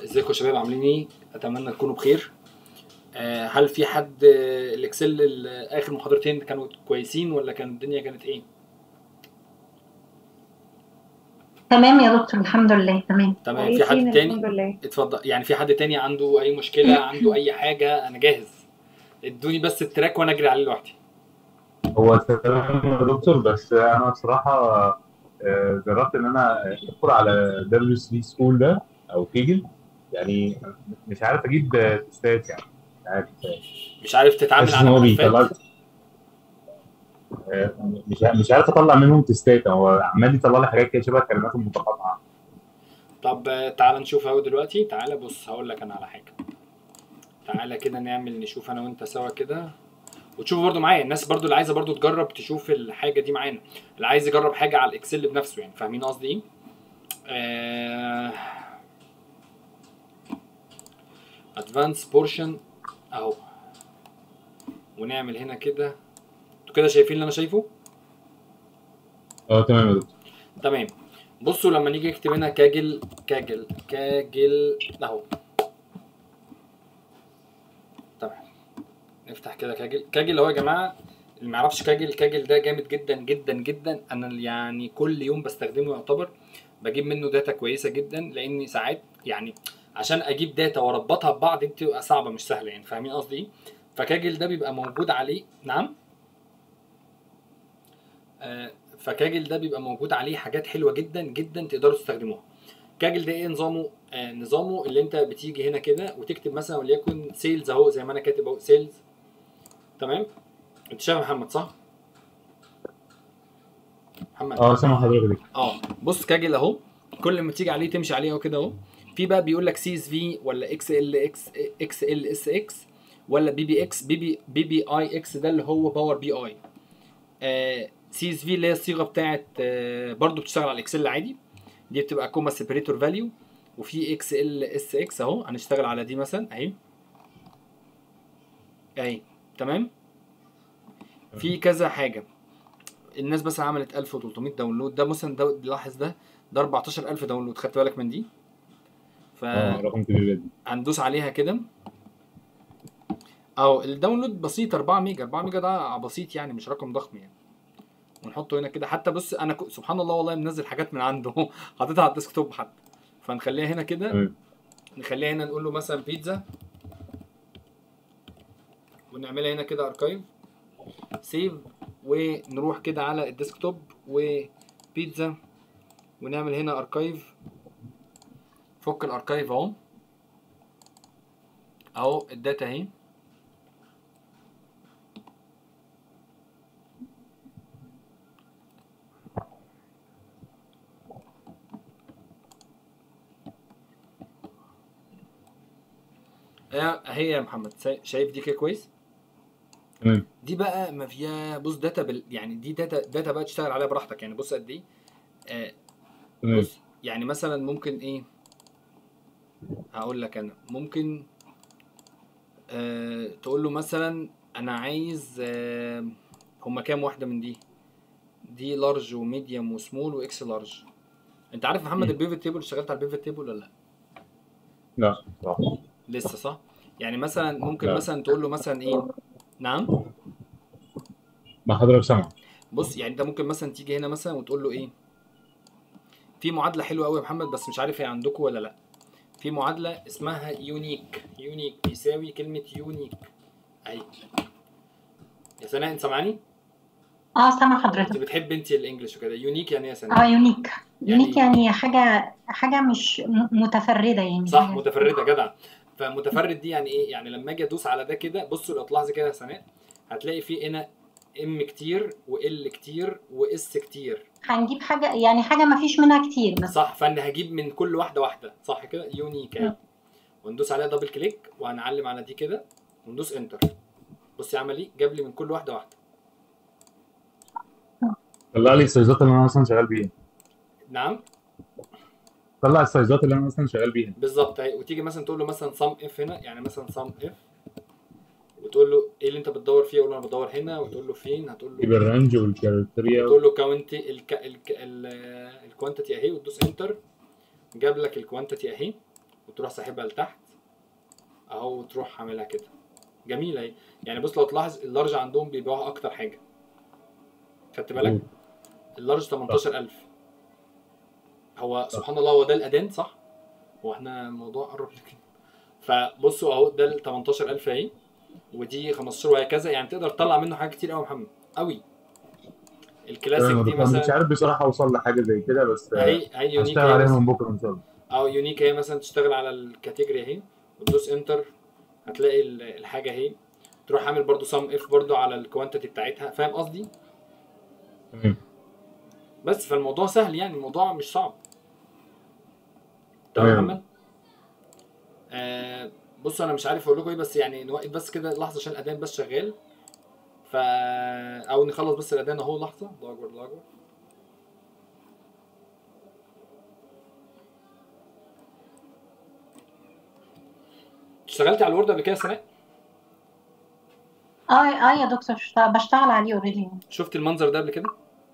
ازيكم يا شباب عاملين ايه؟ اتمنى تكونوا بخير. آه، هل في حد آه، الاكسل ال- اخر محاضرتين كانوا كويسين ولا كان الدنيا كانت ايه؟ تمام يا دكتور الحمد لله تمام تمام في حد كويسين تاني؟ الحمد لله اتفضل يعني في حد تاني عنده اي مشكله عنده اي حاجه انا جاهز. ادوني بس التراك وانا اجري عليه لوحدي. هو تمام يا دكتور بس انا بصراحه آه، جربت ان انا ادخل على دبليو 3 سكول ده او كيجل يعني مش عارف اجيب تستات يعني مش عارف مش عارف تتعامل حاسس على ان هو ملفات بيطلع آه، مش مش عارف اطلع منهم تستات هو عمال يطلع لي حاجات كده شبه كلمات متقاطعه طب آه، تعال نشوف اهو دلوقتي تعال بص هقول لك انا على حاجه تعالى كده نعمل نشوف انا وانت سوا كده وتشوف برضو معايا الناس برضو اللي عايزه برضو تجرب تشوف الحاجه دي معانا اللي عايز يجرب حاجه على الاكسل بنفسه يعني فاهمين قصدي ايه آه... ادفانس بورشن اهو ونعمل هنا كده انتوا كده شايفين اللي انا شايفه اه تمام يا دكتور تمام بصوا لما نيجي نكتب هنا كاجل كاجل كاجل اهو تمام نفتح كده كاجل كاجل اهو يا جماعه اللي ما يعرفش كاجل كاجل ده جامد جدا جدا جدا انا يعني كل يوم بستخدمه يعتبر بجيب منه داتا كويسه جدا لاني ساعات يعني عشان اجيب داتا واربطها ببعض دي بتبقى صعبه مش سهله يعني فاهمين قصدي ايه فكاجل ده بيبقى موجود عليه نعم آه، فكاجل ده بيبقى موجود عليه حاجات حلوه جدا جدا تقدروا تستخدموها كاجل ده ايه نظامه آه نظامه اللي انت بتيجي هنا كده وتكتب مثلا وليكن سيلز اهو زي ما انا كاتب اهو سيلز تمام انت شايف محمد صح محمد اه سامع حضرتك اه بص كاجل اهو كل ما تيجي عليه تمشي عليه اهو كده اهو في بقى بيقول لك سي اس في ولا اكس ال اكس اكس ال اس اكس ولا بي بي اكس بي بي بي بي اي اكس ده اللي هو باور بي اي سي اس في اللي هي الصيغه بتاعت آه برضو بتشتغل على الاكسل عادي دي بتبقى كوما سيبريتور فاليو وفي اكس ال اس اكس اهو هنشتغل على دي مثلا اهي اهي تمام في كذا حاجه الناس مثلا عملت 1300 داونلود ده مثلا ده لاحظ ده ده 14000 داونلود خدت بالك من دي ف اه رقم كبير جدا هندوس عليها كده اهو الداونلود بسيط 4 ميجا 4 ميجا ده بسيط يعني مش رقم ضخم يعني ونحطه هنا كده حتى بص انا ك... سبحان الله والله منزل حاجات من عنده حاططها على الديسكتوب حتى فنخليها هنا كده تمام نخليها هنا نقول له مثلا بيتزا ونعملها هنا كده اركايف سيف ونروح كده على الديسكتوب وبيتزا ونعمل هنا اركايف فك الاركايف اهو اهو الداتا اهي اهي أهي يا محمد سا- شايف دي كده كويس تمام دي بقى ما فيها بص داتا بال... يعني دي داتا داتا بقى تشتغل عليها براحتك يعني بص قد ايه آه تمام بص يعني مثلا ممكن ايه هقول لك انا ممكن آه تقول له مثلا انا عايز آه هما كام واحده من دي دي لارج وميديوم وسمول واكس لارج انت عارف محمد مم. البيفت تيبل اشتغلت على البيفت تيبل ولا لا لا صح لسه صح يعني مثلا ممكن لا. مثلا تقول له مثلا ايه نعم ما حضرتك سامع بص يعني انت ممكن مثلا تيجي هنا مثلا وتقول له ايه في معادله حلوه قوي يا محمد بس مش عارف هي عندكم ولا لا في معادله اسمها يونيك يونيك بيساوي كلمه يونيك اهي يا سناء انت سامعاني اه سامع انت حضرتك بتحب انت الانجليش وكده يونيك يعني ايه يا سناء اه يونيك يونيك يعني- يعني حاجة حاجة مش م- متفردة يعني صح حاجة- متفرده جدع فمتفرد دي يعني ايه يعني لما اجي ادوس على ده كده بصوا لو تلاحظي كده يا سناء هتلاقي في هنا ام كتير وال كتير واس كتير هنجيب حاجة يعني حاجة ما فيش منها كتير بس صح فانا هجيب من كل واحده واحده صح كده يونيك اهي مم. وندوس عليها دبل كليك وهنعلم على دي كده وندوس انتر بصي عمل ايه جاب لي من كل واحده واحده طلع لي السايزات اللي انا اصلا شغال بيها نعم طلع السايزات اللي انا اصلا شغال بيها بالظبط اهي وتيجي مثلا تقول له مثلا صم اف هنا يعني مثلا صم اف وتقول له ايه اللي انت بتدور فيه يقول له انا بدور هنا وتقول له فين هتقول له يبقى الرانج والكاركتريا تقول له كاونت الكوانتيتي اهي وتدوس انتر جاب لك الكوانتيتي اهي وتروح ساحبها لتحت اهو وتروح عاملها كده جميله اهي يعني بص لو تلاحظ اللارج عندهم بيبيعوها اكتر حاجه خدت بالك اللارج 18000 هو سبحان الله هو ده الاذان صح هو احنا الموضوع قرب لكده فبصوا اهو ده ال 18000 اهي ودي 15 وهكذا يعني تقدر تطلع منه حاجات كتير قوي يا محمد قوي الكلاسيك تمام دي يا دكتور. مش مثلا عارف بصراحه اوصل لحاجه زي كده بس آه، هي هي يونيك هشتغل اهي عليها مثلا. من بكره ان شاء الله او يونيك اهي مثلا تشتغل على الكاتيجوري اهي وتدوس انتر هتلاقي ال- الحاجه اهي تروح عامل برضو سم اف برضو على الكوانتيتي بتاعتها فاهم قصدي تمام بس فالموضوع سهل يعني الموضوع مش صعب تمام يا تمام. محمد آه بصوا انا مش عارف اقول لكم ايه بس يعني نوقف بس كده لحظه عشان الاذان بس شغال ف او نخلص بس الاذان اهو لحظه الله اكبر الله اكبر اشتغلتي على الوورد قبل كده يا سناء اه اه يا دكتور بشتغل, بشتغل عليه اوريدي شفت المنظر ده قبل كده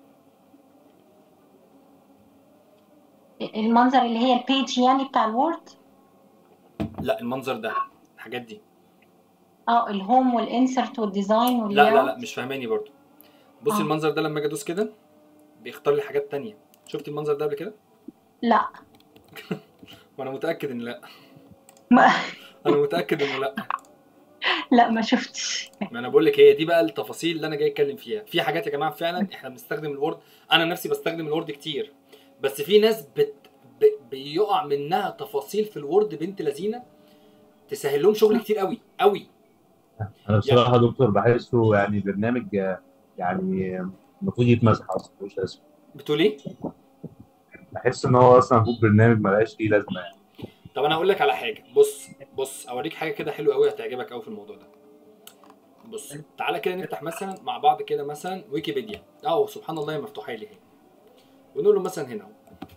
المنظر اللي هي البيج يعني بتاع الوورد لا المنظر ده الحاجات دي اه الهوم والانسرت والديزاين لا لا لا واللاyout مش فاهماني برضو بص آه. المنظر ده لما اجي ادوس كده بيختار لي حاجات تانية شفت المنظر ده قبل كده لا وانا متاكد ان لا ما انا متاكد انه لا لا ما شفتش ما انا بقول لك هي دي بقى التفاصيل اللي انا جاي اتكلم فيها في حاجات يا جماعه فعلا احنا بنستخدم الوورد انا نفسي بستخدم الوورد كتير بس في ناس بت... ب... بيقع منها تفاصيل في الوورد بنت لذينه تسهل لهم شغل كتير قوي قوي انا بصراحه يا دكتور بحسه يعني برنامج آه، يعني المفروض يتمسح اصلا مش لازم بتقول ايه بحس ان هو اصلا المفروض برنامج ملهاش ليه لازمه يعني طب انا هقول لك على حاجه بص بص اوريك حاجه كده حلوه قوي هتعجبك قوي في الموضوع ده بص تعالى كده نفتح مثلا مع بعض كده مثلا ويكيبيديا اه سبحان الله هي مفتوحه لي اهي ونقول له مثلا هنا اهو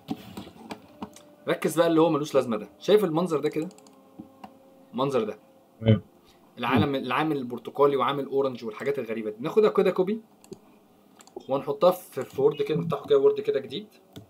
ركز بقى اللي هو ملوش لازمه ده شايف المنظر ده كده المنظر ده تمام. العالم العامل البرتقالي وعامل اورنج والحاجات الغريبه دي ناخدها كده كوبي ونحطها في في وورد كده نفتحه كده وورد كده جديد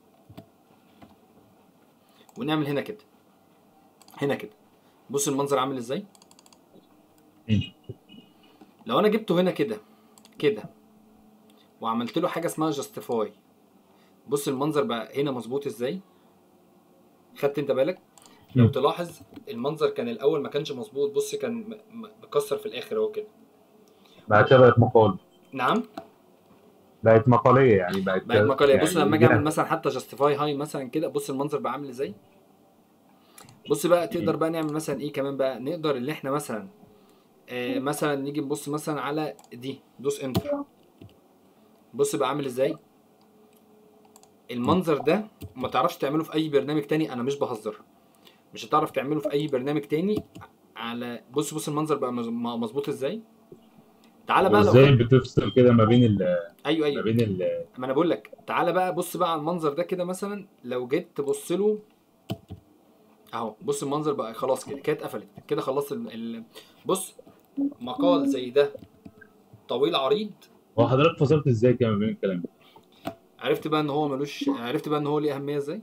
ونعمل هنا كده هنا كده بص المنظر عامل ازاي مم. لو انا جبته هنا كده كده وعملت له حاجه اسمها جاستيفاي بص المنظر بقى هنا مظبوط ازاي خدت انت بالك لو مم. تلاحظ المنظر كان الاول ما كانش مظبوط بص كان م- م- مكسر في الاخر اهو كده بعد كده بقت مقال نعم بقت مقاليه يعني بقت بقت مقاليه بص يعني لما اجي اعمل ليها- مثلا حتى جاستيفاي هاي مثلا كده بص المنظر بقى عامل ازاي بص بقى تقدر بقى نعمل مثلا ايه كمان بقى نقدر اللي احنا مثلا آه مثلا نيجي نبص مثلا على دي دوس انتر بص بقى عامل ازاي المنظر ده ما تعرفش تعمله في اي برنامج تاني انا مش بهزر مش هتعرف تعمله في اي برنامج تاني على بص بص المنظر بقى مز- م- مظبوط ازاي تعالى بقى لو ازاي خد- بتفصل كده ما بين ال ايوه ما ايوه بين ال ما انا بقول لك تعالى بقى بص بقى على المنظر ده كده مثلا لو جيت تبص له اهو بص المنظر بقى خلاص كده كده اتقفلت كده خلصت ال... ال... بص مقال زي ده طويل عريض هو حضرتك فصلت ازاي كده ما بين الكلام ده؟ عرفت بقى ان هو ملوش عرفت بقى ان هو ليه اهميه ازاي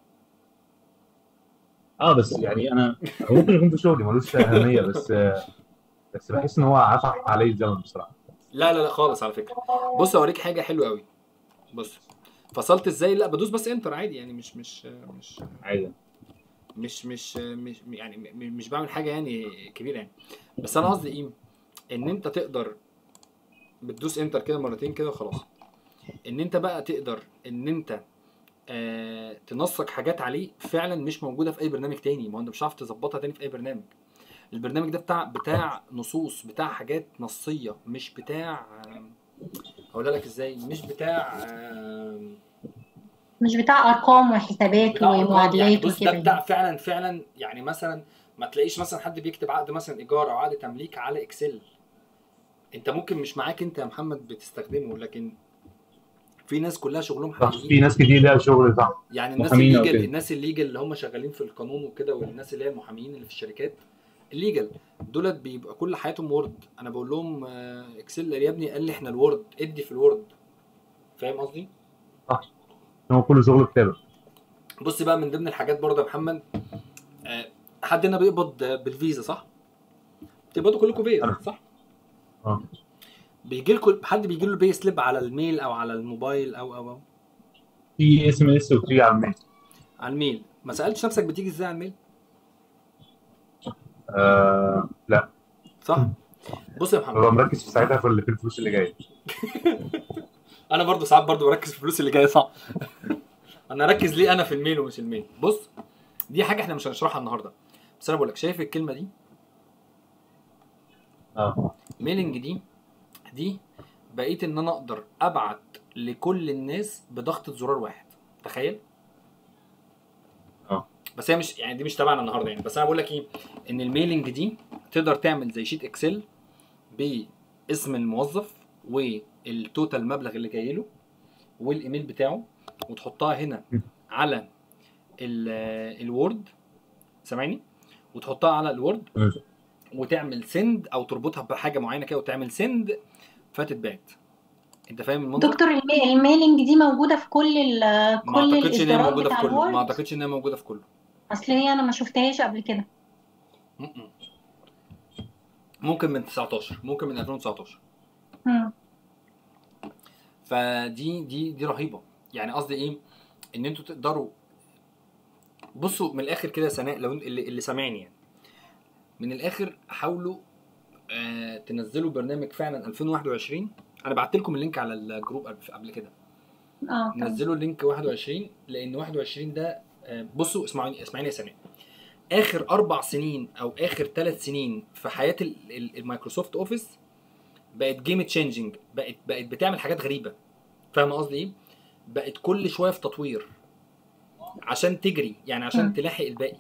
اه بس يعني انا هو ممكن يكون في شغلي ملوش اهميه بس آه، بس بحس ان هو عفى عليه الزمن بصراحه لا لا لا خالص على فكره بص اوريك حاجه حلوه قوي بص فصلت ازاي لا بدوس بس انتر عادي يعني مش مش مش عادي مش مش مش يعني م- مش بعمل حاجه يعني كبيره يعني بس انا قصدي ايه ان انت تقدر بتدوس انتر كده مرتين كده وخلاص ان انت بقى تقدر ان انت آه تنسق حاجات عليه فعلا مش موجوده في اي برنامج تاني ما هو انت مش هتعرف تظبطها تاني في اي برنامج البرنامج ده بتاع بتاع نصوص بتاع حاجات نصيه مش بتاع آم، اقولها لك ازاي مش بتاع آم، مش بتاع ارقام وحسابات بتاع أرقام. يعني ومعادلات بص ده وكده بتاع فعلا فعلا يعني مثلا ما تلاقيش مثلا حد بيكتب عقد مثلا ايجار او عقد تمليك على اكسل انت ممكن مش معاك انت يا محمد بتستخدمه لكن في ناس كلها شغلهم صح حقيقي في ناس كتير ليها شغل صح يعني الناس محامين أو الليجل كده. الناس الليجل اللي هم شغالين في القانون وكده والناس اللي هي المحامين اللي في الشركات الليجل دولت بيبقى كل حياتهم وورد انا بقول لهم آه، اكسل يا ابني قال لي احنا الوورد ادي في الوورد فاهم قصدي هو كله شغل كتابه بص بقى من ضمن الحاجات برضه يا محمد آه حد هنا بيقبض بالفيزا صح؟ بتقبضوا كلكم فيزا أنا. صح؟ اه بيجي لكم حد بيجي له البي سليب على الميل او على الموبايل او او او في اس ام اس وبتيجي على الميل على الميل ما سالتش نفسك بتيجي ازاي على الميل آه لا صح؟ بص يا محمد ببقى مركز في ساعتها في ال- في الفلوس اللي جايه انا برضو ساعات برضو بركز في الفلوس اللي جايه صح انا اركز ليه انا في الميل ومش الميل بص دي حاجه احنا مش هنشرحها النهارده بس انا بقول لك شايف الكلمه دي اه ميلينج دي دي بقيت ان انا اقدر ابعت لكل الناس بضغطه زرار واحد تخيل اه. بس هي مش يعني دي مش تبعنا النهارده يعني بس انا بقول لك ايه ان الميلينج دي تقدر تعمل زي شيت اكسل باسم الموظف والتوتال مبلغ اللي جاي له والايميل بتاعه وتحطها هنا م. على ال- الوورد سامعني وتحطها على الوورد ماشي. وتعمل سند او تربطها بحاجه معينه كده وتعمل سند فتتبعت انت فاهم المنطق دكتور المي- الميلينج دي موجودة في كل ال ما كل اعتقدش ان هي الإصدارات موجوده في بتاع كله ما الوورد اعتقدش ان هي موجوده في كله أصل هي أنا ما شفتهاش قبل كده م-م. ممكن من 19 ممكن من 2019 مم. فدي دي دي رهيبه يعني قصدي ايه ان انتوا تقدروا بصوا من الاخر كده يا سناء لو انت- اللي, اللي سامعني يعني من الاخر حاولوا آه تنزلوا برنامج فعلا 2021 انا بعت لكم اللينك على الجروب قبل- قبل كده اه تمام. نزلوا اللينك 21 لان 21 ده آه، بصوا اسمعوني اسمعيني يا سناء اخر اربع سنين او اخر ثلاث سنين في حياه ال- ال- المايكروسوفت اوفيس بقت جيم تشينجينج بقت بقت بتعمل حاجات غريبه فاهم قصدي ايه بقت كل شويه في تطوير عشان تجري يعني عشان مم. تلاحق الباقي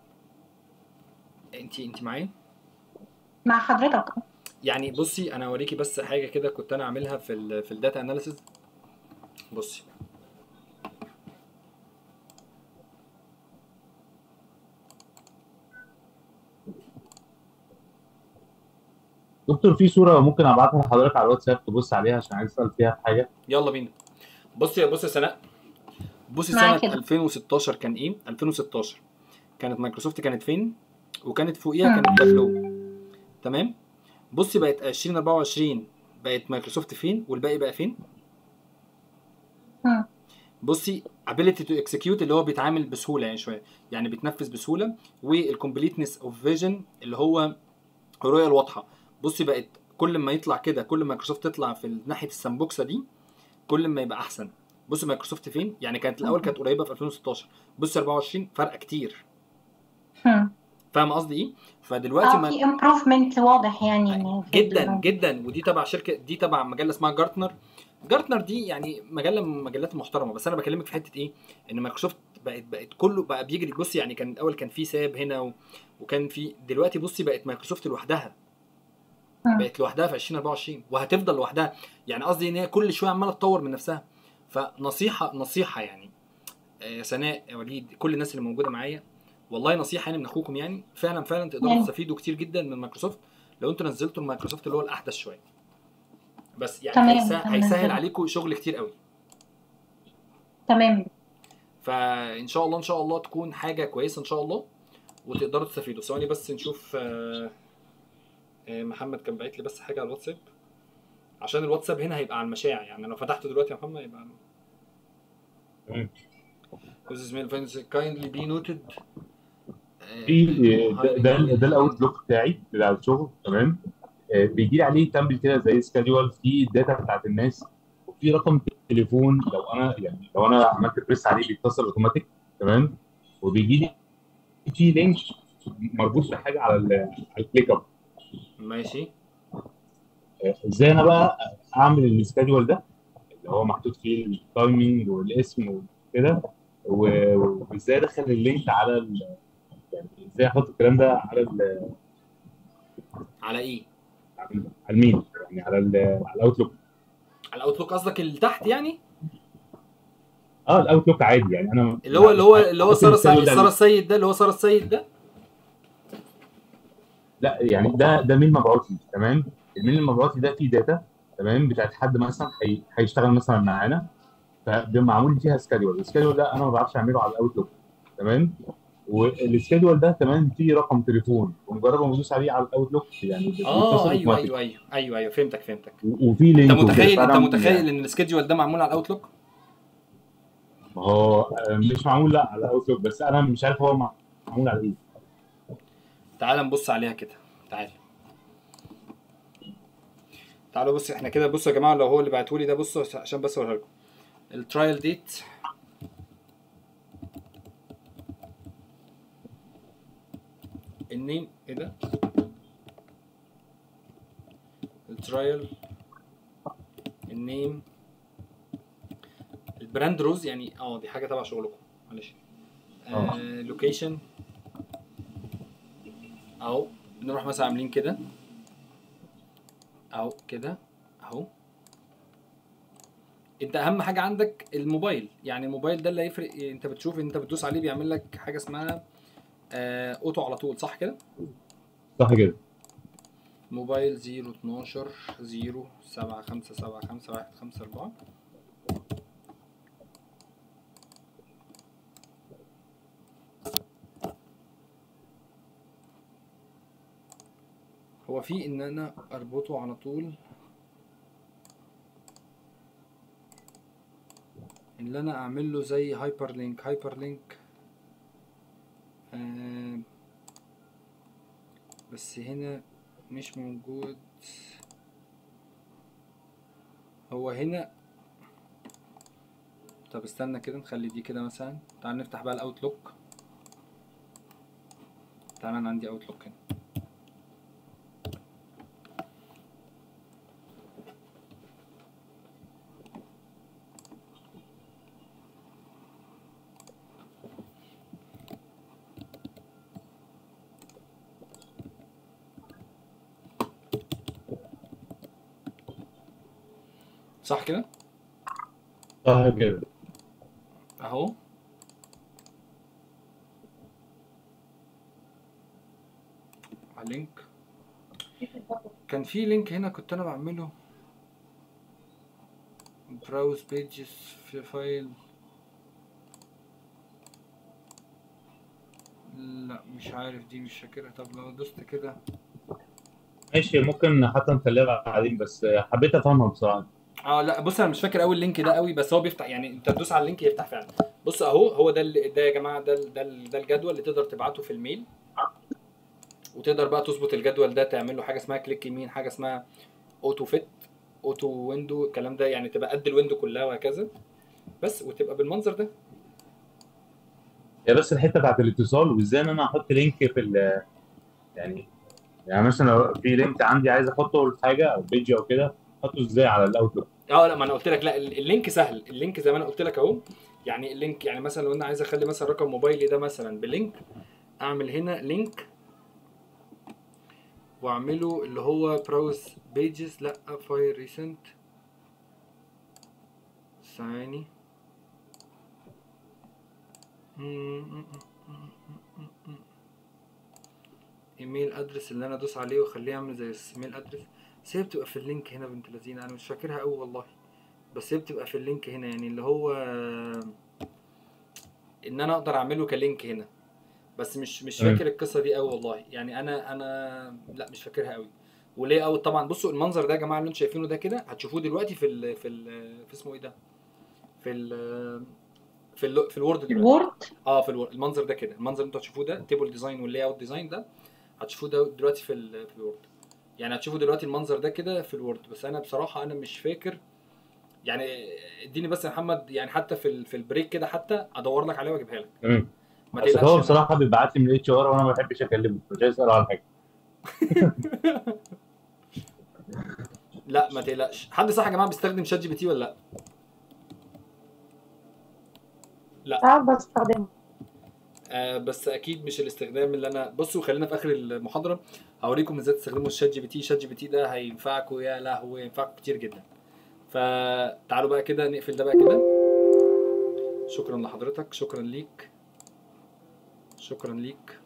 انت انت معايا مع حضرتك يعني بصي انا اوريكي بس حاجه كده كنت انا عاملها في ال في الداتا اناليسيز بصي دكتور في صوره ممكن ابعتها لحضرتك على الواتساب تبص عليها عشان عايز اسال فيها في حاجه يلا بينا بصي بصي يا سناء بصي معاك سنة كده. 2016 كان ايه 2016 كانت مايكروسوفت كانت فين وكانت فوقيها مم. كانت تابلو تمام بصي بقت 2024 بقت مايكروسوفت فين والباقي بقى فين مم. بصي ability to execute اللي هو بيتعامل بسهوله يعني شويه يعني بيتنفذ بسهوله والcompleteness of vision اللي هو الرؤيه الواضحه بصي بقت كل ما يطلع كده كل ما مايكروسوفت تطلع في ناحيه السامبوكسه دي كل ما يبقى احسن بص مايكروسوفت فين يعني كانت الاول كانت قريبه في 2016 بص 24 فرق كتير مم. فاهم قصدي ايه فدلوقتي اه ما في امبروفمنت واضح يعني إن في جدا ال- جدا ودي تبع شركه دي تبع مجله اسمها جارتنر جارتنر دي يعني مجله من المجلات المحترمه بس انا بكلمك في حته ايه ان مايكروسوفت بقت بقت كله بقى بيجري بص يعني كان الاول كان في ساب هنا و... وكان في دلوقتي بصي بقت مايكروسوفت لوحدها مم. بقت لوحدها في 2024 وهتفضل لوحدها يعني قصدي ان هي كل شويه عماله تطور من نفسها فنصيحه نصيحه يعني آه، سناء يا وليد كل الناس اللي موجوده معايا والله نصيحه يعني من اخوكم يعني فعلا فعلا تقدروا يعني. تستفيدوا كتير جدا من مايكروسوفت لو انتوا نزلتوا المايكروسوفت اللي هو الاحدث شويه بس يعني تمام، هيسه- تمام. هيسهل عليكم شغل كتير قوي تمام فان شاء الله ان شاء الله تكون حاجه كويسه ان شاء الله وتقدروا تستفيدوا ثواني بس نشوف آه، آه، محمد كان باعت لي بس حاجه على الواتساب عشان الواتساب هنا هيبقى على المشاع يعني لو فتحته دلوقتي يا محمد يبقى مم. This is mail finance kindly be noted آه، في ده highly- ده, ده الاوتلوك بتاعي بتاع الشغل تمام آه، بيجي لي عليه تمبل كده زي سكادول في الداتا بتاعت الناس وفي رقم تليفون لو انا يعني لو انا عملت بريس عليه بيتصل اوتوماتيك تمام وبيجي لي في لينك مربوط بحاجه على ال- على الكليك اب ماشي آه، ازاي انا بقى اعمل السكادول ده اللي هو محطوط فيه التايمنج والاسم وكده و- وازاي ادخل اللينك على ال... يعني ازاي احط الكلام ده على ال... على ايه على الميل يعني على ال- على الاوتلوك على الاوتلوك قصدك اللي تحت يعني اه الاوتلوك عادي يعني انا اللي هو اللي هو اللي هو أحط ساره السكادول السيد ده- ساره السيد ده اللي هو ساره السيد ده لا يعني ده ده ميل مبعوث لي تمام الميل المبعوث لي ده فيه داتا تمام بتاعت حد مثلا هي- هيشتغل مثلا معانا فبيبقى معمول لي فيها سكادول السكادول ده انا ما بعرفش اعمله على الاوتلوك تمام والسكيدول ده كمان فيه رقم تليفون ومجرد ما بدوس عليه على الاوتلوك يعني اه بيتصل ايوه اوتوماتيك. ايوه ايوه ايوه ايوه فهمتك فهمتك وفي انت لينك وكده. متخيل انت فأنا متخيل ان السكيدجول ده معمول على الاوتلوك ما هو آه، مش معمول لا على الاوتلوك بس انا مش عارف هو مع- معمول على ايه تعال نبص عليها كده تعال تعالوا بص احنا كده بصوا يا جماعه لو هو اللي بعتهولي ده بصوا عشان بس اوريها لكم الترايل ديت النيم ايه ده الترايل النيم البراند روز يعني اه دي حاجه تبع شغلكم معلش اه. لوكيشن اهو نروح مثلا عاملين كده اهو كده اهو انت اهم حاجه عندك الموبايل يعني الموبايل ده اللي هيفرق انت بتشوف انت بتدوس عليه بيعمل لك حاجه اسمها آه اوتو على طول صح كده صح كده موبايل 0 12 0 7 5 7 5 1 5 4 هو في ان انا اربطه على طول ان انا اعمل له زي هايبر لينك هايبر لينك آه بس هنا مش موجود هو هنا طب استنى كده نخلي دي كده مثلا تعال نفتح بقى الاوتلوك تعال انا عندي اوتلوك هنا صح كده صح كده اهو على لينك كان في لينك هنا كنت انا بعمله براوز بيجز في فايل لا مش عارف دي مش فاكرها طب لو دوست كده ماشي ممكن حتى نخليها بعدين بس حبيت افهمها بصراحه اه لا بص انا مش فاكر قوي اللينك ده قوي بس هو بيفتح يعني انت تدوس على اللينك يفتح فعلا بص اهو هو ده ال- ده يا جماعه ده ال- ده ال- ده الجدول اللي تقدر تبعته في الميل وتقدر بقى تظبط الجدول ده تعمل له حاجه اسمها كليك يمين حاجه اسمها اوتو فيت اوتو ويندو الكلام ده يعني تبقى قد الويندو كلها وهكذا بس وتبقى بالمنظر ده هي بس الحته بتاعت الاتصال وازاي ان انا احط لينك في ال يعني يعني مثلا لو في لينك عندي عايز احطه في حاجه او بيج او كده احطه ازاي على الاوتلوك اه لا ما انا قلت لك لا ال- اللينك سهل اللينك زي ما انا قلت لك اهو يعني اللينك يعني مثلا لو انا عايز اخلي مثلا رقم موبايلي ده مثلا بلينك اعمل هنا لينك واعمله اللي هو براوز بيجز لا فايل ريسنت ثواني ايميل ادرس اللي انا ادوس عليه واخليه يعمل زي الايميل ادرس بس هي بتبقى في اللينك هنا بنت لذينه انا مش فاكرها قوي والله بس هي بتبقى في اللينك هنا يعني اللي هو ان انا اقدر اعمله كلينك هنا بس مش مش تمام. فاكر القصه دي قوي والله يعني انا انا لا مش فاكرها قوي وليه اوت طبعا بصوا المنظر ده يا جماعه اللي انتوا شايفينه ده كده هتشوفوه دلوقتي في ال في ال في اسمه ايه ده في ال في ال في الوورد دلوقتي الوورد اه في الوورد المنظر ده كده المنظر اللي انتوا هتشوفوه ده تيبل ديزاين واللاي اوت ديزاين ده هتشوفوه ده دلوقتي في ال في الوورد يعني هتشوفوا دلوقتي المنظر ده كده في الوورد بس انا بصراحه انا مش فاكر يعني اديني بس يا محمد يعني حتى في ال- في البريك كده حتى ادور لك عليه واجيبها لك تمام ما بس تقلقش هو أنا- بصراحه بيبعت لي من الاتش ار وانا ما بحبش اكلمه مش عايز اساله على حاجه لا ما تقلقش حد صح يا جماعه بيستخدم شات جي بي تي ولا لا ساعات بستخدمه آه بس اكيد مش الاستخدام اللي انا بصوا خلينا في اخر المحاضره هوريكم ازاي تستخدموا الشات جي بي تي شات جي بي تي ده هينفعكم يا لهوي هينفعكم كتير جدا فتعالوا بقى كده نقفل ده بقى كده شكرا لحضرتك شكرا ليك شكرا ليك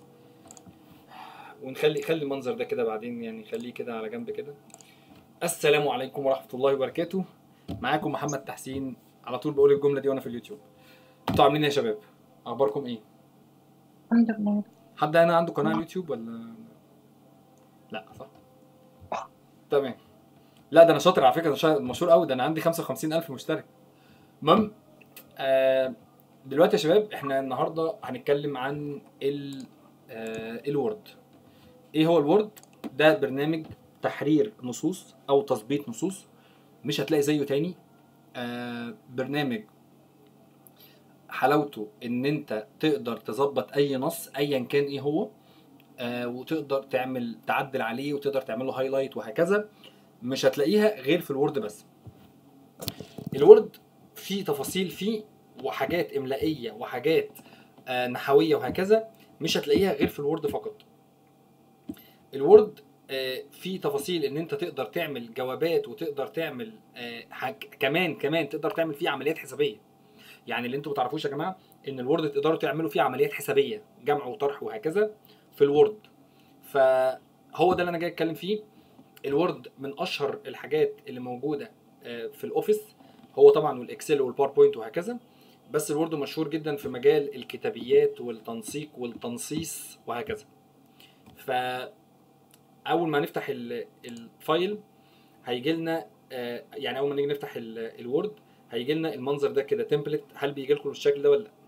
ونخلي خلي المنظر ده كده بعدين يعني خليه كده على جنب كده السلام عليكم ورحمه الله وبركاته معاكم محمد تحسين على طول بقول الجمله دي وانا في اليوتيوب انتوا عاملين ايه يا شباب اخباركم ايه الحمد لله حد هنا عنده قناه على اليوتيوب ولا لا صح تمام لا ده انا شاطر على فكره انا شا- مشهور قوي ده انا عندي 55000 مشترك المهم آه دلوقتي يا شباب احنا النهارده هنتكلم عن ال آه الوورد ايه هو الوورد ده برنامج تحرير نصوص او تظبيط نصوص مش هتلاقي زيه تاني آه برنامج حلاوته ان انت تقدر تظبط اي نص ايا كان ايه هو آه وتقدر تعمل تعدل عليه وتقدر تعمل له هايلايت وهكذا مش هتلاقيها غير في الوورد بس الوورد فيه تفاصيل فيه وحاجات املائيه وحاجات آه نحويه وهكذا مش هتلاقيها غير في الوورد فقط الوورد آه، فيه تفاصيل ان انت تقدر تعمل جوابات وتقدر تعمل آه، حاج... كمان كمان تقدر تعمل فيه عمليات حسابيه يعني اللي انتوا ما تعرفوش يا جماعه ان الوورد تقدروا تعملوا فيه عمليات حسابيه جمع وطرح وهكذا في الوورد فهو ده اللي انا جاي اتكلم فيه الوورد من اشهر الحاجات اللي موجوده آه، في الاوفيس هو طبعا والاكسل والباوربوينت وهكذا بس الوورد مشهور جدا في مجال الكتابيات والتنسيق والتنصيص وهكذا ف اول ما نفتح ال- الفايل هيجي لنا آه، يعني اول ما نيجي نفتح ال- الوورد هيجي لنا المنظر ده كده تمبلت هل بيجي لكم بالشكل ده ولا لا؟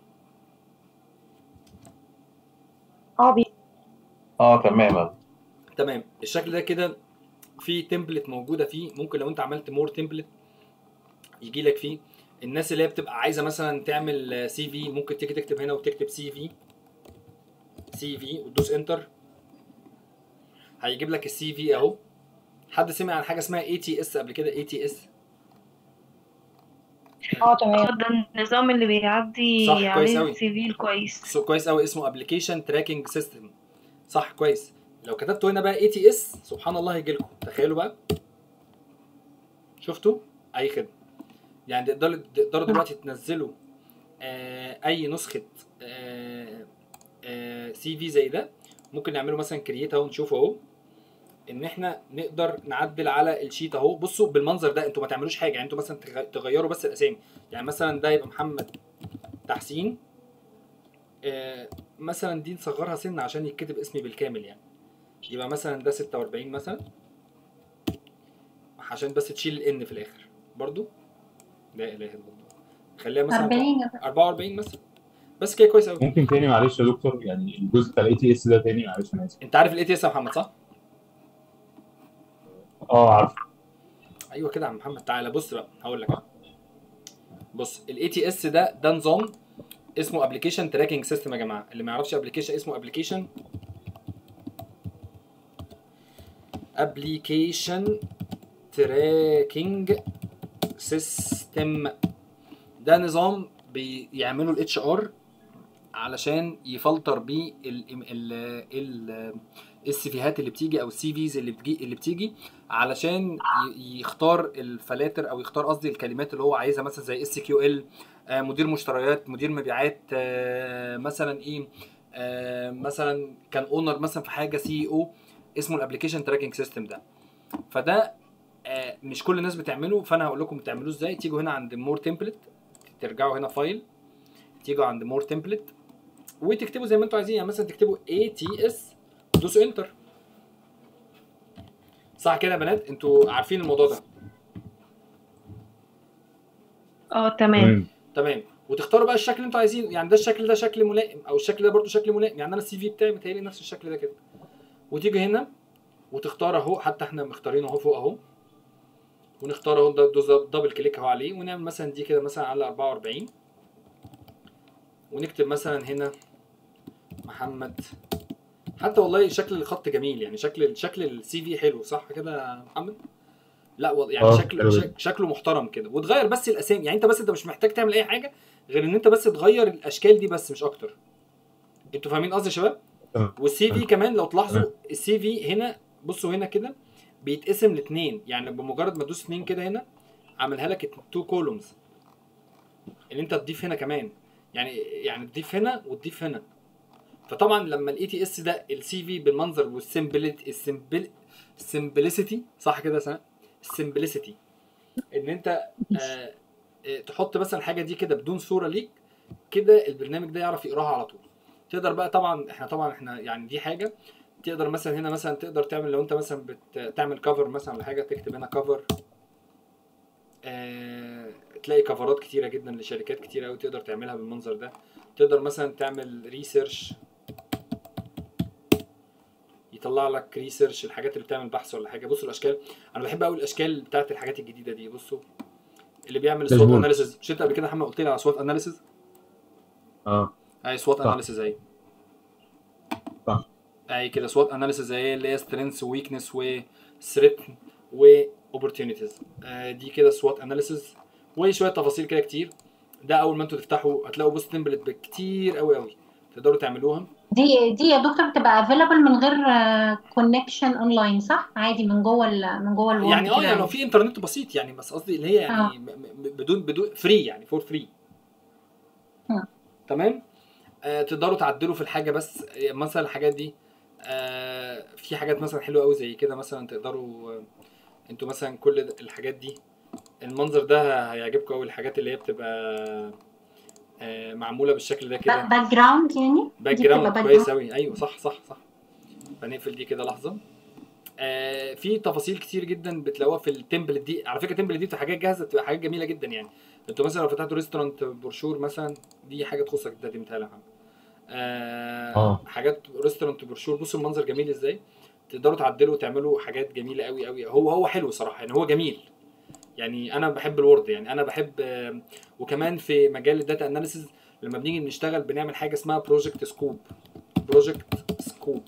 اه بي اه تماما تمام الشكل ده كده في تمبلت موجوده فيه ممكن لو انت عملت مور تمبلت يجي لك فيه الناس اللي هي بتبقى عايزه مثلا تعمل سي في ممكن تيجي تكتب هنا وتكتب سي في سي في وتدوس انتر هيجيب لك السي في اهو حد سمع عن حاجه اسمها اي تي اس قبل كده اي تي اس اه تمام ده النظام اللي بيعدي صح، كويس عليه أوي. السي في الكويس سو كويس قوي اسمه ابلكيشن تراكنج سيستم صح كويس لو كتبتوا هنا بقى اي تي اس سبحان الله هيجي لكم تخيلوا بقى شفتوا اي خدمه يعني تقدروا تقدروا دلوقتي تنزلوا آه اي نسخه آه آه سي في زي ده ممكن نعمله مثلا كرييت اهو نشوفه اهو ان احنا نقدر نعدل على الشيت اهو بصوا بالمنظر ده انتوا ما تعملوش حاجه يعني انتوا مثلا تغ- تغيروا بس الاسامي يعني مثلا ده يبقى محمد تحسين آه، مثلا دي نصغرها سن عشان يتكتب اسمي بالكامل يعني يبقى مثلا ده 46 مثلا عشان بس تشيل الان في الاخر برضو لا اله الا الله خليها مثلا 40 44 مثلا بس كده كويس قوي ممكن تاني معلش يا دكتور يعني الجزء بتاع الاي تي اس ده تاني معلش انا اسف انت عارف الاي تي اس يا محمد صح؟ اه عارف ايوه كده يا عم محمد تعالى بص بقى هقول لك بص الاي تي اس ده ده نظام اسمه ابلكيشن تراكنج سيستم يا جماعه اللي ما يعرفش ابلكيشن اسمه ابلكيشن ابلكيشن تراكنج سيستم ده نظام بيعمله الاتش ار علشان يفلتر بيه ال ال ال السيفيهات اللي بتيجي او السي فيز اللي بتجي اللي بتيجي علشان ي- يختار الفلاتر او يختار قصدي الكلمات اللي هو عايزها مثلا زي اس كيو ال مدير مشتريات مدير مبيعات آه، مثلا ايه آه، مثلا كان اونر مثلا في حاجه سي او اسمه الابلكيشن تراكنج سيستم ده فده آه، مش كل الناس بتعمله فانا هقول لكم بتعملوه ازاي تيجوا هنا عند مور تمبلت ترجعوا هنا فايل تيجوا عند مور تمبلت وتكتبوا زي ما انتوا عايزين يعني مثلا تكتبوا اي تي اس دوسوا انتر صح كده يا بنات انتوا عارفين الموضوع ده اه تمام تمام تمام وتختاروا بقى الشكل اللي انتوا عايزينه يعني ده الشكل ده شكل ملائم او الشكل ده برضو شكل ملائم يعني انا السي في بتاعي متهيألي نفس الشكل ده كده وتيجي هنا وتختار اهو حتى احنا مختارينه اهو فوق اهو ونختار اهو ده دوز دبل كليك اهو عليه ونعمل مثلا دي كده مثلا على 44 ونكتب مثلا هنا محمد حتى والله شكل الخط جميل يعني شكل شكل السي في حلو صح كده يا محمد لا والله يعني اه، شكله حلو شك شكله محترم كده وتغير بس الاسامي يعني انت بس انت مش محتاج تعمل اي حاجه غير ان انت بس تغير الاشكال دي بس مش اكتر انتوا فاهمين قصدي يا شباب تمام. والسي في كمان لو تلاحظوا السي في هنا بصوا هنا كده بيتقسم لاثنين يعني بمجرد ما تدوس اثنين كده هنا عملها لك تو كولومز ان انت تضيف هنا كمان يعني يعني تضيف هنا وتضيف هنا فطبعا لما الاي تي اس ده السي في بالمنظر والسمبلت السمبل السمبلسيتي صح كده يا سناء السمبلسيتي ان انت آه آه، تحط مثلا الحاجه دي كده بدون صوره ليك كده البرنامج ده يعرف يقراها على طول تقدر بقى طبعا احنا طبعا احنا يعني دي حاجه تقدر مثلا هنا مثلا تقدر تعمل لو انت مثلا بتعمل كفر مثلا ولا حاجه تكتب هنا كفر آه تلاقي كفرات كتيره جدا لشركات كتيره قوي تقدر تعملها بالمنظر ده تقدر مثلا تعمل ريسيرش يطلع لك ريسيرش الحاجات اللي بتعمل بحث ولا حاجه بصوا الاشكال انا بحب قوي الاشكال بتاعت الحاجات الجديده دي بصوا اللي بيعمل سوات داشبورد. اناليسيز مش انت قبل كده يا محمد قلت لي على سوات اناليسيز اه اي سوات صح. اناليسيز اهي صح. اي كده سوات اناليسيز اهي اللي هي سترينث وويكنس وثريت واوبورتيونيتيز دي كده سوات اناليسيز وشويه تفاصيل كده كتير ده اول ما انتوا تفتحوا هتلاقوا بوست تمبلت كتير قوي قوي تقدروا تعملوها دي دي يا دكتور بتبقى افيلابل من غير كونكشن اونلاين صح عادي من جوه ال من جوه الوورد يعني اه كده يعني لو في انترنت بسيط يعني بس قصدي اللي هي يعني آه. م- م- بدون بدون فري يعني فور فري آه. تمام آه تقدروا تعدلوا في الحاجه بس مثلا الحاجات دي آه في حاجات مثلا حلوه قوي زي كده مثلا تقدروا آه انتوا مثلا كل د- الحاجات دي المنظر ده هيعجبكم قوي الحاجات اللي هي بتبقى آه معموله بالشكل ده كده باك جراوند يعني باك دي بتبقى جراوند باك كويس قوي ايوه صح صح صح فنقفل دي كده لحظه آه في تفاصيل كتير جدا بتلاقوها في التمبلت دي على فكره التمبلت دي بتبقى حاجات جاهزه بتبقى حاجات جميله جدا يعني انتوا مثلا لو فتحتوا ريستورانت بروشور مثلا دي حاجه تخصك ده دي متهيألي يا محمد. آه آه. حاجات ريستورانت بروشور بصوا المنظر جميل ازاي تقدروا تعدلوا وتعملوا حاجات جميله قوي قوي هو هو حلو صراحه يعني هو جميل يعني انا بحب الوورد يعني انا بحب آه، وكمان في مجال الداتا اناليسيز لما بنيجي نشتغل بنعمل حاجه اسمها بروجكت سكوب بروجكت سكوب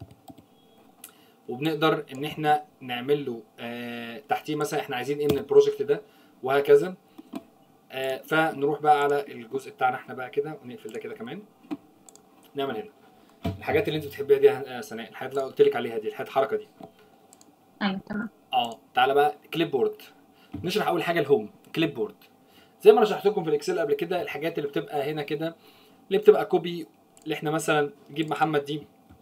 وبنقدر ان احنا نعمل له آه تحتيه مثلا احنا عايزين ايه من البروجكت ده وهكذا آه فنروح بقى على الجزء بتاعنا احنا بقى كده ونقفل ده كده كمان نعمل هنا الحاجات اللي انت بتحبيها دي يا سناء الحاجات اللي أنا قلت لك عليها دي الحاجات الحركه دي ايوه تمام اه تعالى بقى كليب بورد نشرح اول حاجه الهوم كليب بورد زي ما انا شرحت لكم في الاكسل قبل كده الحاجات اللي بتبقى هنا كده اللي بتبقى كوبي اللي احنا مثلا نجيب محمد دي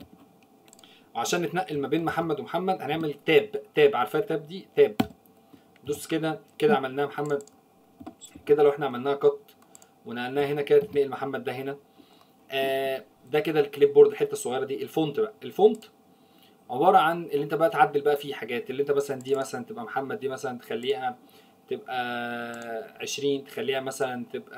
وعشان نتنقل ما بين محمد ومحمد هنعمل تاب تاب عارفاه التاب دي تاب دوس كده كده عملناها محمد كده لو احنا عملناها كت ونقلناها هنا كده تتنقل محمد ده هنا آه ده كده الكليب بورد الحته الصغيره دي الفونت بقى الفونت عباره عن اللي انت بقى تعدل بقى فيه حاجات اللي انت مثلا دي مثلا تبقى محمد دي مثلا تخليها تبقى 20 تخليها مثلا تبقى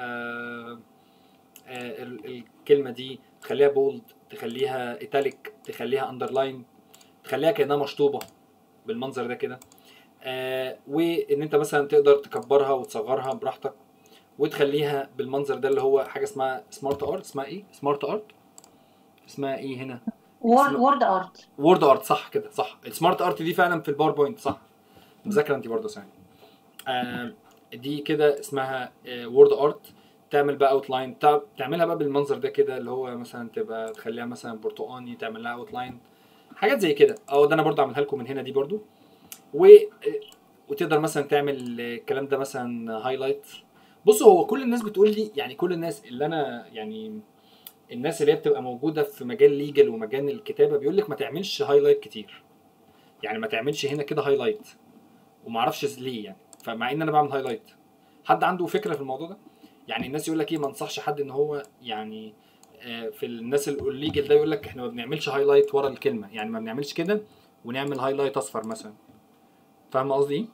آه، ال- الكلمه دي تخليها بولد تخليها ايتاليك تخليها اندرلاين تخليها كانها مشطوبه بالمنظر ده كده آه وان انت مثلا تقدر تكبرها وتصغرها براحتك وتخليها بالمنظر ده اللي هو حاجه اسمها سمارت ارت اسمها ايه سمارت ارت اسمها ايه هنا وورد اسمه- وورد ارت وورد ارت صح كده صح السمارت ارت دي فعلا في الباوربوينت صح مذاكره انت برضه ثاني آه دي كده اسمها وورد ارت تعمل بقى اوت لاين تعملها بقى بالمنظر ده كده اللي هو مثلا تبقى تخليها مثلا برتقاني تعمل لها اوت لاين حاجات زي كده اه ده انا برضه عاملها لكم من هنا دي برضه و وتقدر مثلا تعمل الكلام ده مثلا هايلايت بصوا هو كل الناس بتقول لي يعني كل الناس اللي انا يعني الناس اللي هي بتبقى موجوده في مجال ليجل ومجال الكتابه بيقول لك ما تعملش هايلايت كتير يعني ما تعملش هنا كده هايلايت وما اعرفش ليه يعني فمع ان انا بعمل هايلايت حد عنده فكره في الموضوع ده يعني الناس يقول لك ايه ما انصحش حد ان هو يعني آه، في الناس الليجل ده يقول لك احنا ما بنعملش هايلايت ورا الكلمه يعني ما بنعملش كده ونعمل هايلايت اصفر مثلا فاهم قصدي ايه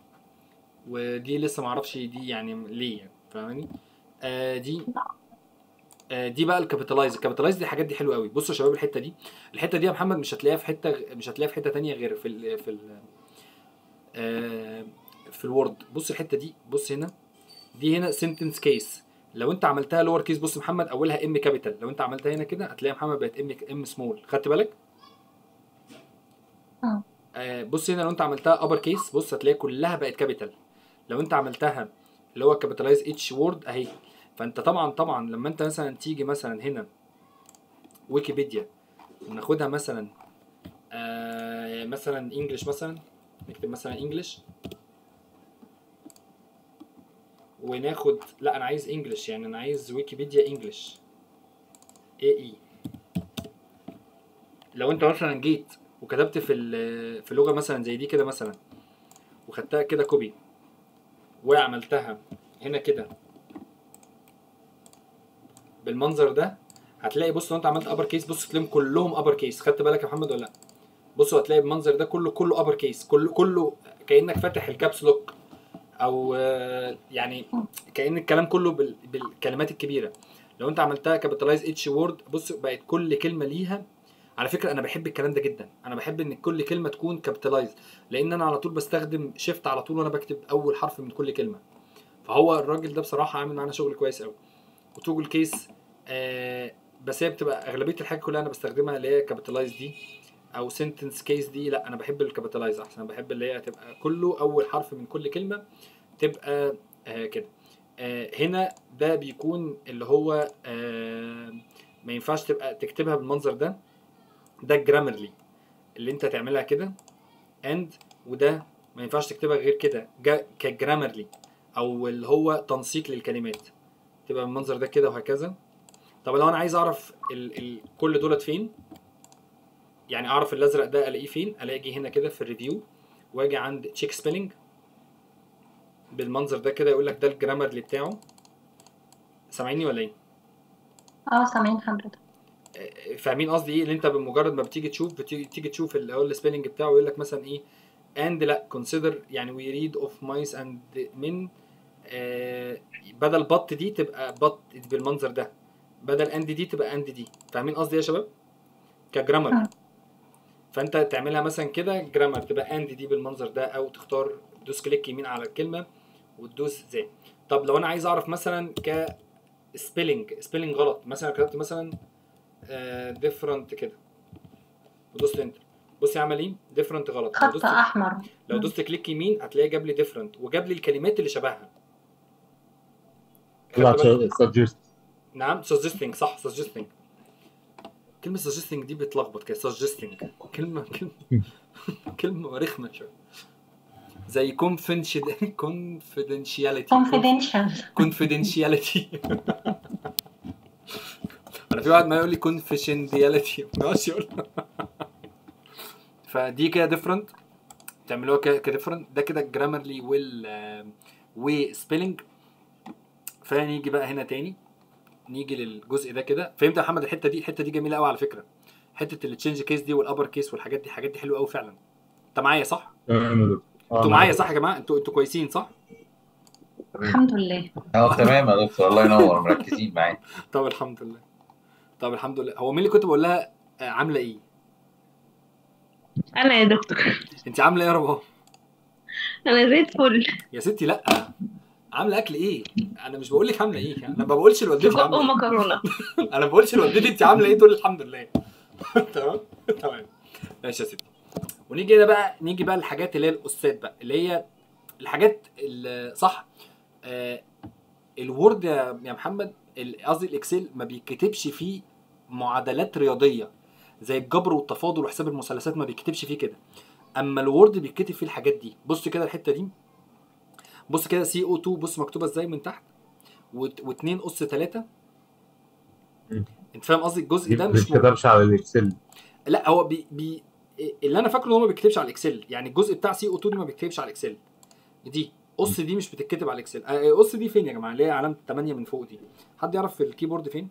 ودي لسه ما اعرفش دي يعني ليه يعني فاهماني آه دي آه دي بقى الكابيتالايز الكابيتالايز دي الحاجات دي حلوه قوي بصوا يا شباب الحته دي الحته دي يا محمد مش هتلاقيها في حته مش هتلاقيها في حته تانية غير في ال في ال آه في الوورد بص الحته دي بص هنا دي هنا سنتنس كيس لو انت عملتها لور كيس بص محمد اولها ام كابيتال لو انت عملتها هنا كده هتلاقي محمد بقت ام ام سمول خدت بالك اه. آه بص هنا لو انت عملتها ابر كيس بص هتلاقي كلها بقت كابيتال لو انت عملتها اللي هو كابيتالايز اتش وورد اهي فانت طبعا طبعا لما انت مثلا تيجي مثلا هنا ويكيبيديا وناخدها مثلا آه مثلا انجلش مثلا نكتب مثلا انجلش وناخد لا انا عايز انجلش يعني انا عايز ويكيبيديا انجلش اي اي لو انت مثلا جيت وكتبت في ال- في لغه مثلا زي دي كده مثلا وخدتها كده كوبي وعملتها هنا كده بالمنظر ده هتلاقي بص لو انت عملت ابر كيس بص تلاقيهم كلهم ابر كيس خدت بالك يا محمد ولا لا بصوا هتلاقي المنظر ده كله كله ابر كيس كله كله كانك فاتح الكابس لوك او آه، يعني كان الكلام كله بال- بالكلمات الكبيره لو انت عملتها كابيتالايز اتش وورد بص بقت كل كلمه ليها على فكره انا بحب الكلام ده جدا انا بحب ان كل كلمه تكون كابيتالايز لان انا على طول بستخدم شيفت على طول وانا بكتب اول حرف من كل كلمه فهو الراجل ده بصراحه عامل معانا شغل كويس قوي وتوجل كيس آه بس هي بتبقى اغلبيه الحاجات كلها انا بستخدمها اللي هي كابيتالايز دي او سنتنس كيس دي لا انا بحب الكابيتالايز احسن بحب اللي هي تبقى كله اول حرف من كل كلمه تبقى آه كده آه هنا ده بيكون اللي هو آه ما ينفعش تبقى تكتبها بالمنظر ده ده جرامرلي اللي انت تعملها كده اند وده ما ينفعش تكتبها غير كده جا- كجرامرلي او اللي هو تنسيق للكلمات تبقى بالمنظر ده كده وهكذا طب لو انا عايز اعرف ال ال كل دولت فين يعني اعرف الازرق ده الاقيه فين الاقي هنا كده في الريفيو واجي عند تشيك سبيلنج بالمنظر ده كده يقول لك ده الجرامرلي بتاعه سامعيني ولا ايه اه سامعين حضرتك فاهمين قصدي ايه اللي انت بمجرد ما بتيجي تشوف بتيجي تيجي تشوف اللي هو السبيلنج بتاعه يقول لك مثلا ايه اند لا كونسيدر يعني وي ريد اوف مايس اند من آه بدل بط دي تبقى بط بالمنظر ده بدل اند دي تبقى اند دي فاهمين قصدي يا شباب كجرامر مم. فانت تعملها مثلا كده جرامر تبقى اند دي بالمنظر ده او تختار دوس كليك يمين على الكلمه وتدوس زي طب لو انا عايز اعرف مثلا ك سبيلنج سبيلنج غلط مثلا كتبت مثلا ديفرنت كده ودوست انتر بص يعمل ايه ديفرنت غلط لو خط دوست احمر لو دوست كليك يمين هتلاقيه جاب لي ديفرنت وجاب لي الكلمات اللي شبهها طلع خدت بالك؟ سجست نعم suggesting صح suggesting كلمة suggesting دي بتلخبط كده suggesting كلمة كلمة كلمة رخمة شوية زي confidenti- confidentiality confidential confidentiality انا في واحد ما يقول لي confidentiality ما يقعدش يقول فدي كده ديفرنت تعملوها كديفرنت ده كده جرامرلي وال وسبيلنج فنيجي بقى هنا تاني نيجي للجزء ده كده فهمت يا محمد الحته دي الحته دي جميله قوي على فكره حته التشينج كيس دي والابر كيس والحاجات دي الحاجات دي حلوه قوي فعلا انت معايا صح انتوا معايا صح يا جماعه انتوا انتوا كويسين صح الحمد لله اه تمام يا دكتور الله ينور مركزين معاك طب الحمد لله طب الحمد لله هو مين اللي كنت بقول لها آه، عامله ايه انا يا دكتور انت عامله ايه يا رباب انا زي الفل يا ستي لا عامله اكل ايه انا مش بقول لك عامله ايه انا ما بقولش لوالدتي سجق عامله ايه ومكرونه انا ما بقولش لوالدتي انت عامله ايه تقول الحمد لله تمام تمام ماشي يا ستي ونيجي هنا بقى نيجي بقى الحاجات اللي هي الاسات بقى اللي هي الحاجات ال- صح آه الوورد يا يا محمد ال- قصدي الاكسل ما بيتكتبش فيه معادلات رياضيه زي الجبر والتفاضل وحساب المثلثات ما بيتكتبش فيه كده اما الوورد بيتكتب فيه الحاجات دي بص كده الحته دي بص كده سي او 2 بص مكتوبه ازاي من تحت و2 اس 3 مم. انت فاهم قصدي الجزء ده ما مش موجود. بيتكتبش على الاكسل لا هو بي, بي اللي انا فاكره ان هو ما بيكتبش على الاكسل يعني الجزء بتاع سي او 2 دي ما بيكتبش على الاكسل دي قص دي مش بتتكتب على الاكسل آه، قص دي فين يا جماعه اللي هي علامه 8 من فوق دي حد يعرف في الكيبورد فين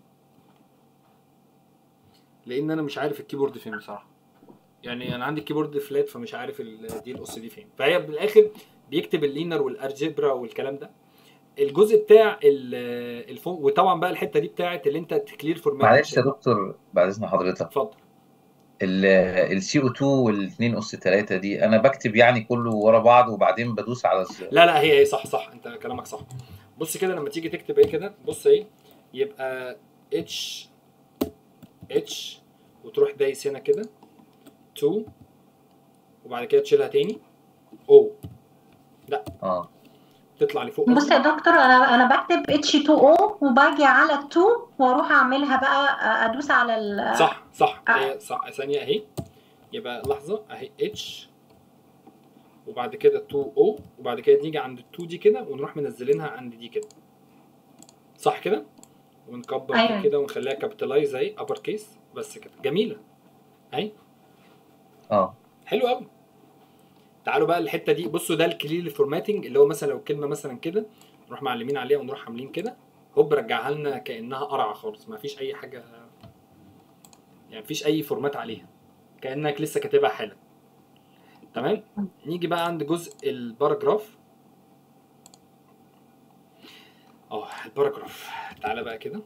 لان انا مش عارف الكيبورد فين بصراحه يعني انا عندي الكيبورد فلات فمش عارف ال- دي القص دي فين فهي بالاخر بيكتب اللينر والارجبرا والكلام ده الجزء بتاع ال- الفون وطبعا بقى الحته دي بتاعت اللي انت تكلير فورمات معلش يا دكتور بعد اذن حضرتك اتفضل السي او 2 وال2 اس 3 دي انا بكتب يعني كله ورا بعض وبعدين بدوس على الز- لا لا هي هي صح صح انت كلامك صح بص كده لما تيجي تكتب ايه كده بص ايه يبقى اتش اتش وتروح دايس هنا كده 2 وبعد كده تشيلها تاني او اه تطلع لفوق بص يا دكتور انا انا بكتب H2O وباجي على ال 2 واروح اعملها بقى ادوس على ال صح صح آه. هي صح ثانية اهي يبقى لحظة اهي اتش وبعد كده 2 او وبعد كده نيجي عند ال 2 دي كده ونروح منزلينها عند دي كده صح كده ونكبر أيوة. دي كده ونخليها كابيتالايز اهي ابر كيس بس كده جميلة اهي اه حلو قوي تعالوا بقى الحته دي بصوا ده الكلير فورماتنج اللي هو مثلا لو الكلمه مثلا كده نروح معلمين عليها ونروح عاملين كده هوب رجعها لنا كانها قرعه خالص ما فيش اي حاجه يعني مفيش اي فورمات عليها كانك لسه كاتبها حالا تمام نيجي بقى عند جزء الباراجراف اه الباراجراف تعالى بقى كده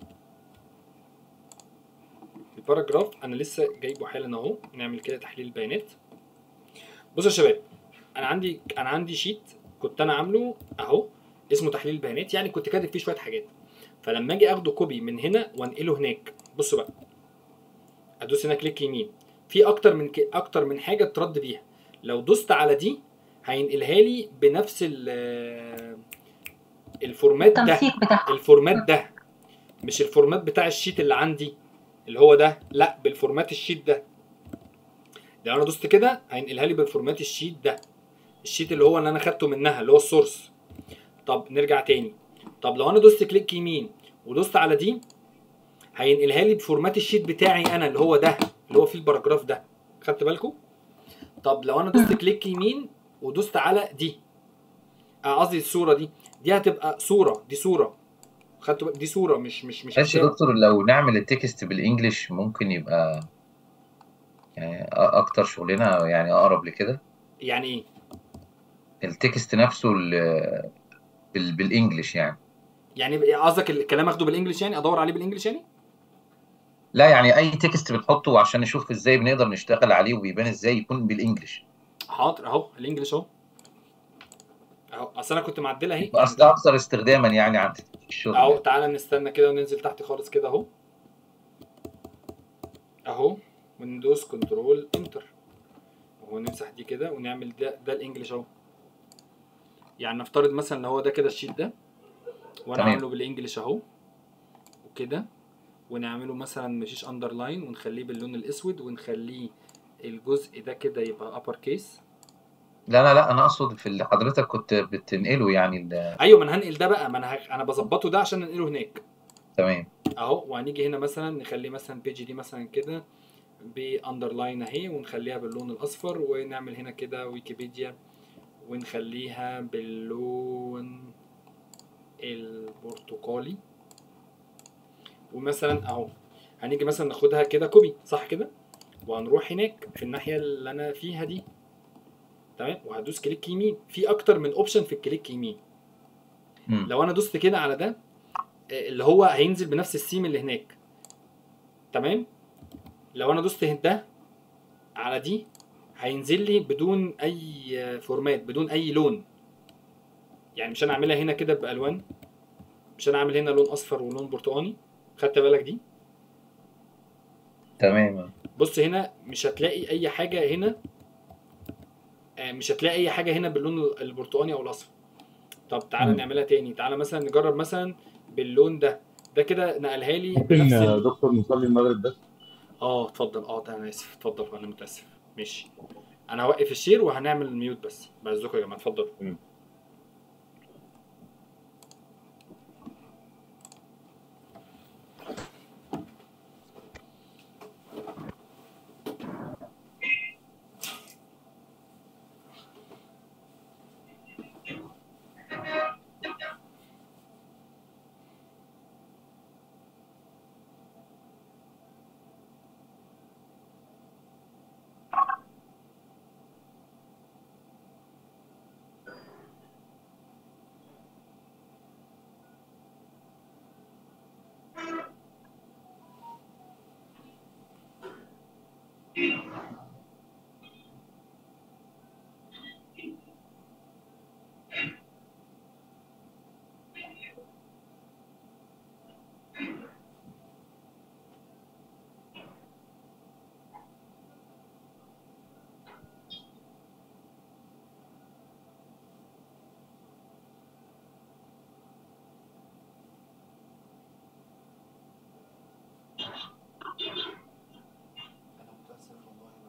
الباراجراف انا لسه جايبه حالا اهو نعمل كده تحليل بيانات بصوا يا شباب انا عندي انا عندي شيت كنت انا عامله اهو اسمه تحليل بيانات يعني كنت كاتب فيه شويه حاجات فلما اجي اخده كوبي من هنا وانقله هناك بصوا بقى ادوس هنا كليك يمين في اكتر من ك... اكتر من حاجه ترد بيها لو دوست على دي هينقلها لي بنفس ال الفورمات ده التنسيق بتاعها الفورمات ده مش الفورمات بتاع الشيت اللي عندي اللي هو ده لا بالفورمات الشيت ده لو انا دوست كده هينقلها لي بالفورمات الشيت ده الشيت اللي هو اللي انا خدته منها اللي هو السورس طب نرجع تاني طب لو انا دوست كليك يمين ودوست على دي هينقلها لي بفورمات الشيت بتاعي انا اللي هو ده اللي هو فيه الباراجراف ده خدت بالكم طب لو انا دوست كليك يمين ودوست على دي آه، قصدي الصوره دي دي هتبقى صوره دي صوره خدتوا بالك؟ دي صوره مش مش مش معلش يا كتاب. دكتور لو نعمل التكست بالانجلش ممكن يبقى يعني أ- اكتر شغلنا يعني اقرب لكده يعني ايه التكست نفسه ال- بال- بالانجلش يعني يعني قصدك الكلام اخده بالانجلش يعني ادور عليه بالانجلش يعني لا يعني اي تكست بنحطه عشان نشوف ازاي بنقدر نشتغل عليه وبيبان ازاي يكون بالانجلش حاضر اهو الانجليش اهو اهو اصل انا كنت معدلها اهي اصل ده اكثر استخداما يعني عن الشغل اهو يعني. تعالى نستنى كده وننزل تحت خالص كده اهو اهو وندوس كنترول انتر وهو نمسح دي كده ونعمل ده ده الانجليش اهو يعني نفترض مثلا ان هو ده كده الشيت ده وانا تمام. عامله بالانجليش اهو وكده ونعمله مثلا مفيش اندرلاين ونخليه باللون الاسود ونخليه الجزء ده كده يبقى ابر كيس لا لا لا انا اقصد في اللي حضرتك كنت بتنقله يعني ال- ايوه ما انا هنقل ده بقى ما انا ه- انا بظبطه ده عشان ننقله هناك تمام اهو وهنيجي هنا مثلا نخلي مثلا بيجي دي مثلا كده باندرلاين اهي ونخليها باللون الاصفر ونعمل هنا كده ويكيبيديا ونخليها باللون البرتقالي ومثلا اهو هنيجي مثلا ناخدها كده كوبي صح كده وهنروح هناك في الناحيه اللي انا فيها دي تمام وهدوس كليك يمين في اكتر من اوبشن في الكليك يمين مم. لو انا دوست كده على ده آه، اللي هو هينزل بنفس السيم اللي هناك تمام لو انا دوست ده على دي هينزل لي بدون اي آه، فورمات بدون اي لون يعني مش انا اعملها هنا كده بالوان مش انا اعمل هنا لون اصفر ولون برتقاني خدت بالك دي تمام بص هنا مش هتلاقي اي حاجه هنا آه، مش هتلاقي اي حاجه هنا باللون البرتقاني او الاصفر طب تعالى مم. نعملها تاني تعالى مثلا نجرب مثلا باللون ده ده كده نقلها لي ممكن بنفس آه، ال- دكتور نصلي المغرب بس اه اتفضل اه ده انا اسف اتفضل انا متاسف ماشي انا هوقف الشير وهنعمل الميوت بس بعزكم يا جماعه اتفضل مم. انا متاسف والله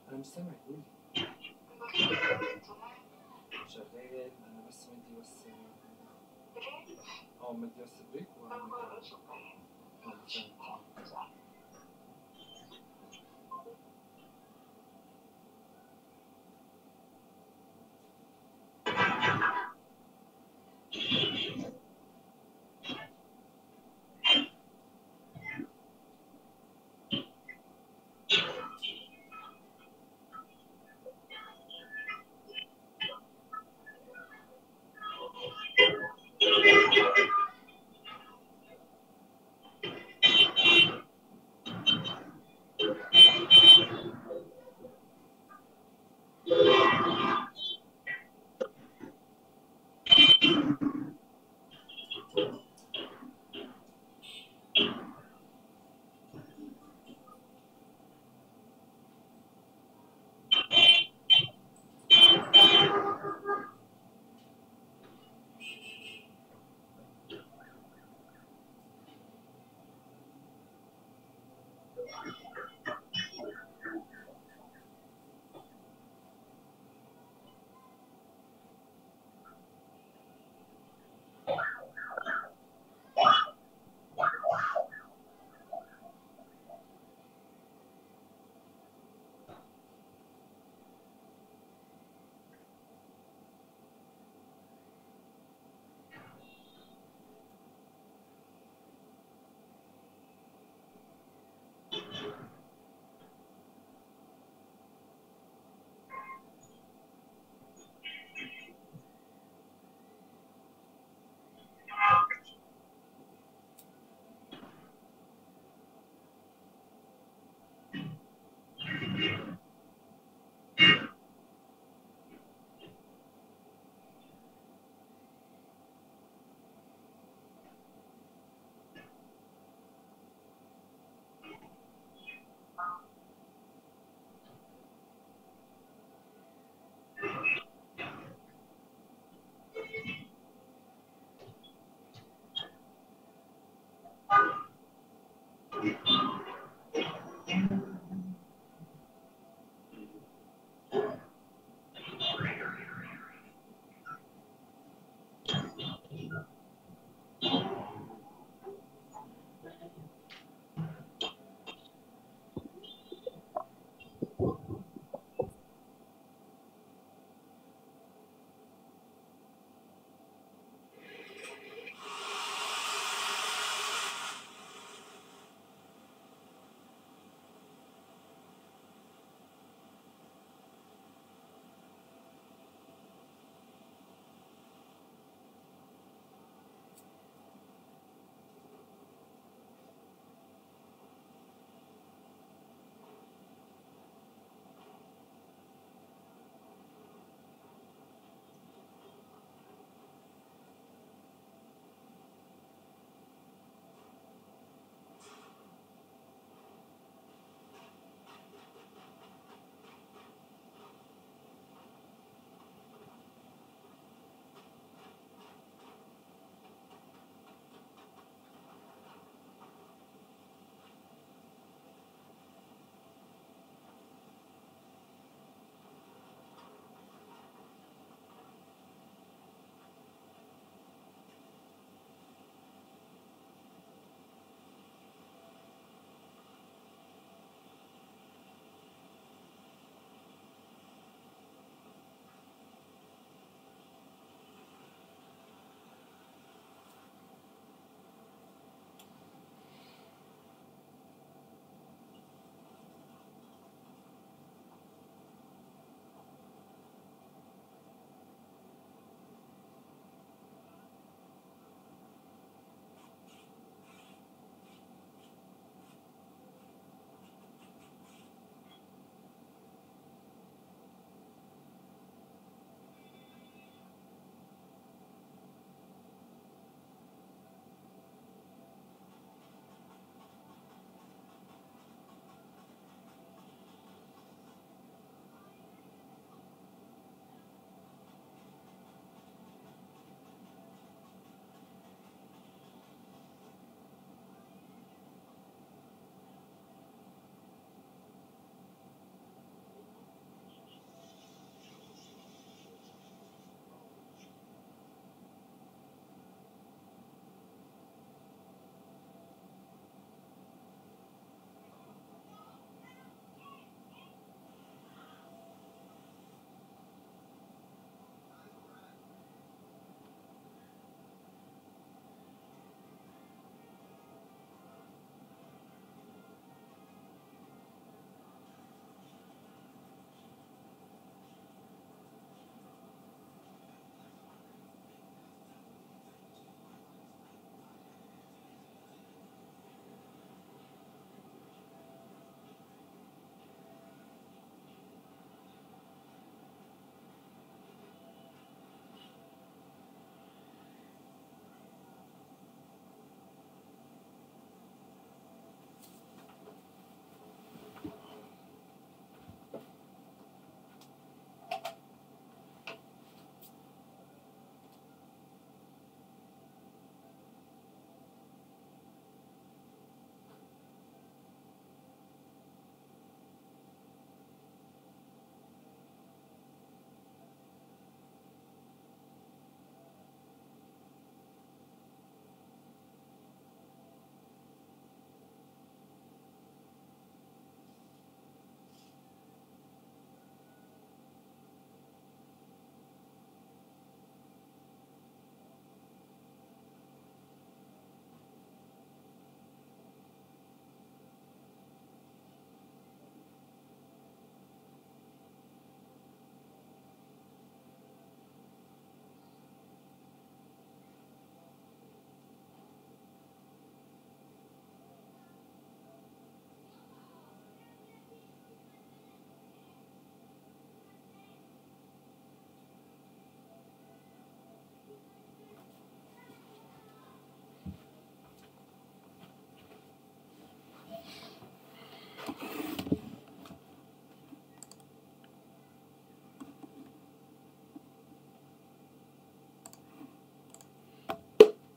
انا مش سامع قولي شغال انا بس مدي بس اه مدي بس بريك وهعمل كده. اه، فهمت.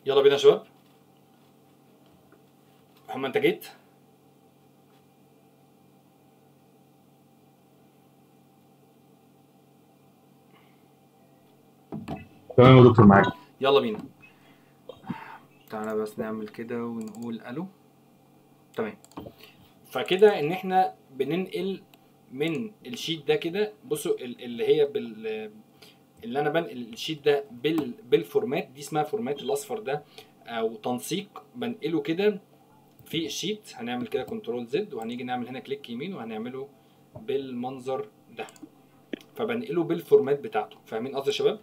يلا بينا يا شباب محمد انت جيت تمام يا دكتور معاك يلا بينا تعالى بس نعمل كده ونقول الو تمام فكده ان احنا بننقل من الشيت ده كده بصوا ال- اللي هي بال اللي انا بنقل الشيت ده بال بالفورمات دي اسمها فورمات الاصفر ده او تنسيق بنقله كده في الشيت هنعمل كده كنترول زد وهنيجي نعمل هنا كليك يمين وهنعمله بالمنظر ده فبنقله بالفورمات بتاعته فاهمين قصدي يا شباب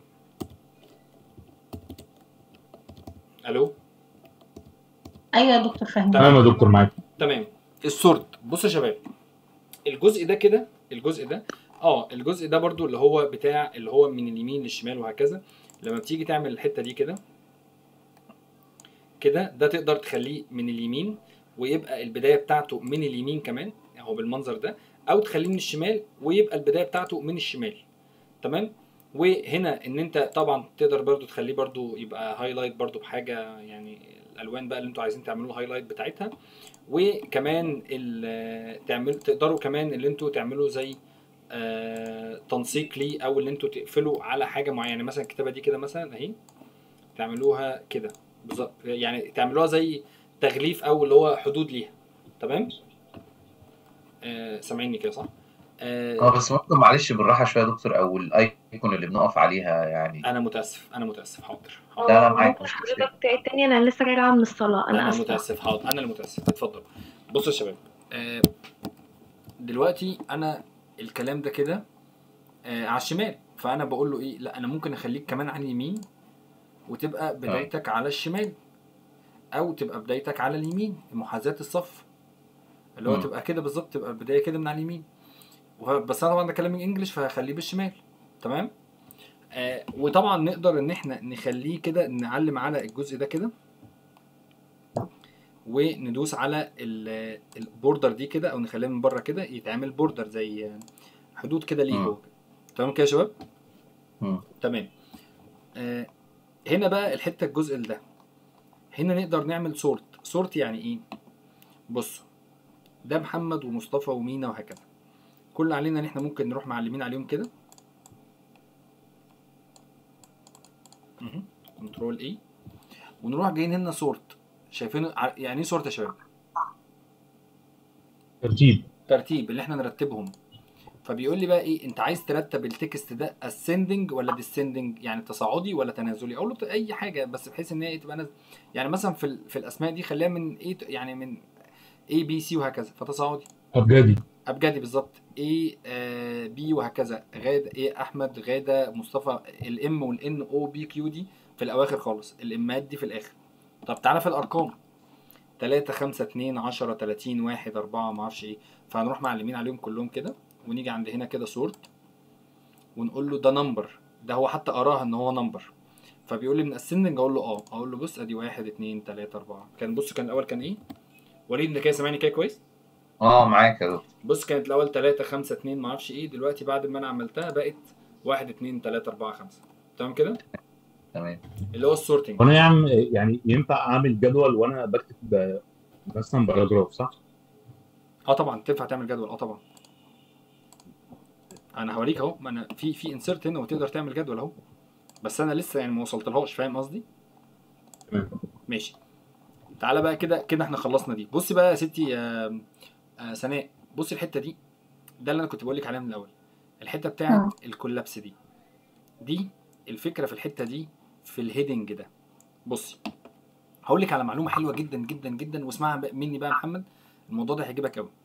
الو ايوه يا دكتور فاهمين تمام يا دكتور معاك تمام السورت بصوا يا شباب الجزء ده كده الجزء ده اه الجزء ده برضو اللي هو بتاع اللي هو من اليمين للشمال وهكذا لما بتيجي تعمل الحته دي كده كده ده تقدر تخليه من اليمين ويبقى البدايه بتاعته من اليمين كمان اهو بالمنظر ده او تخليه من الشمال ويبقى البدايه بتاعته من الشمال تمام وهنا ان انت طبعا تقدر برضو تخليه برضو يبقى هايلايت برضو بحاجه يعني الالوان بقى اللي انتوا عايزين تعملوا هايلايت بتاعتها وكمان ال- تعمل تقدروا كمان اللي انتوا تعملوا زي آه، تنسيق ليه او اللي انتوا تقفلوا على حاجه معينه يعني مثلا الكتابه دي كده مثلا اهي تعملوها كده بالظبط يعني تعملوها زي تغليف او اللي هو حدود ليها تمام آه سامعيني كده صح اه آه بس ممكن معلش بالراحه شويه يا دكتور او الايكون اللي بنقف عليها يعني انا متاسف انا متاسف حاضر لا لا معاك ممكن مش مشكله حضرتك تعيد تاني انا لسه راجعه من الصلاه انا انا اسفه متاسف حاضر انا اللي متاسف اتفضل بصوا يا شباب آه، دلوقتي انا الكلام ده كده آه، على الشمال فانا بقول له ايه لا انا ممكن اخليك كمان على اليمين وتبقى بدايتك على الشمال او تبقى بدايتك على اليمين محاذاة الصف اللي هو مم. تبقى كده بالظبط تبقى البدايه كده من على اليمين وه- بس انا طبعا ده كلام انجلش فهخليه بالشمال تمام آه وطبعا نقدر ان احنا نخليه كده نعلم على الجزء ده كده وندوس على ال- البوردر دي كده او نخليها من بره كده يتعمل بوردر زي حدود كده ليه مم. هو تمام كده يا شباب مم. تمام آه هنا بقى الحته الجزء ده هنا نقدر نعمل سورت سورت يعني ايه بصوا ده محمد ومصطفى ومينا وهكذا كل اللي علينا ان احنا ممكن نروح معلمين عليهم كده كنترول اي ونروح جايين هنا سورت شايفين ع- يعني ايه سورت يا شباب ترتيب ترتيب اللي احنا نرتبهم فبيقول لي بقى ايه انت عايز ترتب التكست ده ascending ولا descending يعني تصاعدي ولا تنازلي اقول له اي حاجه بس بحيث ان هي تبقى نازله يعني مثلا في ال- في الاسماء دي خليها من ايه يعني من A B C وهكذا فتصاعدي ابجدي ابجدي بالظبط A آه B وهكذا غادة A احمد غادة مصطفى الام والان او بي كيو دي في الاواخر خالص الامات دي في الاخر طب تعالى في الارقام 3 5 2 10 30 1 4 ما اعرفش ايه فهنروح معلمين عليهم كلهم كده ونيجي عند هنا كده سورت ونقول له ده نمبر ده هو حتى قراها ان هو نمبر فبيقول لي من اسندنج اقول له اه اقول له بص ادي 1 2 3 4 كان بص كان الاول كان ايه وليد انت كده سامعني كده كويس اه معاك يا دكتور بص كانت الاول 3 5 2 ما اعرفش ايه دلوقتي بعد ما انا عملتها بقت 1 2 3 4 5 تمام كده تمام اللي هو السورتنج وانا يعم يعني ينفع اعمل جدول وانا بكتب آه، مثلا باراجراف صح؟ اه طبعا تنفع تعمل جدول اه طبعا انا هوريك اهو ما انا في في انسرت هنا وتقدر تعمل جدول اهو بس انا لسه يعني ما وصلتلهاش فاهم قصدي تمام ماشي تعالى بقى كده كده احنا خلصنا دي بصي بقى يا ستي يا آه، سناء بصي الحته دي ده اللي انا كنت بقول لك عليها من الاول الحته بتاعت الكولابس دي دي الفكره في الحته دي في الهيدنج ده بصي هقول لك على معلومه حلوه جدا جدا جدا واسمعها بقى- مني بقى يا محمد الموضوع ده هيعجبك قوي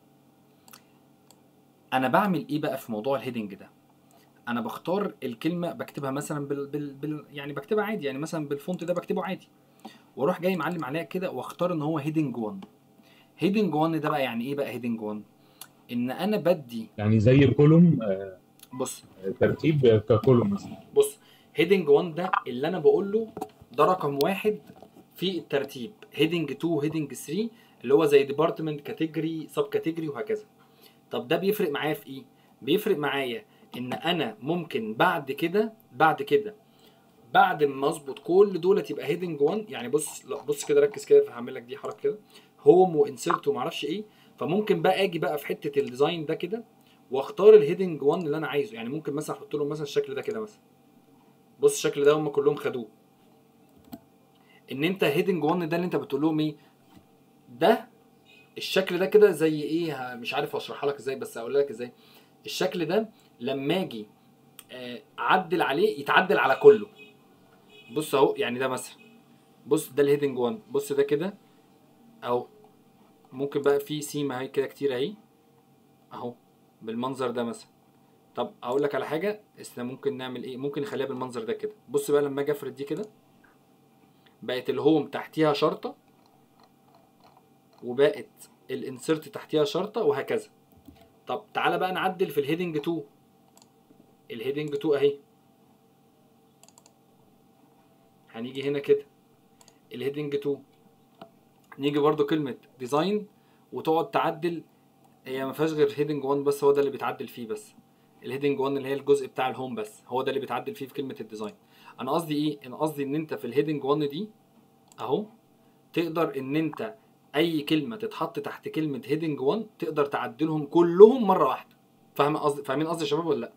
انا بعمل ايه بقى في موضوع الهيدنج ده انا بختار الكلمه بكتبها مثلا بال, بال, بال يعني بكتبها عادي يعني مثلا بالفونت ده بكتبه عادي واروح جاي معلم عليها كده واختار ان هو هيدنج 1 هيدنج 1 ده بقى يعني ايه بقى هيدنج 1 ان انا بدي يعني زي كولوم آه، بص ترتيب ككولوم مثلا بص هيدنج 1 ده اللي انا بقول له ده رقم واحد في الترتيب هيدنج 2 هيدنج 3 اللي هو زي ديبارتمنت كاتيجوري سب كاتيجوري وهكذا طب ده بيفرق معايا في ايه بيفرق معايا ان انا ممكن بعد كده بعد كده بعد ما اظبط كل دولت يبقى هيدنج 1 يعني بص لا بص كده ركز كده هعمل لك دي حركه كده هوم وانسرت وما اعرفش ايه فممكن بقى اجي بقى في حته الديزاين ده كده واختار الهيدنج 1 اللي انا عايزه يعني ممكن مثلا احط لهم مثلا الشكل ده كده مثلا بص الشكل ده هم كلهم خدوه ان انت هيدنج 1 ده اللي انت بتقول لهم ايه ده الشكل ده كده زي ايه ه- مش عارف اشرحها لك ازاي بس اقول لك ازاي الشكل ده لما اجي آه، اعدل عليه يتعدل على كله بص اهو يعني ده مثلا بص ده الهيدنج 1 بص ده كده اهو ممكن بقى في سيمه اهي كده كتير اهي اهو بالمنظر ده مثلا طب اقول لك على حاجه احنا ممكن نعمل ايه ممكن نخليها بالمنظر ده كده بص بقى لما اجي افرد دي كده بقت الهوم تحتيها شرطه وبقت الانسرت تحتيها شرطه وهكذا طب تعالى بقى نعدل في الهيدنج 2 الهيدنج 2 اهي هنيجي هنا كده الهيدنج 2 نيجي برضو كلمة ديزاين وتقعد تعدل هي ما فيهاش غير هيدنج 1 بس هو ده اللي بيتعدل فيه بس الهيدنج 1 اللي هي الجزء بتاع الهوم بس هو ده اللي بيتعدل فيه في كلمة الديزاين انا قصدي ايه انا قصدي ان انت في الهيدنج 1 دي اهو تقدر ان انت اي كلمة تتحط تحت كلمة هيدنج 1 تقدر تعدلهم كلهم مرة واحدة فاهم قصدي فاهمين قصدي يا شباب ولا لا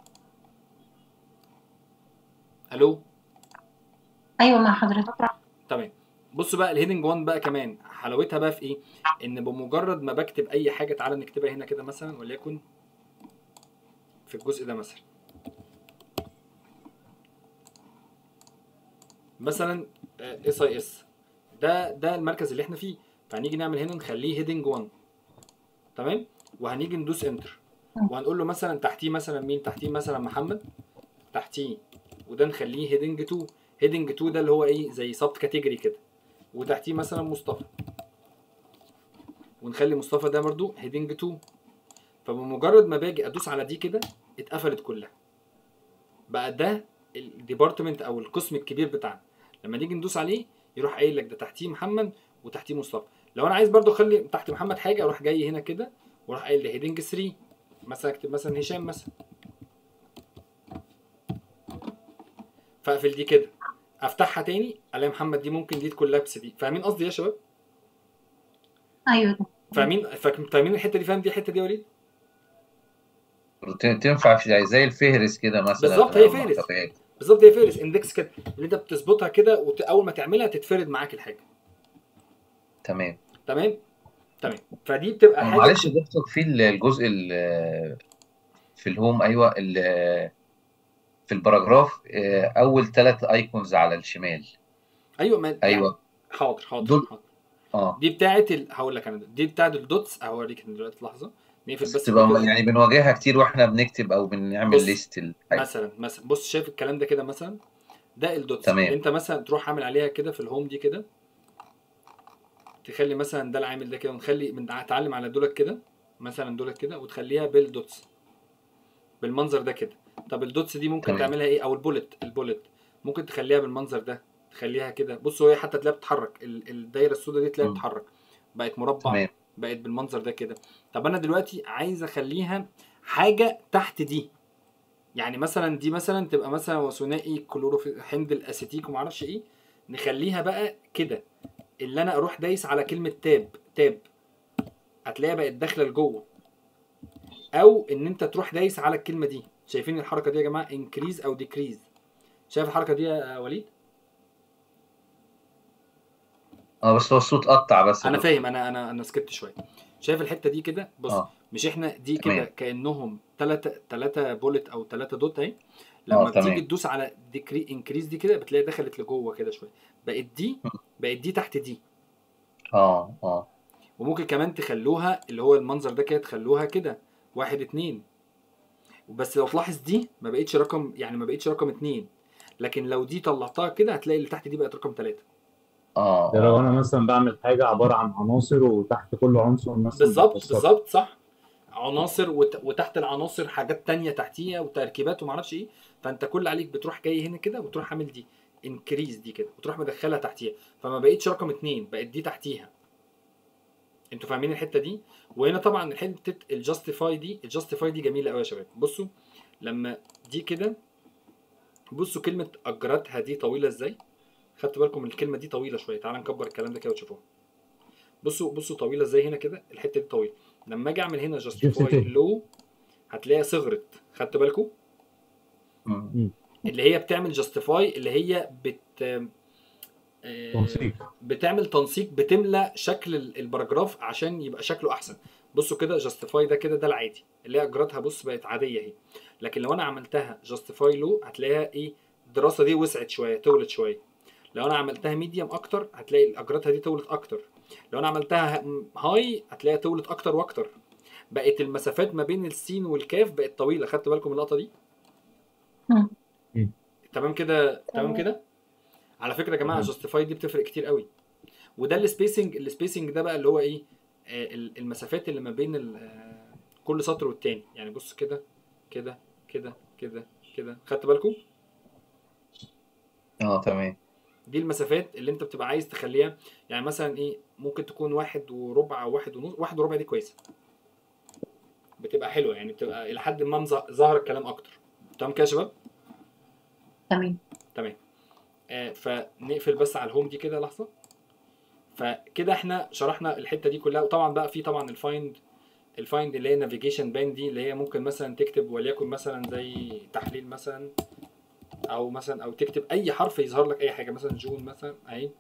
الو ايوه مع حضرتك تمام بصوا بقى الهيدنج 1 بقى كمان حلاوتها بقى في ايه ان بمجرد ما بكتب اي حاجه تعالى نكتبها هنا كده مثلا وليكن في الجزء ده مثلا مثلا اس اي اس ده ده المركز اللي احنا فيه فهنيجي نعمل هنا نخليه هيدنج 1 تمام وهنيجي ندوس انتر وهنقول له مثلا تحتيه مثلا مين تحتيه مثلا محمد تحتيه وده نخليه هيدنج 2 هيدنج 2 ده اللي هو ايه زي سب كاتيجوري كده وتحتيه مثلا مصطفى ونخلي مصطفى ده برضو هيدنج 2 فبمجرد ما باجي ادوس على دي كده اتقفلت كلها بقى ده الديبارتمنت او القسم الكبير بتاعنا لما نيجي ندوس عليه يروح قايل لك ده تحتيه محمد وتحتيه مصطفى لو انا عايز برضو اخلي تحت محمد حاجه اروح جاي هنا كده واروح قايل لي هيدنج 3 مثلا اكتب مثلا هشام مثلا فاقفل دي كده افتحها تاني الاقي محمد دي ممكن دي تكون لابسه دي فاهمين قصدي يا شباب ايوه ده فاهمين فاك- فاهمين الحته دي فاهم دي الحته دي يا وليد ت- تنفع في يعني زي الفهرس كده مثلا بالظبط، هي أو فهرس. محتويات. بالظبط هي فيرس اندكس كده اللي انت بتظبطها كده واول ما تعملها تتفرد معاك الحاجه تمام تمام تمام فدي بتبقى حاجه معلش يا دكتور في ال- الجزء ال- في الهوم ايوه ال- في الباراجراف آه، اول ثلاث ايكونز على الشمال ايوه ما يعني ايوه حاضر حاضر, دول- حاضر. اه دي بتاعت ال... هقول لك انا دي بتاعت الدوتس اوريك دلوقتي لحظه نقفل بس بس تبقى كده. يعني بنواجهها كتير واحنا بنكتب او بنعمل بص، ليست الحاجة. مثلا مثلا بص شايف الكلام ده كده مثلا ده الدوتس تمام. اللي انت مثلا تروح عامل عليها كده في الهوم دي كده تخلي مثلا ده العامل ده كده ونخلي نتعلم على دولت كده مثلا دولت كده وتخليها بالدوتس بالمنظر ده كده طب الدوتس دي ممكن تمام. تعملها ايه او البولت البولت ممكن تخليها بالمنظر ده تخليها كده بص هي حتى تلاقيها بتتحرك ال- الدايره السوداء دي تلاقيها مم. بتتحرك بقت مربع تمام بقت بالمنظر ده كده طب انا دلوقتي عايز اخليها حاجه تحت دي يعني مثلا دي مثلا تبقى مثلا وثنائي كلوروفي حمض الاسيتيك وما اعرفش ايه نخليها بقى كده اللي انا اروح دايس على كلمه تاب تاب هتلاقيها بقت داخله لجوه او ان انت تروح دايس على الكلمه دي شايفين الحركه دي يا جماعه انكريز او ديكريز شايف الحركه دي يا وليد اه بس هو الصوت قطع بس انا فاهم انا انا انا سكت شويه شايف الحته دي كده بص اه مش احنا دي تمام. كده كانهم ثلاثة ثلاثة بولت او ثلاثة دوت اهي لما اه تمام بتيجي تدوس على ديكري انكريز دي كده بتلاقي دخلت لجوه كده شويه بقت دي م. بقت دي تحت دي اه اه وممكن كمان تخلوها اللي هو المنظر ده كده تخلوها كده واحد اتنين بس لو تلاحظ دي ما بقتش رقم يعني ما بقتش رقم اتنين لكن لو دي طلعتها كده هتلاقي اللي تحت دي بقت رقم ثلاثة اه ده لو اه انا مثلا بعمل حاجه عباره عن عناصر وتحت كل عنصر مثلا بالظبط بفسر. بالظبط صح عناصر وت... وتحت العناصر حاجات تانية تحتيها وتركيبات وما اعرفش ايه فانت كل عليك بتروح جاي هنا كده وتروح عامل دي انكريز دي كده وتروح مدخلها تحتيها فما بقتش رقم اتنين بقت دي تحتيها انتوا فاهمين الحته دي وهنا طبعا حته الجاستيفاي دي الجاستيفاي دي جميله قوي يا شباب بصوا لما دي كده بصوا كلمه اجرتها دي طويله ازاي خدت بالكم من الكلمه دي طويله شويه تعال نكبر الكلام ده كده وتشوفوها بصوا بصوا طويله ازاي هنا كده الحته دي طويله لما اجي اعمل هنا جاستيفاي تاني. لو هتلاقيها صغرت خدت بالكم مم. اللي هي بتعمل جاستيفاي اللي هي بت آه، تنسيق بتعمل تنسيق بتملى شكل ال- الباراجراف عشان يبقى شكله احسن بصوا كده جاستيفاي ده كده ده العادي اللي هي اجرتها بص بقت عاديه اهي لكن لو انا عملتها جاستيفاي لو هتلاقيها ايه الدراسه دي وسعت شويه طولت شويه لو انا عملتها ميديوم اكتر هتلاقي اجرتها دي طولت اكتر لو انا عملتها هاي هتلاقيها طولت اكتر واكتر بقت المسافات ما بين السين والكاف بقت طويله خدت بالكم من اللقطه دي مم. مم. تمام كده تمام تمام. كده على فكره يا جماعه تمام. جاستيفاي دي بتفرق كتير قوي وده السبيسنج السبيسنج ده بقى اللي هو ايه آه، ال- المسافات اللي ما بين ال- آه، كل سطر والتاني يعني بص كده كده كده كده كده خدت بالكم اه تمام دي المسافات اللي انت بتبقى عايز تخليها يعني مثلا ايه ممكن تكون واحد وربع او واحد ونص واحد وربع دي كويسه بتبقى حلوه يعني بتبقى الى حد ما مظ- ظاهر الكلام اكتر تمام كده يا شباب تمام تمام آه فنقفل بس على الهوم دي كده لحظه فكده احنا شرحنا الحته دي كلها وطبعا بقى في طبعا الفايند الفايند اللي هي نافيجيشن بان دي اللي هي ممكن مثلا تكتب وليكن مثلا زي تحليل مثلا او مثلا او تكتب اي حرف يظهر لك اي حاجه مثلا جون مثلا اهي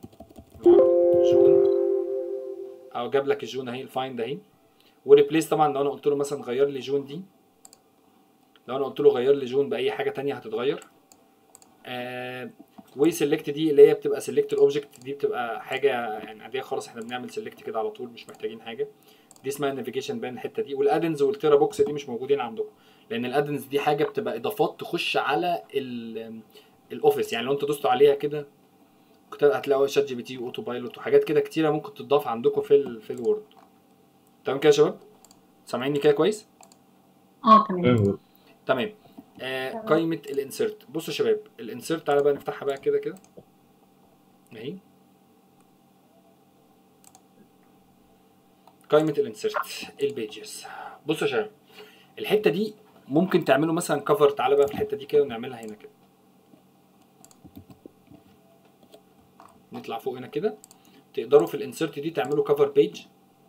جون او جاب لك الجون اهي الفايند اهي وريبليس طبعا لو انا قلت له مثلا غير لي جون دي لو انا قلت له غير لي جون باي حاجه تانية هتتغير آه وسيلكت دي اللي هي بتبقى سيلكت الاوبجكت دي بتبقى حاجه يعني عاديه خالص احنا بنعمل سيلكت كده على طول مش محتاجين حاجه دي اسمها النافيجيشن بان الحته دي والادنز والتيرا بوكس دي مش موجودين عندكم لان الادنز دي حاجه بتبقى اضافات تخش على ال- الاوفيس يعني لو انت دوستوا عليها كده كنت هتلاقوا شات جي بي تي واوتو بايلوت وحاجات كده كتيره ممكن تضاف عندكم في ال في الوورد تمام كده يا شباب سامعيني كده كويس اه تمام تمام. تمام آه تمام. قائمه الانسرت بصوا يا شباب الانسرت تعالى بقى نفتحها بقى كده كده اهي قائمه الانسرت البيجز بصوا يا شباب الحته دي ممكن تعملوا مثلا كفر تعالى بقى في الحته دي كده ونعملها هنا كده نطلع فوق هنا كده تقدروا في الانسرت دي تعملوا كفر بيج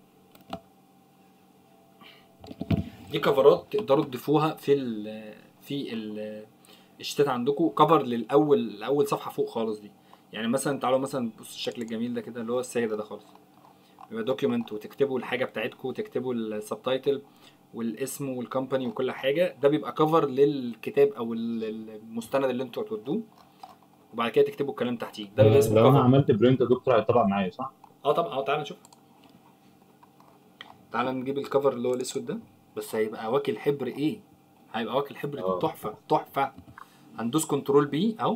دي كفرات تقدروا تضيفوها في ال في ال الشتات عندكم كفر للاول لاول صفحه فوق خالص دي يعني مثلا تعالوا مثلا بصوا الشكل الجميل ده كده اللي هو السيده ده خالص يبقى دوكيومنت وتكتبوا الحاجه بتاعتكم وتكتبوا السبتايتل والاسم والكومباني وكل حاجه ده بيبقى كفر للكتاب او ال- المستند اللي انتوا هتودوه وبعد كده تكتبوا الكلام تحتيه ده بيبقى اسمه لو انا cover. عملت برنت يا دكتور هيطبع معايا صح؟ اه طبعا اه تعالى نشوف تعالى نجيب الكفر اللي هو الاسود ده بس هيبقى واكل حبر ايه هيبقى واكل حبر اه. تحفه تحفه هندوس كنترول بي اهو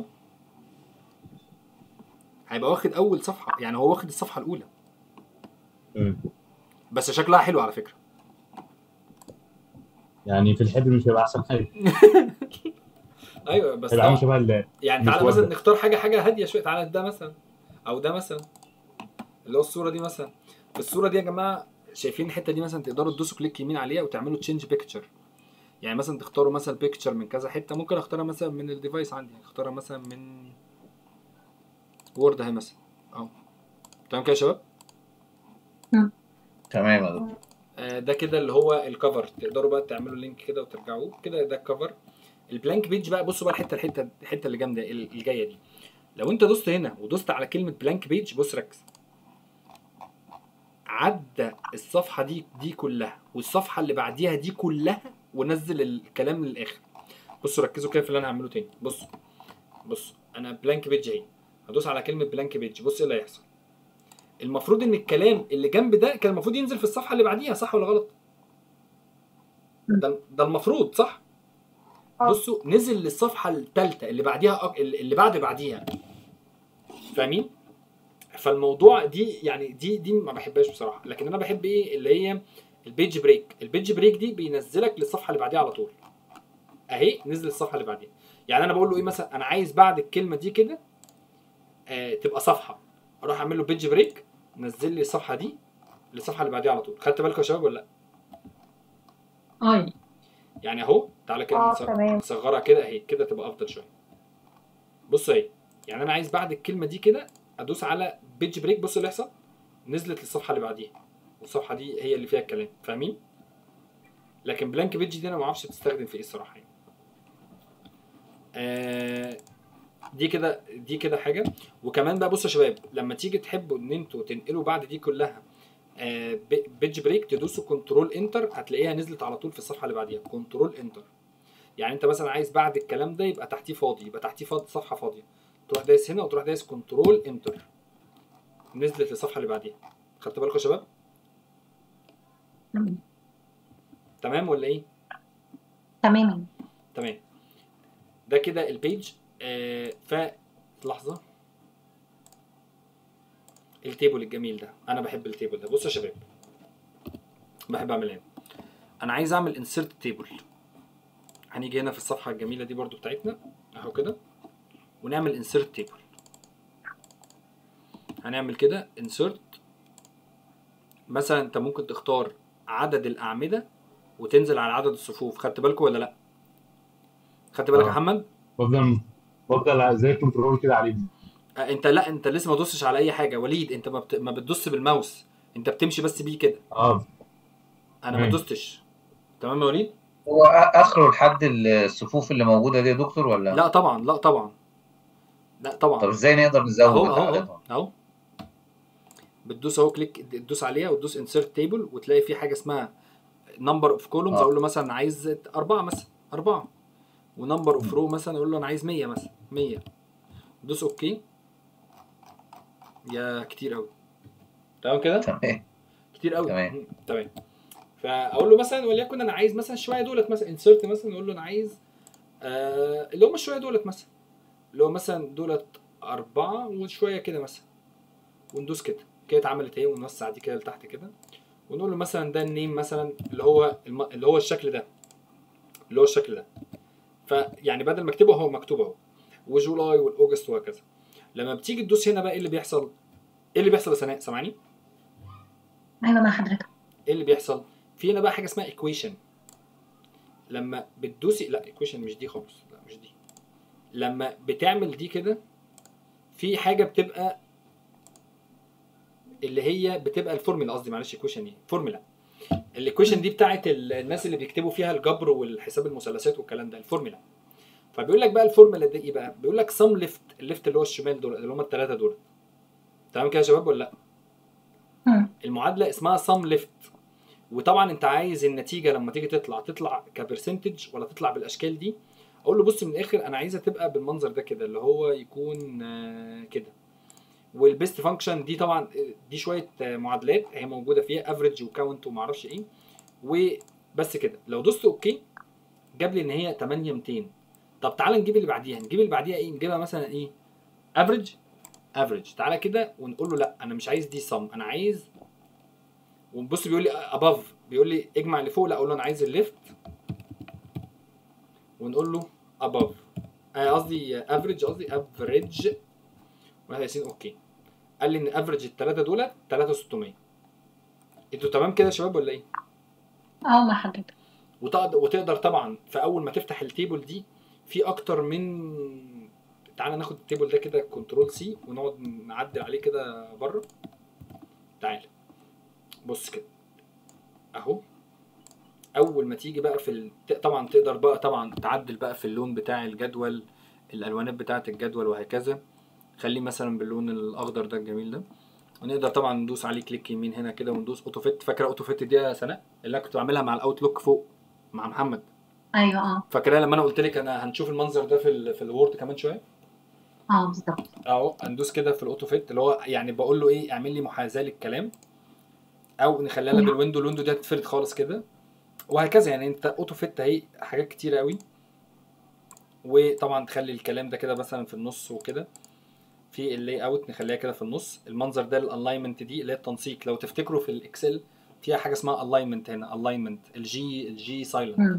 هيبقى واخد اول صفحه يعني هو واخد الصفحه الاولى مم. بس شكلها حلو على فكره يعني في الحبر مش هيبقى احسن حاجه ايوه بس هيبقى عامل طبعا شبه ال- يعني تعالى مسودة. مثلا نختار حاجه حاجه هاديه شويه تعالى ده مثلا او ده مثلا اللي هو الصوره دي مثلا الصوره دي يا جماعه شايفين الحته دي مثلا تقدروا تدوسوا كليك يمين عليها وتعملوا تشينج بيكتشر يعني مثلا تختاروا مثلا بيكتشر من كذا حته ممكن اختارها مثلا من الديفايس عندي اختارها مثلا من وورد اهي مثلا اهو تمام كده يا شباب تمام يا دكتور آه، ده كده اللي هو الكفر تقدروا بقى تعملوا لينك كده وترجعوه كده ده الكفر البلانك بيج بقى بصوا بقى الحته الحته الحته اللي جامده ال- الجايه دي لو انت دوست هنا ودوست على كلمه بلانك بيج بص ركز عدى الصفحه دي دي كلها والصفحه اللي بعديها دي كلها ونزل الكلام للاخر بصوا ركزوا كده في اللي انا هعمله تاني بصوا بصوا انا بلانك بيج اهي هدوس على كلمه بلانك بيج بص ايه اللي هيحصل المفروض ان الكلام اللي جنب ده كان المفروض ينزل في الصفحه اللي بعديها صح ولا غلط ده ده المفروض صح آه. بصوا نزل للصفحه الثالثه اللي بعديها أك... اللي بعد بعديها فاهمين فالموضوع دي يعني دي دي ما بحبهاش بصراحه لكن انا بحب ايه اللي هي البيج بريك البيج بريك دي بينزلك للصفحه اللي بعديها على طول اهي نزل الصفحه اللي بعديها يعني انا بقول له ايه مثلا انا عايز بعد الكلمه دي كده آه تبقى صفحه اروح اعمل له بيج بريك نزل لي الصفحه دي للصفحه اللي بعديها على طول خدت بالكم يا شباب ولا لا اه يعني اهو تعالى كده اه نصغ- تمام نصغرها كده اهي كده تبقى افضل شويه بص اهي يعني انا عايز بعد الكلمه دي كده ادوس على بيج بريك بص اللي يحصل نزلت للصفحه اللي بعديها والصفحه دي هي اللي فيها الكلام فاهمين لكن بلانك بيج دي انا ما اعرفش بتستخدم في ايه الصراحه يعني. آه دي كده دي كده حاجه وكمان بقى بصوا يا شباب لما تيجي تحبوا ان انتوا تنقلوا بعد دي كلها آه بيج بريك تدوسوا كنترول انتر هتلاقيها نزلت على طول في الصفحه اللي بعديها كنترول انتر يعني انت مثلا عايز بعد الكلام ده يبقى تحتيه فاضي يبقى تحتيه فاضي صفحه فاضيه تروح دايس هنا وتروح دايس كنترول انتر نزلت للصفحه اللي بعديها خدت بالكم يا شباب تمام. تمام ولا ايه تماما تمام ده كده البيج آه ف لحظه التيبل الجميل ده انا بحب التيبل ده بصوا يا شباب بحب اعمل ايه انا عايز اعمل انسيرت تيبل هنيجي هنا في الصفحه الجميله دي برضو بتاعتنا اهو كده ونعمل انسيرت تيبل هنعمل كده انسيرت مثلا انت ممكن تختار عدد الاعمده وتنزل على عدد الصفوف خدت بالكم ولا لا خدت بالك يا آه. محمد بفضل بفضل زي كنترول كده عليه آه، انت لا انت لسه ما دوستش على اي حاجه وليد انت ما, بت... ما بتدوس بالماوس انت بتمشي بس بيه كده اه انا ما مم. دوستش تمام يا وليد هو آ- اخره لحد الصفوف اللي موجوده دي يا دكتور ولا لا طبعا لا طبعا لا طبعا طب ازاي نقدر اهو نزود اهو اهو عددهم اهو بتدوس اهو كليك تدوس عليها وتدوس انسيرت تيبل وتلاقي في حاجه اسمها نمبر اوف كولومز آه. اقول له مثلا عايز اربعه مثلا اربعه ونمبر اوف رو مثلا اقول له انا عايز 100 مثلا 100 دوس اوكي يا كتير قوي تمام كده تمام كتير قوي تمام. مم، تمام فاقول له مثلا وليكن انا عايز مثلا شويه دولت مثلا انسرت مثلا اقول له انا عايز آه اللي هم شويه دولت مثلا اللي هو مثلا دولت اربعه وشويه كده مثلا وندوس كده كده اتعملت اهي ونوسع دي كده لتحت كده ونقول له مثلا ده النيم مثلا اللي هو الم... اللي هو الشكل ده اللي هو الشكل ده فيعني بدل ما اكتبه هو مكتوب اهو وجولاي والاوجست وهكذا لما بتيجي تدوس هنا بقى ايه اللي بيحصل؟ ايه اللي بيحصل يا سناء سامعني؟ ايوه مع حضرتك ايه اللي بيحصل؟ في هنا بقى حاجه اسمها ايكويشن لما بتدوسي لا ايكويشن مش دي خالص لا مش دي لما بتعمل دي كده في حاجه بتبقى اللي هي بتبقى الفورمولا قصدي معلش ايكويشن ايه فورمولا الايكويشن دي بتاعت ال- الناس اللي بيكتبوا فيها الجبر والحساب المثلثات والكلام ده الفورمولا فبيقول لك بقى الفورمولا دي ايه بقى بيقول لك سم ليفت الليفت اللي هو الشمال دول اللي هم الثلاثه دول تمام كده يا شباب ولا لا مم. المعادله اسمها سم ليفت وطبعا انت عايز النتيجه لما تيجي تطلع تطلع كبرسنتج ولا تطلع بالاشكال دي اقول له بص من الاخر انا عايزها تبقى بالمنظر ده كده اللي هو يكون آه، كده والبيست فانكشن دي طبعا آه، دي شويه آه، معادلات هي موجوده فيها افريج وكاونت وما اعرفش ايه وبس كده لو دوست اوكي جاب لي ان هي 8200 طب تعالى نجيب اللي بعديها نجيب اللي بعديها ايه نجيبها مثلا ايه افريج افريج تعالى كده ونقول له لا انا مش عايز دي سم انا عايز وبص بيقول لي اباف بيقول لي اجمع اللي فوق لا اقول له انا عايز الليفت ونقول له اباف قصدي افريج قصدي افريج واحد ياسين اوكي قال لي ان افريج الثلاثه دول 3600 انتوا تمام كده يا شباب ولا ايه؟ اه مع حضرتك وتقدر وتقدر طبعا في اول ما تفتح التيبل دي في اكتر من تعالى ناخد التيبل ده كده كنترول سي ونقعد نعدل عليه كده بره تعالى بص كده اهو اول ما تيجي بقى في ال... طبعا تقدر بقى طبعا تعدل بقى في اللون بتاع الجدول الالوانات بتاعه الجدول وهكذا خليه مثلا باللون الاخضر ده الجميل ده ونقدر طبعا ندوس عليه كليك يمين هنا كده وندوس اوتو فيت فاكره اوتو فيت دي يا سناء اللي انا كنت بعملها مع الاوتلوك فوق مع محمد ايوه اه فاكرها لما انا قلت لك انا هنشوف المنظر ده في ال في الوورد كمان شويه اه بالظبط اهو هندوس كده في الاوتو فيت اللي هو يعني بقول له ايه اعمل لي محاذاه للكلام او نخليها لها بالويندو الويندو دي هتتفرد خالص كده وهكذا يعني انت اوتو فيت اهي حاجات كتيره قوي وطبعا تخلي الكلام ده كده مثلا في النص وكده في اللاي اوت نخليها كده في النص المنظر ده الالاينمنت دي اللي هي التنسيق لو تفتكروا في الاكسل فيها حاجه اسمها الاينمنت هنا الاينمنت الجي الجي سايلنت مم.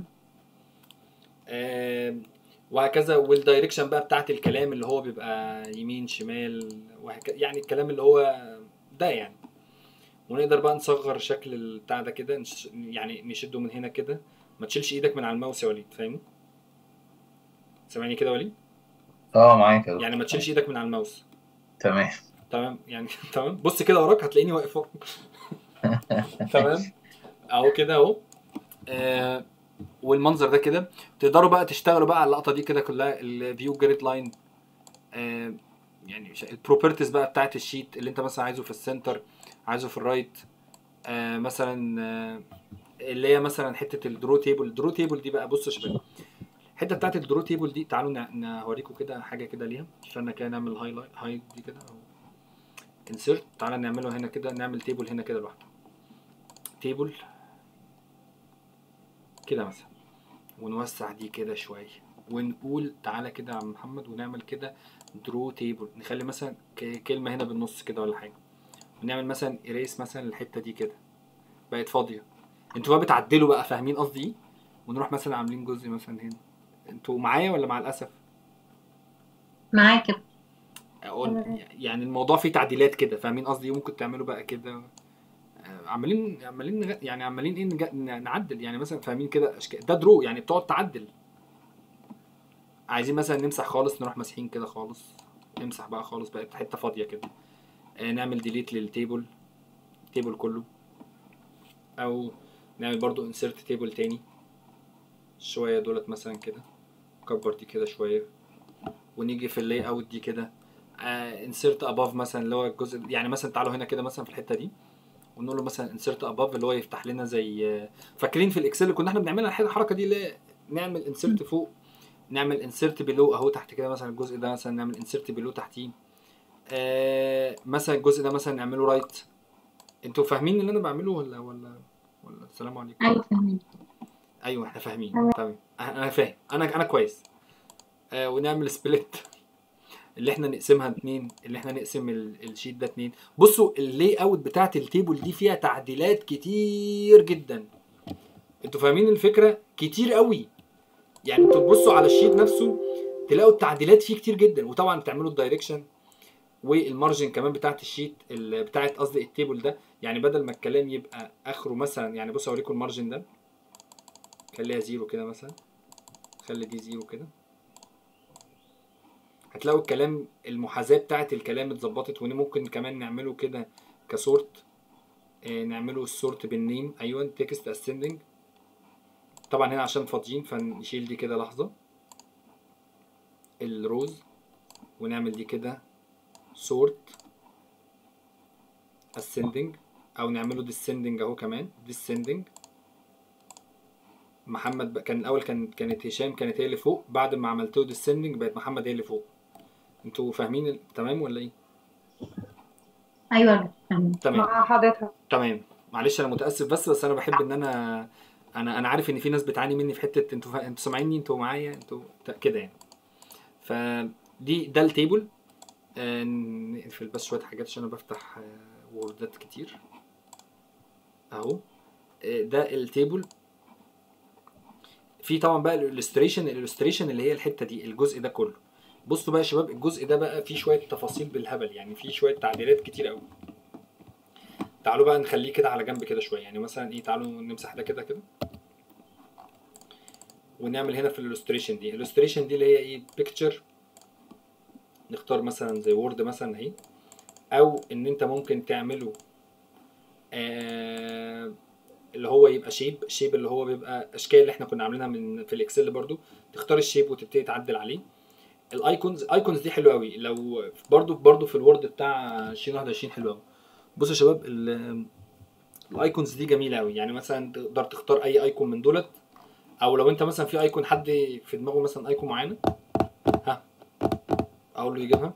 آم، وهكذا والدايركشن بقى بتاعت الكلام اللي هو بيبقى يمين شمال وهكذا يعني الكلام اللي هو ده يعني ونقدر بقى نصغر شكل البتاع ده كده نش- يعني نشده من هنا كده ما تشيلش ايدك من على الماوس يا وليد فاهمني سامعني كده يا وليد اه معاك يا دكتور. يعني ما تشيلش ايدك من على الماوس تمام تمام يعني تمام بص كده وراك هتلاقيني واقف ورا. تمام اهو كده اهو آه والمنظر ده كده تقدروا بقى تشتغلوا بقى على اللقطه دي كده كلها الفيو جريد لاين آه يعني البروبرتيز بقى بتاعت الشيت اللي انت مثلا عايزه في السنتر عايزه في الرايت آه مثلا آه اللي هي مثلا حته الدرو تيبل الدرو تيبل دي بقى بصوا يا شباب الحته بتاعت الدرو تيبل دي تعالوا ن- نوريكم كده حاجه كده ليها استنى كده نعمل هايلايت هايد دي كده اهو انسرت تعالى نعمله هنا كده نعمل تيبل هنا كده لوحده تيبل كده مثلا ونوسع دي كده شويه ونقول تعالى كده يا عم محمد ونعمل كده درو تيبل نخلي مثلا ك- كلمه هنا بالنص كده ولا حاجه ونعمل مثلا اريس مثلا الحته دي كده بقت فاضيه انتوا بقى بتعدلوا بقى فاهمين قصدي ايه ونروح مثلا عاملين جزء مثلا هنا انتوا معايا ولا مع الاسف معاك كده أقول يعني الموضوع فيه تعديلات كده فاهمين قصدي إيه؟ ممكن تعملوا بقى كده آه، عمالين عمالين نغ- يعني عمالين ايه نج- ن- نعدل يعني مثلا فاهمين كده أشكال ده درو يعني بتقعد تعدل عايزين مثلا نمسح خالص نروح ماسحين كده خالص نمسح بقى خالص بقت حته فاضيه كده آه، نعمل ديليت للتيبل تيبل كله او نعمل برضو انسيرت تيبل تاني شويه دولت مثلا كده كبر دي كده شويه ونيجي في اللاي اوت دي كده انسيرت اباف مثلا اللي هو الجزء يعني مثلا تعالوا هنا كده مثلا في الحته دي ونقول له مثلا انسيرت اباف اللي هو يفتح لنا زي آه، فاكرين في الاكسل اللي كنا احنا بنعملها الح- الحركه دي اللي هي نعمل انسيرت فوق نعمل انسيرت بلو اهو تحت كده مثلا الجزء ده مثلا نعمل انسيرت بلو تحتيه آه مثلا الجزء ده مثلا نعمله رايت انتوا فاهمين اللي انا بعمله ولا ولا ولا السلام عليكم ايوه فاهمين ايوه احنا فاهمين تمام انا فاهم انا انا كويس آه ونعمل سبليت اللي احنا نقسمها اتنين اللي احنا نقسم ال- الشيت ده اتنين بصوا اللاي اوت بتاعت التيبل دي فيها تعديلات كتير جدا انتوا فاهمين الفكره كتير قوي يعني انتوا تبصوا على الشيت نفسه تلاقوا التعديلات فيه كتير جدا وطبعا تعملوا الدايركشن والمارجن كمان بتاعت الشيت ال- بتاعت قصدي التيبل ده يعني بدل ما الكلام يبقى اخره مثلا يعني بصوا اوريكم المارجن ده خليها زيرو كده مثلا خلي دي زيرو كده هتلاقوا الكلام المحاذاة بتاعت الكلام اتظبطت وممكن كمان نعمله كده كسورت آه، نعمله السورت بالنيم ايوه تكست اسندنج طبعا هنا عشان فاضيين فنشيل دي كده لحظة الروز ونعمل دي كده سورت ascending او نعمله descending اهو كمان descending محمد بقى كان الاول كان كانت هشام كانت هي اللي فوق بعد ما عملت له descending بقت محمد هي اللي فوق انتوا فاهمين ال- تمام ولا ايه ايوه فاهمين تمام مع حضرتك تمام معلش انا متاسف بس بس انا بحب ان انا انا انا عارف ان في ناس بتعاني مني في حته انتوا فا... انتوا سامعيني انتوا معايا انتوا ت- كده يعني فدي ده التيبل آه، نقفل بس شويه حاجات عشان انا بفتح آه، ووردات كتير اهو آه، ده التيبل في طبعا بقى الالستريشن الالستريشن اللي هي الحته دي الجزء ده كله بصوا بقى يا شباب الجزء ده بقى فيه شويه تفاصيل بالهبل يعني فيه شويه تعديلات كتير قوي تعالوا بقى نخليه كده على جنب كده شويه يعني مثلا ايه تعالوا نمسح ده كده كده ونعمل هنا في الالستريشن دي الالستريشن دي اللي هي ايه بيكتشر نختار مثلا زي وورد مثلا اهي او ان انت ممكن تعمله آه اللي هو يبقى شيب شيب اللي هو بيبقى اشكال اللي احنا كنا عاملينها من في الاكسل برضو تختار الشيب وتبتدي تعدل عليه الايكونز الايكونز دي حلوه قوي لو برضو برضو في الوورد بتاع 2021 حلو قوي بصوا يا شباب ال- الايكونز دي جميله قوي يعني مثلا تقدر تختار اي ايكون من دولت او لو انت مثلا في ايكون حد في دماغه مثلا ايكون معينه ها اقول له يجيبها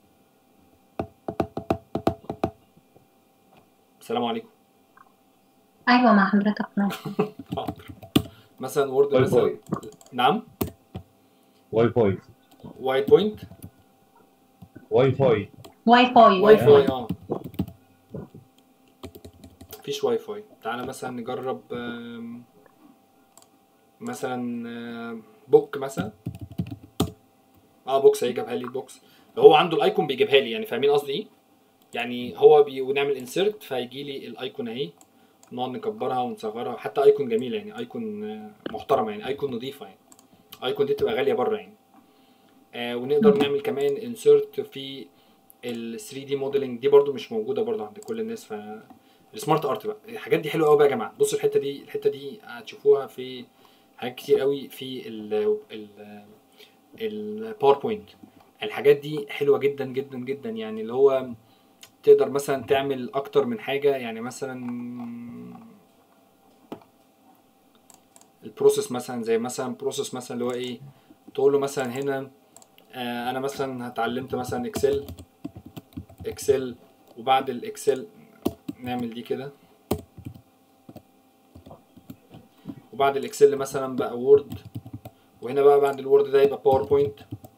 السلام عليكم ايوه مع حضرتك ماشي حاضر مثلا وورد واي مثلا فاي نعم واي فاي وايت بوينت واي فاي واي فاي واي فاي اه مفيش واي فاي تعالى مثلا نجرب آم، مثلا آم، بوك مثلا اه بوكس هيجيبها لي بوكس لو هو عنده الايكون بيجيبها لي يعني فاهمين قصدي ايه يعني هو بي... ونعمل انسيرت فيجي لي الايكون اهي نقعد نكبرها ونصغرها حتى ايكون جميله يعني ايكون آه، محترمه يعني ايكون نظيفه يعني ايكون دي بتبقى غاليه بره يعني آه ونقدر نعمل كمان انسرت في ال 3 دي موديلنج دي برضو مش موجوده برضو عند كل الناس ف السمارت ارت بقى الحاجات دي حلوه قوي بقى يا جماعه بصوا الحته دي الحته دي هتشوفوها في حاجات كتير قوي في ال ال الباوربوينت الحاجات دي حلوه جدا جدا جدا يعني اللي هو تقدر مثلا تعمل اكتر من حاجه يعني مثلا البروسيس مثلا زي مثلا بروسيس مثلا اللي هو ايه تقول له مثلا هنا آه انا مثلا اتعلمت مثلا اكسل اكسل وبعد الاكسل نعمل دي كده وبعد الاكسل مثلا بقى وورد وهنا بقى بعد الوورد ده يبقى باوربوينت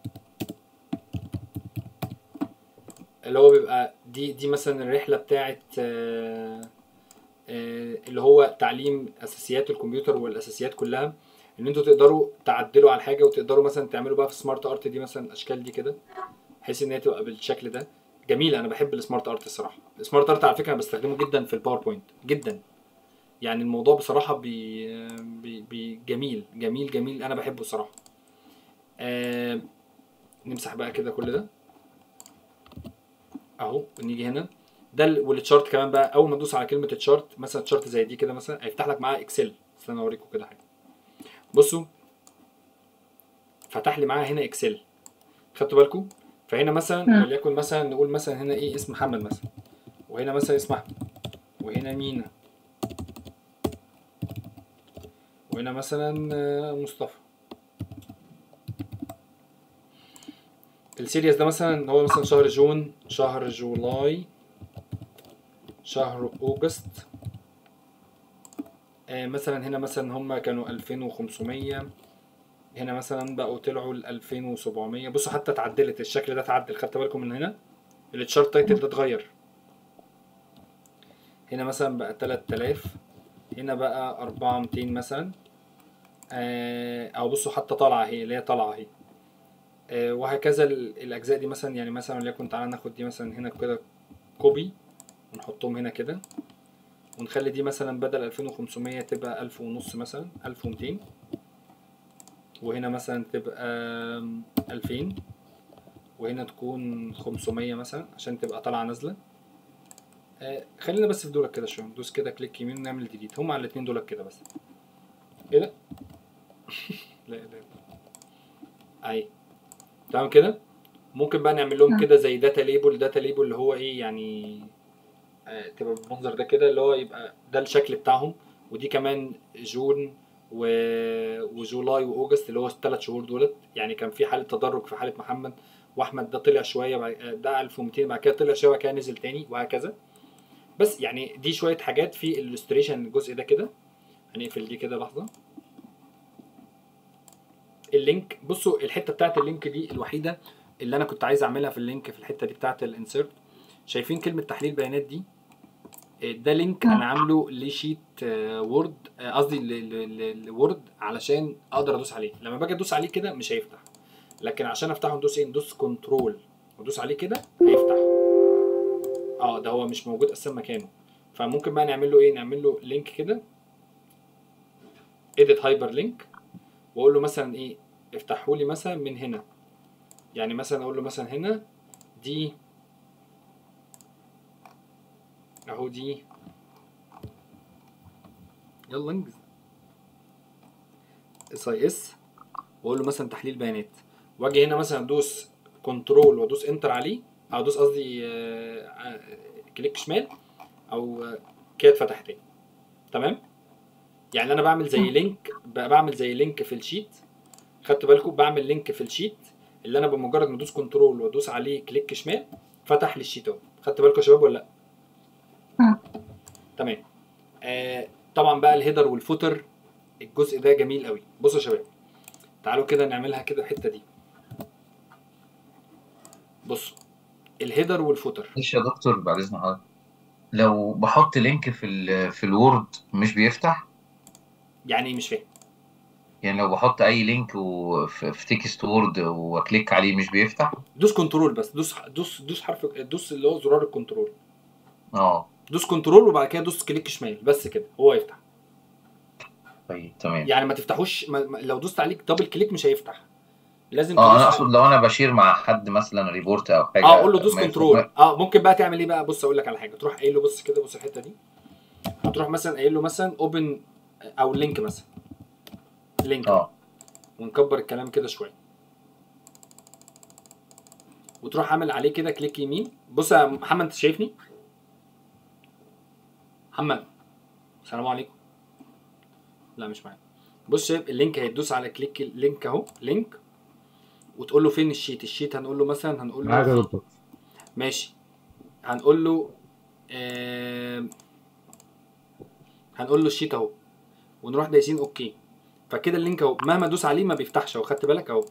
اللي هو بيبقى دي دي مثلا الرحله بتاعت آه، آه، اللي هو تعليم اساسيات الكمبيوتر والاساسيات كلها ان انتوا تقدروا تعدلوا على الحاجه وتقدروا مثلا تعملوا بقى في سمارت ارت دي مثلا الاشكال دي كده بحيث ان هي تبقى بالشكل ده جميله انا بحب السمارت ارت الصراحه السمارت ارت على فكره انا بستخدمه جدا في الباوربوينت جدا يعني الموضوع بصراحه بي بي بي جميل جميل جميل انا بحبه الصراحه آه نمسح بقى كده كل ده اهو ونيجي هنا ده ال- والتشارت كمان بقى اول ما تدوس على كلمه تشارت مثلا تشارت زي دي كده مثلا هيفتح لك معاها اكسل استنى اوريكم كده حاجه بصوا فتح لي معاها هنا اكسل خدتوا بالكم فهنا مثلا مم. وليكن مثلا نقول مثلا هنا ايه اسم محمد مثلا وهنا مثلا اسم احمد وهنا مينا وهنا مثلا آه، مصطفى السيريس ده مثلا هو مثلا شهر جون شهر جولاي شهر اوجست آه مثلا هنا مثلا هم كانوا 2500 هنا مثلا بقوا طلعوا ل 2700 بصوا حتى اتعدلت الشكل ده اتعدل خدت بالكم من هنا التشارت تايتل ده اتغير هنا مثلا بقى 3000 هنا بقى 4200 مثلا آه او بصوا حتى طالعه اهي اللي هي طالعه اهي آه وهكذا ال- الاجزاء دي مثلا يعني مثلا وليكن تعالى ناخد دي مثلا هنا كده كوبي ونحطهم هنا كده ونخلي دي مثلا بدل 2500 تبقى 1000 ونص مثلا 1200 وهنا مثلا تبقى 2000 وهنا تكون 500 مثلا عشان تبقى طالعه نازله آه خلينا بس في دولك كده شويه ندوس كده كليك يمين ونعمل ديليت هما على الاتنين دولك كده بس ايه ده لا لا اهي تمام كده ممكن بقى نعمل لهم مم. كده زي داتا ليبل داتا ليبل اللي هو ايه يعني آه تبقى بالمنظر ده كده اللي هو يبقى ده الشكل بتاعهم ودي كمان جون و... وجولاي واوجست اللي هو الثلاث شهور دولت يعني كان في حاله تدرج في حاله محمد واحمد ده طلع شويه بعد ده 1200 بعد كده طلع شويه بعد كده نزل تاني وهكذا بس يعني دي شويه حاجات في الالستريشن الجزء ده كده هنقفل دي كده لحظه اللينك بصوا الحته بتاعت اللينك دي الوحيده اللي انا كنت عايز اعملها في اللينك في الحته دي بتاعت الانسيرت شايفين كلمه تحليل بيانات دي آه، ده لينك انا عامله لشيت آه، وورد آه، قصدي ل- ل- ل- لوورد علشان اقدر ادوس عليه لما باجي ادوس عليه كده مش هيفتح لكن عشان افتحه ندوس ايه ندوس كنترول وادوس عليه كده هيفتح اه ده هو مش موجود اصلا مكانه فممكن بقى نعمل له ايه نعمل له لينك كده edit هايبر لينك واقول له مثلا ايه افتحوا لي مثلا من هنا يعني مثلا اقول له مثلا هنا دي اهو دي يلا انجز اس اي اس واقول له مثلا تحليل بيانات واجي هنا مثلا ادوس كنترول وادوس انتر عليه او ادوس قصدي آه، آه، كليك شمال او آه، كده اتفتح تاني تمام يعني انا بعمل زي لينك ب- بعمل زي لينك في الشيت خدت بالكم بعمل لينك في الشيت اللي انا بمجرد ما ادوس كنترول وادوس عليه كليك شمال فتح لي الشيت اهو خدت بالكم يا شباب ولا لا مم. تمام آه طبعا بقى الهيدر والفوتر الجزء ده جميل قوي بصوا يا شباب تعالوا كده نعملها كده الحته دي بصوا الهيدر والفوتر معلش يا دكتور بعد اذن حضرتك لو بحط لينك في ال في الوورد مش بيفتح يعني ايه مش فاهم يعني لو بحط اي لينك وفي في تكست وورد واكليك عليه مش بيفتح دوس كنترول بس دوس دوس دوس حرف دوس اللي هو زرار الكنترول اه دوس كنترول وبعد كده دوس كليك شمال بس كده هو يفتح طيب تمام يعني ما تفتحوش ما ما- لو دوست عليك دبل كليك مش هيفتح لازم اه تدوس انا على- اقصد لو انا بشير مع حد مثلا ريبورت او حاجه اه قول له دوس ما يفرق- كنترول اه ممكن بقى تعمل ايه بقى بص اقول لك على حاجه تروح قايل له بص كده بص الحته دي هتروح مثلا قايل له مثلا اوبن او لينك مثلا لينك اه ونكبر الكلام كده شويه وتروح عامل عليه كده كليك يمين بص يا محمد انت شايفني محمد السلام عليكم لا مش معايا بص شايف اللينك هيدوس على كليك اللينك اهو لينك وتقول له فين الشيت الشيت هنقول له مثلا هنقول معاك يا له دكتور ماشي هنقول له آم، هنقول له الشيت اهو ونروح دايسين اوكي فكده اللينك اهو مهما ادوس عليه ما بيفتحش اهو خدت بالك اهو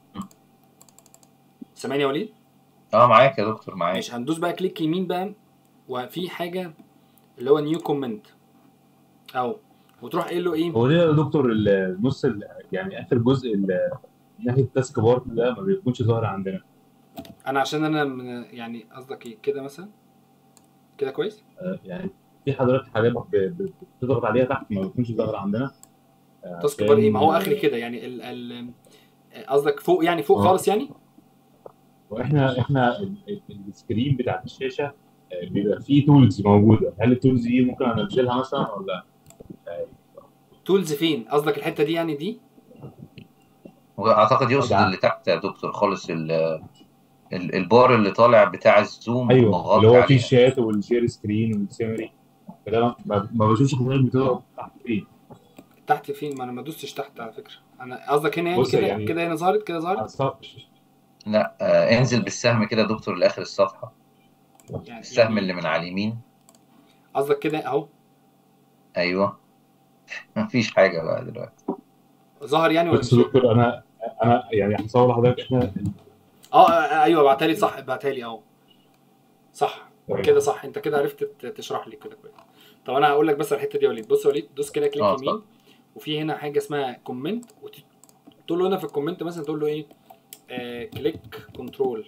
سامعني يا وليد اه معاك يا دكتور معاك ماشي هندوس بقى كليك يمين بقى وفي حاجه اللي هو نيو كومنت اهو وتروح قايل له ايه هو ليه يا دكتور النص ال- يعني اخر جزء ال- ناحيه التاسك بارت ده ما بيكونش ظاهر عندنا انا عشان انا من يعني قصدك ايه كده مثلا كده كويس آه، يعني في حضرتك حاجات ب- ب- بتضغط عليها تحت ما بتكونش ظاهره عندنا آه، تاسك عشان- بار ايه ما هو اخري كده يعني ال ال قصدك فوق يعني فوق آه. خالص يعني واحنا احنا ال- ال- السكرين بتاعت الشاشه آه، بيبقى فيه تولز موجوده هل التولز دي ممكن انزلها مثلا ولا تولز فين قصدك الحته دي يعني دي واعتقد يقصد طبعا. اللي تحت يا دكتور خالص ال ال- البار اللي طالع بتاع الزوم ايوه مغطي اللي هو فيه عليها. الشات والشير سكرين والسيمري فده ما- ما ما بشوفش حضرتك بتضغط تحت فين تحت فين ما انا ما دوستش تحت على فكره انا قصدك هنا يعني بص كده يعني- كده هنا ظهرت كده ظهرت أصل- لا آه انزل بالسهم كده يا دكتور لاخر الصفحه يعني السهم يعني اللي من على اليمين قصدك كده اهو ايوه مفيش حاجه بقى دلوقتي ظهر يعني ولا بس مش يا دكتور انا انا يعني هصور لحضرتك احنا اه آه، ايوه بعتها لي صح بعتها لي اهو صح كده صح انت كده عرفت ت- تشرح لي كده كويس طب انا هقول لك بس على الحته دي يا وليد بص يا وليد دوس كده كليك اه، يمين وفي هنا حاجه اسمها كومنت وتقول له هنا في الكومنت مثلا تقول له ايه آه كليك كنترول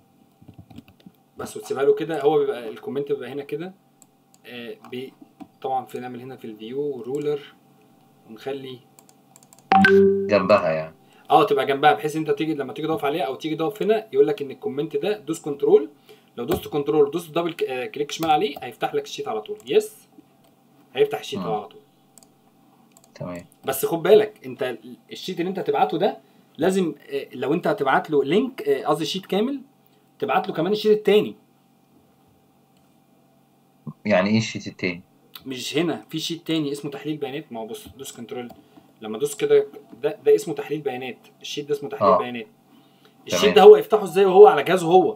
بس وتسيبها له كده هو بيبقى الكومنت بيبقى هنا كده آه بي طبعا في نعمل هنا في الفيو رولر ونخلي جنبها يعني اه تبقى جنبها بحيث انت تيجي لما تيجي تقف عليها او تيجي تقف هنا يقول لك ان الكومنت ده دوس كنترول لو دوست كنترول ودوست دبل ك- آه، كليك شمال عليه هيفتح لك الشيت على طول يس هيفتح الشيت مم. أهو على طول تمام بس خد بالك انت الشيت اللي انت هتبعته ده لازم آه، لو انت هتبعت له لينك آه، قصدي شيت كامل تبعت له كمان الشيت التاني يعني ايه الشيت التاني مش هنا في شيت تاني اسمه تحليل بيانات ما هو بص دوس كنترول لما دوس كده ده ده اسمه تحليل بيانات الشيت ده اسمه تحليل آه. بيانات الشيت تمام. ده هو يفتحه ازاي وهو على جهازه هو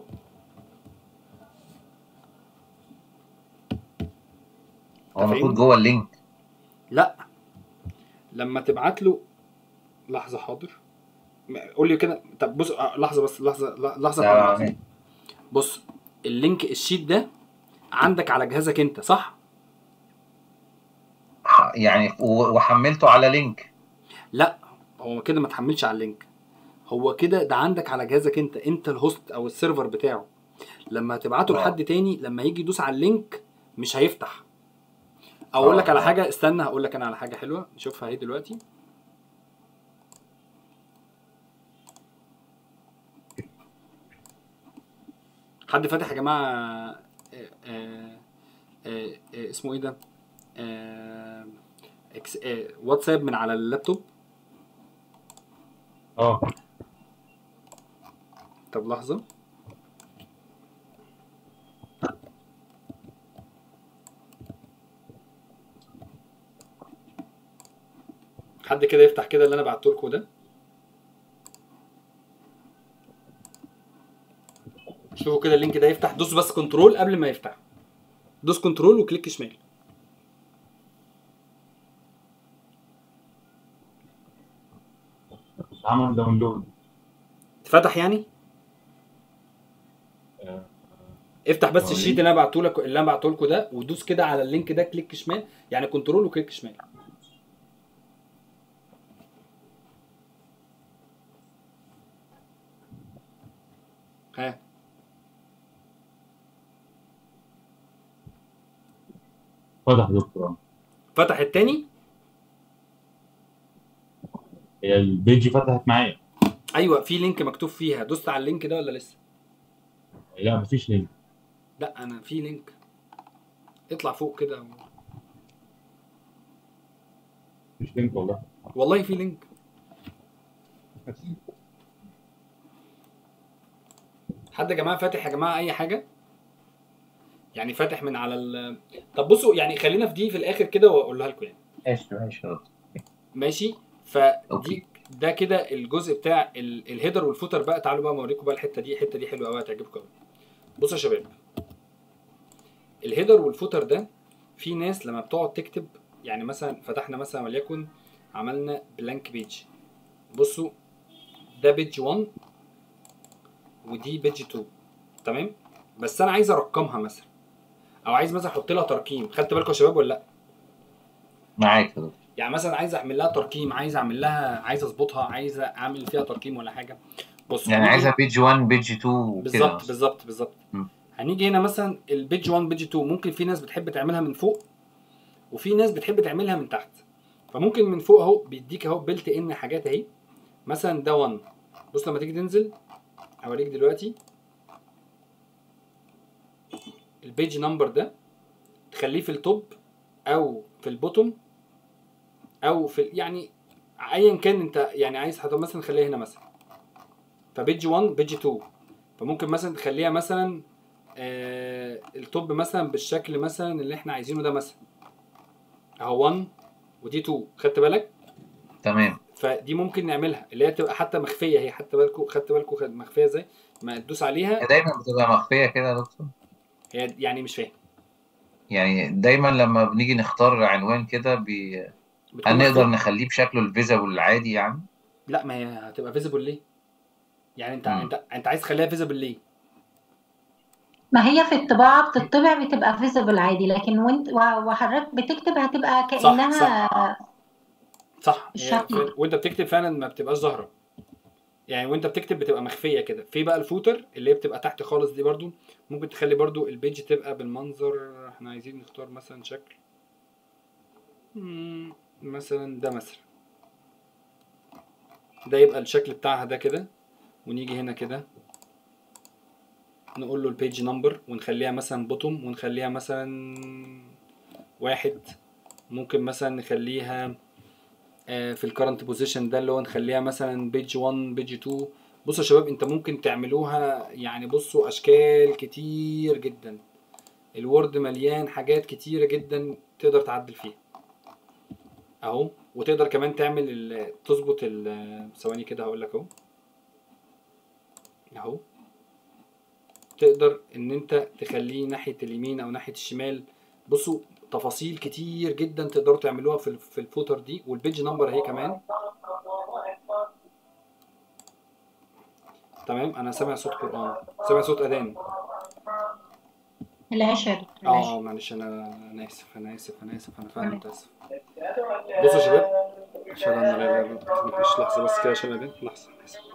هو المفروض فاهمني؟ جوه اللينك لا لما تبعت له لحظه حاضر م- قول لي كده طب بص آه، لحظه بس لحظه ل- لحظه لا، لحظة. لا، بص اللينك الشيت ده عندك على جهازك انت صح ح- يعني و- وحملته على لينك لا هو كده ما تحملش على اللينك هو كده ده عندك على جهازك انت انت الهوست او السيرفر بتاعه لما تبعته آه. لحد تاني لما يجي يدوس على اللينك مش هيفتح او اقول لك آه. على حاجه استنى هقول لك انا على حاجه حلوه نشوفها اهي دلوقتي حد فاتح يا جماعه آه، آه، آه، آه، اسمه ايه ده آه، إكس- آه، واتساب من على اللابتوب اه طب لحظة حد كده يفتح كده اللي انا بعته لكم ده شوفوا كده اللينك ده يفتح دوس بس كنترول قبل ما يفتح دوس كنترول وكليك شمال عمل داونلود اتفتح يعني آه. افتح بس اه، الشيت ليه؟ اللي انا بعته لك اللي انا بعته لكم ده ودوس كده على اللينك ده كليك شمال يعني كنترول وكليك شمال ها فتح يا دكتور فتح التاني هي البيج فتحت معايا ايوه في لينك مكتوب فيها دوست على اللينك ده ولا لسه لا مفيش لينك لا انا في لينك اطلع فوق كده مفيش لينك والله والله في لينك حد يا جماعه فاتح يا جماعه اي حاجه يعني فاتح من على ال طب بصوا يعني خلينا في دي في الاخر كده واقولها لكم يعني ماشي ماشي يا دكتور. ماشي فدي أوكي. ده كده الجزء بتاع ال- الهيدر والفوتر بقى تعالوا بقى اوريكم بقى الحته دي الحته دي حلوه قوي هتعجبكم قوي بصوا يا شباب الهيدر والفوتر ده في ناس لما بتقعد تكتب يعني مثلا فتحنا مثلا وليكن عملنا بلانك بيج بصوا ده بيج 1 ودي بيج 2 تمام بس انا عايز ارقمها مثلا او عايز مثلا احط لها ترقيم خدت بالكم يا شباب ولا لا معاك يا دكتور يعني مثلا عايز اعمل لها ترقيم عايز اعمل لها عايز اظبطها عايز اعمل فيها ترقيم ولا حاجه بص يعني هنيجي- عايزها بيج 1 بيج 2 وكده بالظبط مثلا. بالظبط بالظبط مم. هنيجي هنا مثلا البيج 1 بيج 2 ممكن في ناس بتحب تعملها من فوق وفي ناس بتحب تعملها من تحت فممكن من فوق اهو بيديك اهو بيلت ان حاجات اهي مثلا ده 1 بص لما تيجي تنزل اوريك دلوقتي البيج نمبر ده تخليه في التوب او في البوتوم او في ال- يعني ايا كان انت يعني عايز حتى مثلا خليها هنا مثلا فبيج 1 بيج 2 فممكن مثلا تخليها مثلا آه التوب مثلا بالشكل مثلا اللي احنا عايزينه ده مثلا اهو 1 ودي 2 خدت بالك تمام فدي ممكن نعملها اللي هي تبقى حتى مخفيه هي حتى بالكم خدت بالكم خد- مخفيه ازاي ما تدوس عليها هي دايما بتبقى مخفيه كده يا دكتور هي يعني مش فاهم يعني دايما لما بنيجي نختار عنوان كده بي... بتكون هل نقدر مخفية. نخليه بشكله الفيزابل العادي يعني لا ما هي هتبقى فيزيبل ليه يعني انت مم. انت انت عايز تخليها فيزيبل ليه ما هي في الطباعة بتطبع بتبقى فيزبل عادي لكن وانت و- وحضرتك بتكتب هتبقى كأنها صح هي الشكل. في- وانت بتكتب فعلا ما بتبقاش ظاهره يعني وانت بتكتب بتبقى مخفيه كده في بقى الفوتر اللي هي بتبقى تحت خالص دي برضو ممكن تخلي برضو البيج تبقى بالمنظر احنا عايزين نختار مثلا شكل مم، مثلا ده مثلا ده يبقى الشكل بتاعها ده كده ونيجي هنا كده نقول له البيج نمبر ونخليها مثلا بوتوم ونخليها مثلا واحد ممكن مثلا نخليها آه، في الكرنت بوزيشن ده اللي هو نخليها مثلا بيج 1 بيج 2 بصوا يا شباب انت ممكن تعملوها يعني بصوا اشكال كتير جدا الوورد مليان حاجات كتيرة جدا تقدر تعدل فيها اهو وتقدر كمان تعمل ال- تظبط ال- ثواني كده هقول لك اهو اهو تقدر ان انت تخليه ناحية اليمين او ناحية الشمال بصوا تفاصيل كتير جدا تقدروا تعملوها في ال- في الفوتر دي والبيج نمبر اهي كمان تمام انا سامع صوت قرآن سامع صوت اذان العشر اه معلش انا انا اسف انا اسف انا اسف انا فعلا متاسف بصوا يا شباب اشهد ان لا اله الا الله معلش لحظه بس كده عشان الاذان لحظه أنا آسف.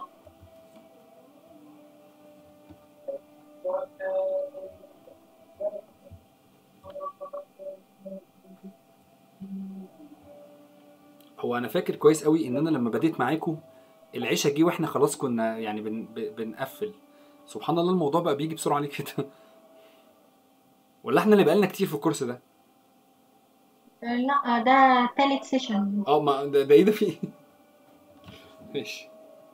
هو انا فاكر كويس قوي ان انا لما بديت معاكم العشاء جه واحنا خلاص كنا يعني بن ب- بنقفل سبحان الله الموضوع بقى بيجي بسرعه ليه كده ولا احنا اللي بقالنا كتير في الكورس ده لا ده تالت سيشن اه ما ده, ده ايه ده فيه ماشي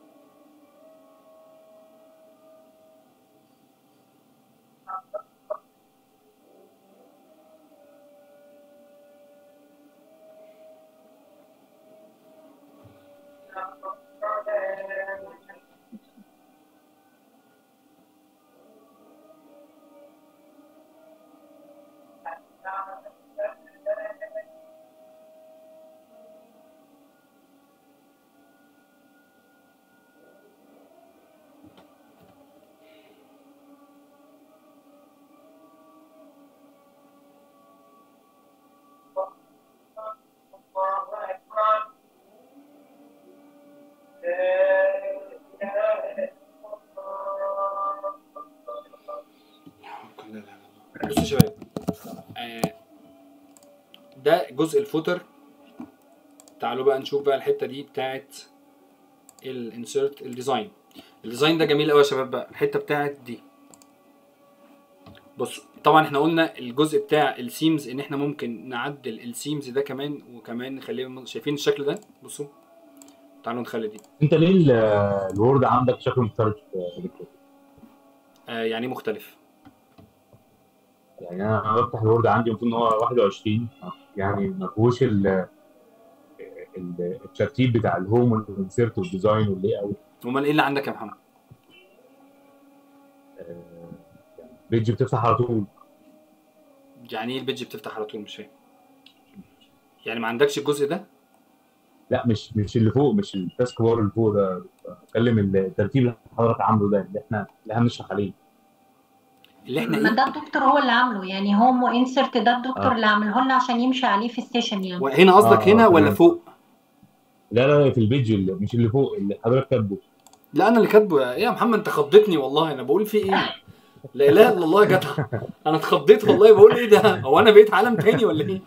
بصوا يا شباب آه، ده جزء الفوتر تعالوا بقى نشوف بقى الحته دي بتاعت الانسيرت الديزاين الديزاين ده جميل قوي يا شباب بقى الحته بتاعت دي بص طبعا احنا قلنا الجزء بتاع السيمز ان احنا ممكن نعدل السيمز ده كمان وكمان نخليه شايفين الشكل ده بصوا تعالوا نخلي دي انت ليه ال- الوورد عندك شكله مختلف يا دكتور؟ آه يعني مختلف يعني انا أنا بفتح الوورد عندي المفروض ان هو 21 يعني ما فيهوش ال- ال- الترتيب بتاع الهوم والانسيرت والديزاين واللاي اوت امال ايه اللي عندك يا محمد بيج بتفتح على طول يعني ايه البيج بتفتح على طول مش فاهم يعني ما عندكش الجزء ده لا مش مش اللي فوق مش التاسك بار اللي فوق ده بتكلم الترتيب اللي حضرتك عامله ده اللي احنا اللي احنا بنشرح عليه اللي احنا ما ايه ده الدكتور هو اللي عامله يعني هوم وانسرت ده الدكتور آه. اللي عامله لنا عشان يمشي عليه في السيشن يعني هنا قصدك آه، هنا آه، ولا تمام. فوق لا لا لا، في البيج اللي مش اللي فوق اللي حضرتك كاتبه لا انا اللي كاتبه يا- ايه يا محمد انت خضتني والله انا بقول في ايه لا اله الا الله يا جدع انا اتخضيت والله بقول ايه ده هو انا بقيت عالم تاني ولا ايه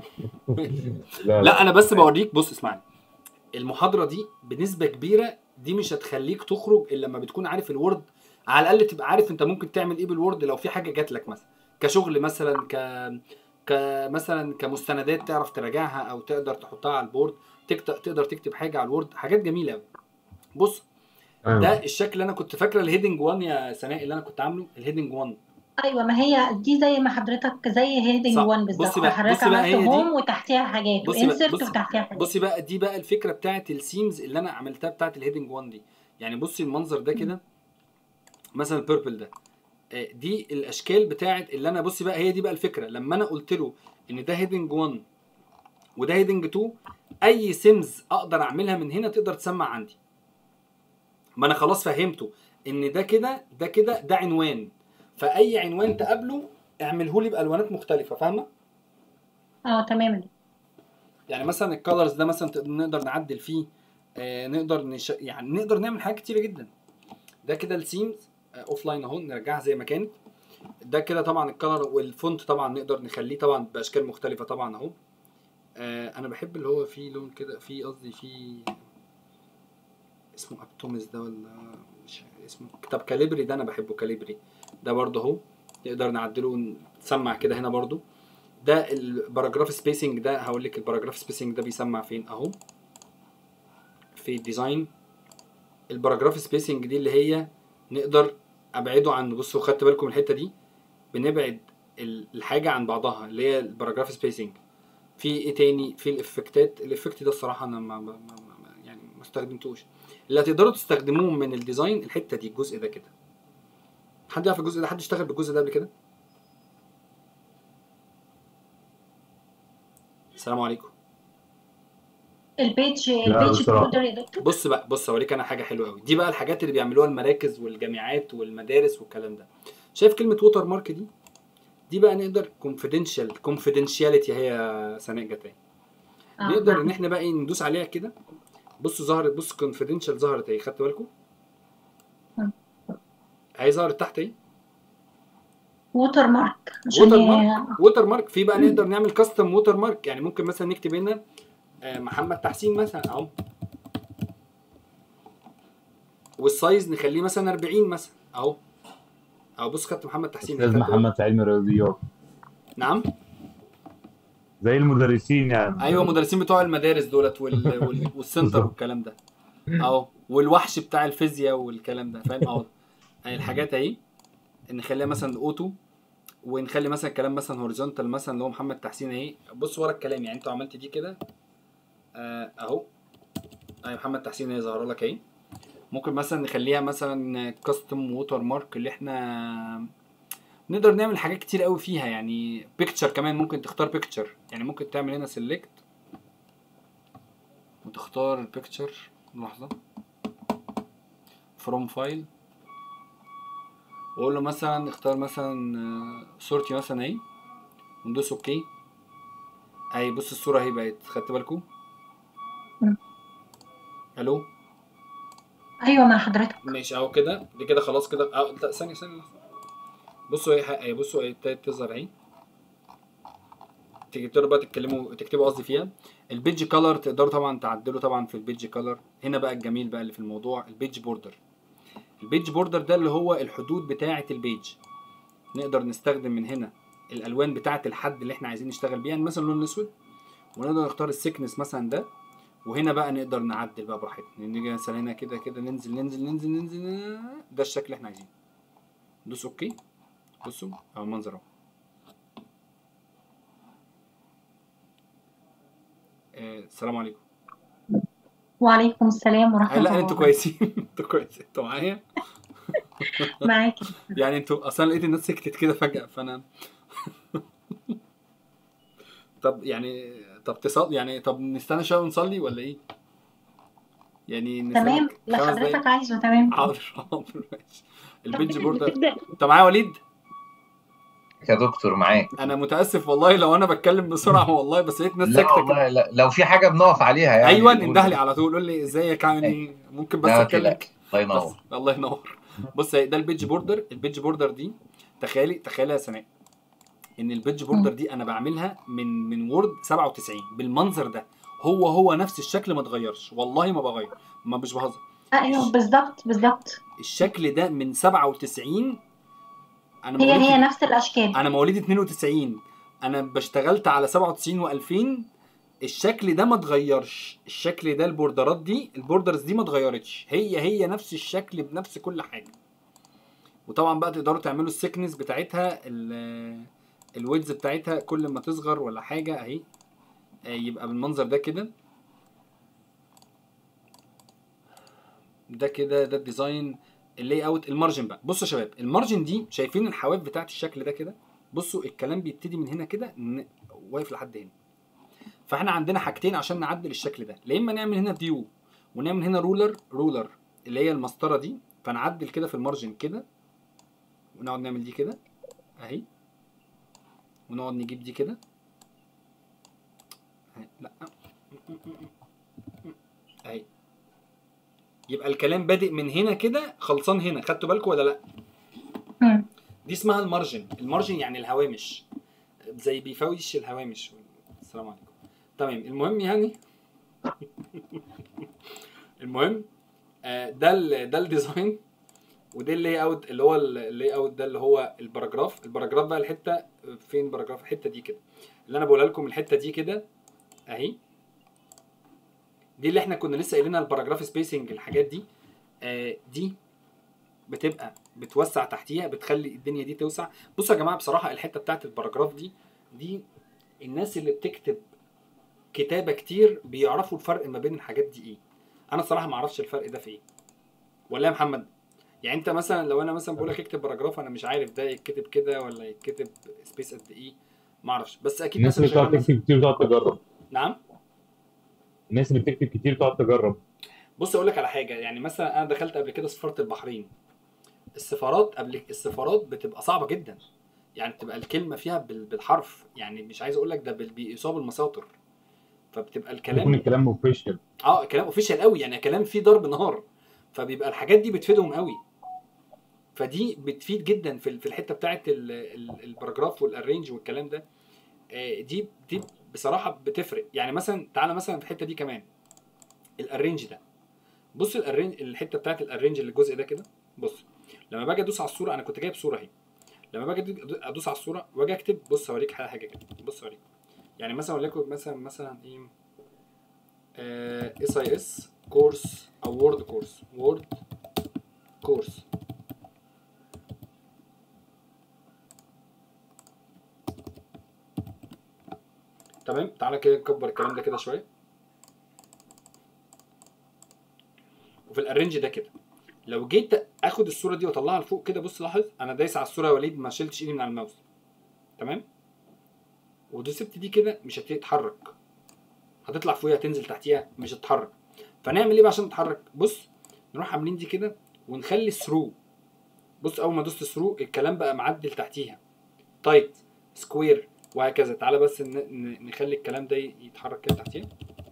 لا لا انا بس بوريك بص اسمعني المحاضره دي بنسبه كبيره دي مش هتخليك تخرج الا لما بتكون عارف الوورد على الاقل تبقى عارف انت ممكن تعمل ايه بالوورد لو في حاجه جات لك مثلا كشغل مثلا ك كمثلا كمستندات تعرف تراجعها او تقدر تحطها على البورد تكت... تقدر تكتب حاجه على الوورد حاجات جميله قوي بص أيوة. ده الشكل اللي انا كنت فاكره الهيدنج 1 يا سناء اللي انا كنت عامله الهيدنج 1 ايوه ما هي دي زي ما حضرتك زي هيدنج صح. 1 بصي بالظبط بقى- حضرتك بصي بقى عملت هي دي- هوم وتحتيها حاجات بصي بقى- وانسرت بصي- وتحتيها حاجات بصي بقى دي بقى الفكره بتاعت السيمز اللي انا عملتها بتاعت الهيدنج 1 دي يعني بصي المنظر ده كده مثلا البيربل ده آه، دي الاشكال بتاعت اللي انا بصي بقى هي دي بقى الفكره لما انا قلت له ان ده هيدنج 1 وده هيدنج 2 اي سيمز اقدر اعملها من هنا تقدر تسمع عندي ما انا خلاص فهمته ان ده كده ده كده ده عنوان فاي عنوان تقابله اعمله لي بالوانات مختلفه فاهمه اه تماما يعني مثلا الكالرز ده مثلا تقدر- نقدر نعدل فيه آه نقدر نش... يعني نقدر نعمل حاجات كتيره جدا ده كده السيمز اوف لاين اهو نرجعها زي ما كانت ده كده طبعا الكلر والفونت طبعا نقدر نخليه طبعا باشكال مختلفه طبعا اهو آه انا بحب اللي هو فيه لون كده فيه قصدي فيه اسمه ابتومس ده ولا مش عارف اسمه طب كاليبري ده انا بحبه كاليبري ده برضه اهو نقدر نعدله ونسمع كده هنا برضه ده الباراجراف سبيسنج ده هقول لك الباراجراف سبيسنج ده بيسمع فين اهو في الديزاين الباراجراف سبيسنج دي اللي هي نقدر ابعده عن بصوا خدت بالكم من الحته دي بنبعد ال- الحاجه عن بعضها اللي هي الباراجراف سبيسنج في ايه تاني في الافكتات الافكت ده الصراحه انا ما ما ما ما- يعني ما استخدمتوش اللي هتقدروا تستخدموه من الديزاين الحته دي الجزء ده كده حد يعرف الجزء ده حد اشتغل بالجزء ده قبل كده السلام عليكم البيج لا، البيج بصراحة. بوردر يا دكتور بص بقى بص اوريك انا حاجه حلوه قوي دي بقى الحاجات اللي بيعملوها المراكز والجامعات والمدارس والكلام ده شايف كلمه ووتر مارك دي دي بقى نقدر كونفيدنشال كونفيدنشاليتي هي سناء جتاي آه، نقدر ان نعم. احنا بقى ايه ندوس عليها كده بصوا ظهرت بص كونفيدنشال ظهرت اهي خدتوا بالكم مم. اهي ظهرت تحت اهي ووتر مارك عشان ووتر هي- مارك ووتر مارك في بقى نقدر نعمل كاستم ووتر مارك يعني ممكن مثلا نكتب هنا آه، محمد تحسين مثلا اهو والسايز نخليه مثلا 40 مثلا اهو اهو بص خدت محمد تحسين استاذ خدت- محمد في علم الرياضيات نعم زي المدرسين يعني ايوه المدرسين بتوع المدارس دولت وال... وال... والسنتر والكلام ده اهو والوحش بتاع الفيزياء والكلام ده فاهم اهو أهي الحاجات اهي نخليها مثلا اوتو ونخلي مثلا الكلام مثلا هوريزونتال مثلا اللي هو محمد تحسين اهي بص ورا الكلام يعني انت عملت دي كده آه، اهو اهي محمد تحسين اهي ظاهره لك اهي ممكن مثلا نخليها مثلا كاستم ووتر مارك اللي احنا نقدر نعمل حاجات كتير قوي فيها يعني بيكتشر كمان ممكن تختار بيكتشر يعني ممكن تعمل هنا سيلكت وتختار البيكتشر لحظة فروم فايل واقول له مثلا اختار مثلا آه، صورتي مثلا اهي وندوس اوكي اهي بص الصورة اهي بقت خدت بالكم مم. الو ايوه مع حضرتك ماشي اهو كده دي كده خلاص كده اه لا ثانية ثانية لحظة. بصوا اهي اهي بصوا اهي ابتدت تظهر اهي تقدروا بقى تتكلموا تكتبوا قصدي فيها البيج كولر تقدروا طبعا تعدلوا طبعا في البيج كولر هنا بقى الجميل بقى اللي في الموضوع البيج بوردر البيج بوردر ده اللي هو الحدود بتاعه البيج نقدر نستخدم من هنا الالوان بتاعه الحد اللي احنا عايزين نشتغل بيها يعني مثلا اللون الاسود ونقدر نختار السكنس مثلا ده وهنا بقى نقدر نعدل بقى براحتنا نيجي مثلا هنا كده كده ننزل ننزل ننزل ننزل ده الشكل اللي احنا عايزينه دوس اوكي بصوا اهو المنظر اهو آه، السلام عليكم وعليكم السلام ورحمة آه، الله لا انتوا كويسين انتوا كويسين انتوا معايا معاكي يعني انتوا اصلا لقيت الناس سكتت كده فجأة فانا طب يعني طب تصل يعني طب نستنى شوية ونصلي ولا ايه؟ يعني نستنى تمام خمس اللي دقايق؟ حضرتك عايزه تمام حاضر حاضر ماشي البيج بورد بتبدأ انت معايا يا وليد؟ يا دكتور معاك انا متاسف والله لو انا بتكلم بسرعه والله بس لقيت ناس لا ساكته كده والله لا لو في حاجه بنقف عليها يعني ايوه نقول- انده لي على طول قول لي ازيك عامل ايه ممكن بس لا، ما اتكلم تقلقش. الله بس ينور الله ينور بص هي ده البيج بوردر البيج بوردر دي تخيلي تخيلي يا سناء ان البيج بوردر دي انا بعملها من من وورد 97 بالمنظر ده هو هو نفس الشكل ما اتغيرش والله ما بغير ما مش بهزر ايوه بالظبط بالظبط الشكل ده من 97 انا هي مواليد هي نفس الاشكال انا مواليد 92 انا بشتغلت على 97 و2000 الشكل ده ما اتغيرش الشكل ده البوردرات دي البوردرز دي ما اتغيرتش هي هي نفس الشكل بنفس كل حاجه وطبعا بقى تقدروا تعملوا السكنس بتاعتها ال- الويدز بتاعتها كل ما تصغر ولا حاجه اهي آه، يبقى بالمنظر ده كده ده كده ده الديزاين اللاي اوت المارجن بقى بصوا يا شباب المارجن دي شايفين الحواف بتاعت الشكل ده كده بصوا الكلام بيبتدي من هنا كده ن- واقف لحد هنا فاحنا عندنا حاجتين عشان نعدل الشكل ده يا اما نعمل هنا فيو ونعمل هنا رولر رولر اللي هي المسطره دي فنعدل كده في المارجن كده ونقعد نعمل دي كده اهي ونقعد نجيب دي كده أهي. لا اهي يبقى الكلام بادئ من هنا كده خلصان هنا خدتوا بالكم ولا لا مم. دي اسمها المارجن المارجن يعني الهوامش زي بيفوش الهوامش السلام عليكم تمام المهم يعني المهم آه، ده ال ده الديزاين وده اللاي اوت اللي هو اللاي اوت ده اللي هو الباراجراف الباراجراف بقى الحته فين باراجراف الحته دي كده اللي انا بقولها لكم الحته دي كده اهي دي اللي احنا كنا لسه قايلينها الباراجراف سبيسنج الحاجات دي آه دي بتبقى بتوسع تحتيها بتخلي الدنيا دي توسع بصوا يا جماعه بصراحه الحته بتاعت الباراجراف دي دي الناس اللي بتكتب كتابه كتير بيعرفوا الفرق ما بين الحاجات دي ايه انا الصراحه ما اعرفش الفرق ده في ايه ولا يا محمد يعني انت مثلا لو انا مثلا بقول لك اكتب باراجراف انا مش عارف ده يتكتب كده ولا يتكتب سبيس قد ايه ما اعرفش بس اكيد الناس مثلا اللي بتقعد شغال مثلا تكتب كتير بتقعد تجرب نعم الناس اللي بتكتب كتير بتقعد تجرب بص اقول لك على حاجه يعني مثلا انا دخلت قبل كده سفاره البحرين السفارات قبل السفارات بتبقى صعبه جدا يعني بتبقى الكلمه فيها بال- بالحرف يعني مش عايز اقول لك ده بال- بيقيسوها بالمساطر فبتبقى يكون الكلام الكلام اوفيشال اه كلام اوفيشال قوي يعني كلام فيه ضرب نار فبيبقى الحاجات دي بتفيدهم قوي فدي بتفيد جدا في ال- في الحته بتاعت ال- ال- الباراجراف والارينج والكلام ده آه، دي دي بصراحه بتفرق يعني مثلا تعالى مثلا في الحته دي كمان الارينج ده بص الارينج الحته بتاعت الارينج اللي الجزء ده كده بص لما باجي ادوس على الصوره انا كنت جايب صوره اهي لما باجي أدو- ادوس على الصوره واجي اكتب بص اوريك حاجه حاجه كده بص اوريك يعني مثلا وليكن مثلا مثلا ايه اس اي اس كورس او وورد كورس وورد كورس تمام تعالى كده نكبر الكلام ده كده شويه وفي الارنج ده كده لو جيت اخد الصوره دي واطلعها لفوق كده بص لاحظ انا دايس على الصوره يا وليد ما شلتش ايدي من على الماوس تمام ودوست دي كده مش هتتحرك هتطلع فوقيها تنزل تحتيها مش هتتحرك فنعمل ايه بقى عشان تتحرك بص نروح عاملين دي كده ونخلي ثرو بص اول ما دوست ثرو الكلام بقى معدل تحتيها تايت سكوير وهكذا تعالى بس ن- ن- نخلي الكلام ده يتحرك كده تحتيها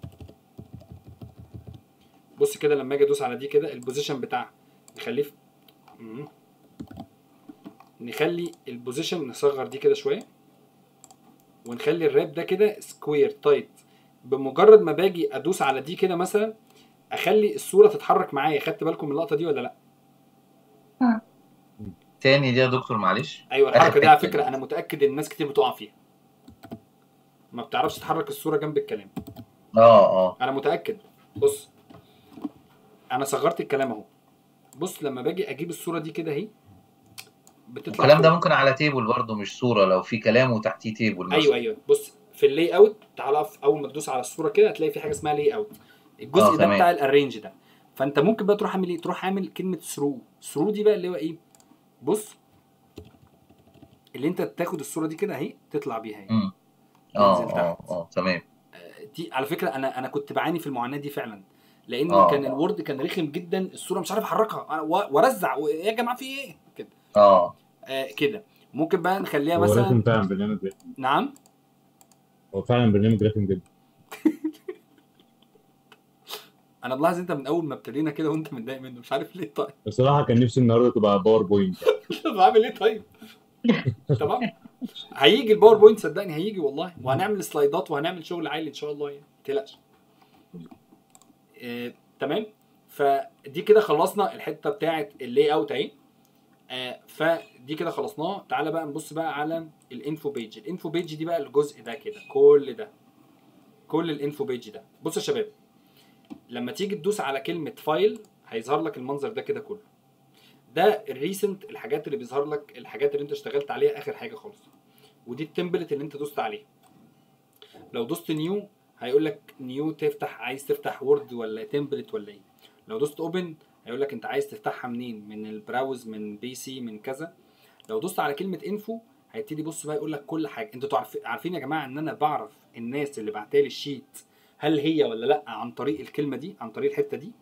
بص كده لما اجي ادوس على دي كده البوزيشن بتاعها نخليه في مم. نخلي البوزيشن نصغر دي كده شويه ونخلي الراب ده كده سكوير تايت بمجرد ما باجي ادوس على دي كده مثلا اخلي الصوره تتحرك معايا خدت بالكم من اللقطه دي ولا لا تاني دي يا دكتور معلش ايوه آخر الحركه دي على حتة فكره دي. انا متاكد ان الناس كتير بتقع فيها ما بتعرفش تحرك الصوره جنب الكلام اه اه انا متاكد بص انا صغرت الكلام اهو بص لما باجي اجيب الصوره دي كده اهي بتطلع الكلام ده فوق. ممكن على تيبل برضه مش صورة لو في كلام وتحتيه تيبل مثلا ايوه ايوه بص في اللاي اوت تعالى اقف اول ما تدوس على الصوره كده هتلاقي في حاجه اسمها لاي اوت الجزء آه، ده تمام. بتاع الارينج ده فانت ممكن بقى تروح عامل ايه تروح عامل كلمه ثرو ثرو دي بقى اللي هو ايه بص اللي انت تاخد الصوره دي كده اهي تطلع بيها اهي مم. اه تنزل اه تحت. اه تمام دي على فكره انا انا كنت بعاني في المعاناه دي فعلا لان آه. كان الوورد كان رخم جدا الصوره مش عارف احركها أنا و- وارزع و- يا جماعه في ايه كده اه آه كده ممكن بقى نخليها هو مثلا رخم فعلا برنامج رخم. نعم هو فعلا برنامج رخم جدا انا ملاحظ انت من اول ما ابتدينا كده وانت متضايق منه مش عارف ليه طيب بصراحه كان نفسي النهارده تبقى باوربوينت طب اعمل ايه طيب تمام هيجي الباوربوينت صدقني هيجي والله وهنعمل سلايدات وهنعمل شغل عالي ان شاء الله يعني ما تقلقش آه، تمام فدي كده خلصنا الحته بتاعه اللاي اوت اهي آه، فدي كده خلصناه تعالى بقى نبص بقى على الانفو بيج الانفو بيج دي بقى الجزء ده كده كل ده كل الانفو بيج ده بصوا يا شباب لما تيجي تدوس على كلمه فايل هيظهر لك المنظر ده كده كله ده الريسنت الحاجات اللي بيظهر لك الحاجات اللي انت اشتغلت عليها اخر حاجه خالص ودي التمبلت اللي انت دوست عليها لو دوست نيو هيقول لك نيو تفتح عايز تفتح وورد ولا تمبلت ولا ايه لو دوست اوبن هيقول لك انت عايز تفتحها منين من البراوز من بي سي من كذا لو دوست على كلمه انفو هيبتدي بص بقى يقول لك كل حاجه انتوا تعرف- عارفين يا جماعه ان انا بعرف الناس اللي بعتالي الشيت هل هي ولا لا عن طريق الكلمه دي عن طريق الحته دي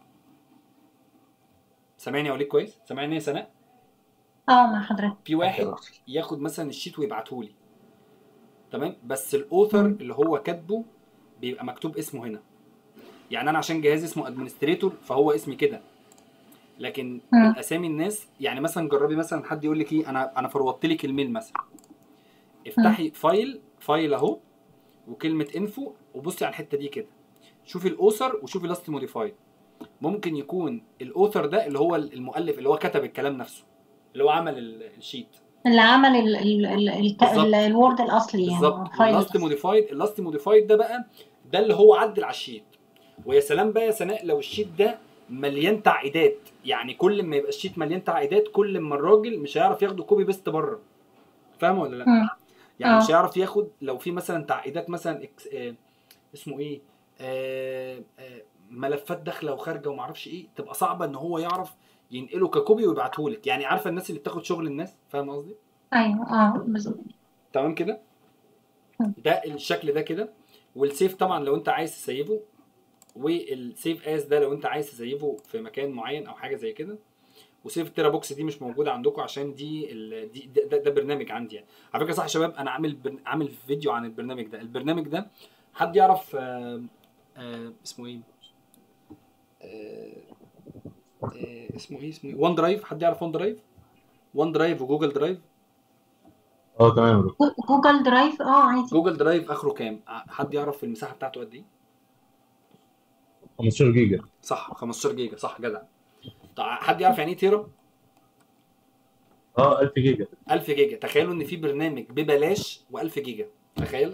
سامعني يا وليد كويس سامعني يا سناء اه مع حضرتك في واحد ياخد مثلا الشيت ويبعته لي تمام بس الاوثر اللي هو كاتبه بيبقى مكتوب اسمه هنا يعني انا عشان جهازي اسمه ادمنستريتور فهو اسمي كده لكن مم. الاسامي الناس يعني مثلا جربي مثلا حد يقول لك ايه انا انا فروضت لك الميل مثلا افتحي فايل فايل اهو وكلمه انفو وبصي على الحته دي كده شوفي الاوثر وشوفي لاست موديفايد ممكن يكون الاوثر ده اللي هو المؤلف اللي هو كتب الكلام نفسه اللي هو عمل ال- الشيت اللي عمل ال ال ال ال بالظبط. ال الوورد الاصلي يعني بالظبط الفايل اللاست الأصلي. موديفايد اللاست موديفايد ده بقى ده اللي هو عدل على الشيت ويا سلام بقى يا سناء لو الشيت ده مليان تعقيدات يعني كل ما يبقى الشيت مليان تعقيدات كل ما الراجل مش هيعرف ياخده كوبي بيست بره فاهم ولا لا مم. يعني آه. مش هيعرف ياخد لو في مثلا تعقيدات مثلا إكس آه اسمه ايه آه آه ملفات داخله وخارجه وما اعرفش ايه تبقى صعبه ان هو يعرف ينقله ككوبي ويبعته لك يعني عارفه الناس اللي بتاخد شغل الناس فاهم قصدي ايوه اه بالظبط تمام كده مم. ده الشكل ده كده والسيف طبعا لو انت عايز تسيبه والسيف اس ده لو انت عايز تسيبه في مكان معين او حاجه زي كده وسيف التيرا بوكس دي مش موجوده عندكم عشان دي, ال... دي ده, ده, ده برنامج عندي يعني على فكره صح يا شباب انا عامل برن... عامل فيديو عن البرنامج ده البرنامج ده حد يعرف آه آه اسمه ايه آه آه اسمه ايه اسمه ايه وان درايف حد يعرف وان درايف وان درايف وجوجل درايف اه تمام يا دكتور. جو- جوجل درايف اه عادي جوجل درايف اخره كام حد يعرف المساحه بتاعته قد ايه 15 جيجا صح 15 جيجا صح جدع طيب حد يعرف يعني ايه تيرا اه 1000 جيجا 1000 جيجا تخيلوا ان في برنامج ببلاش و1000 جيجا تخيل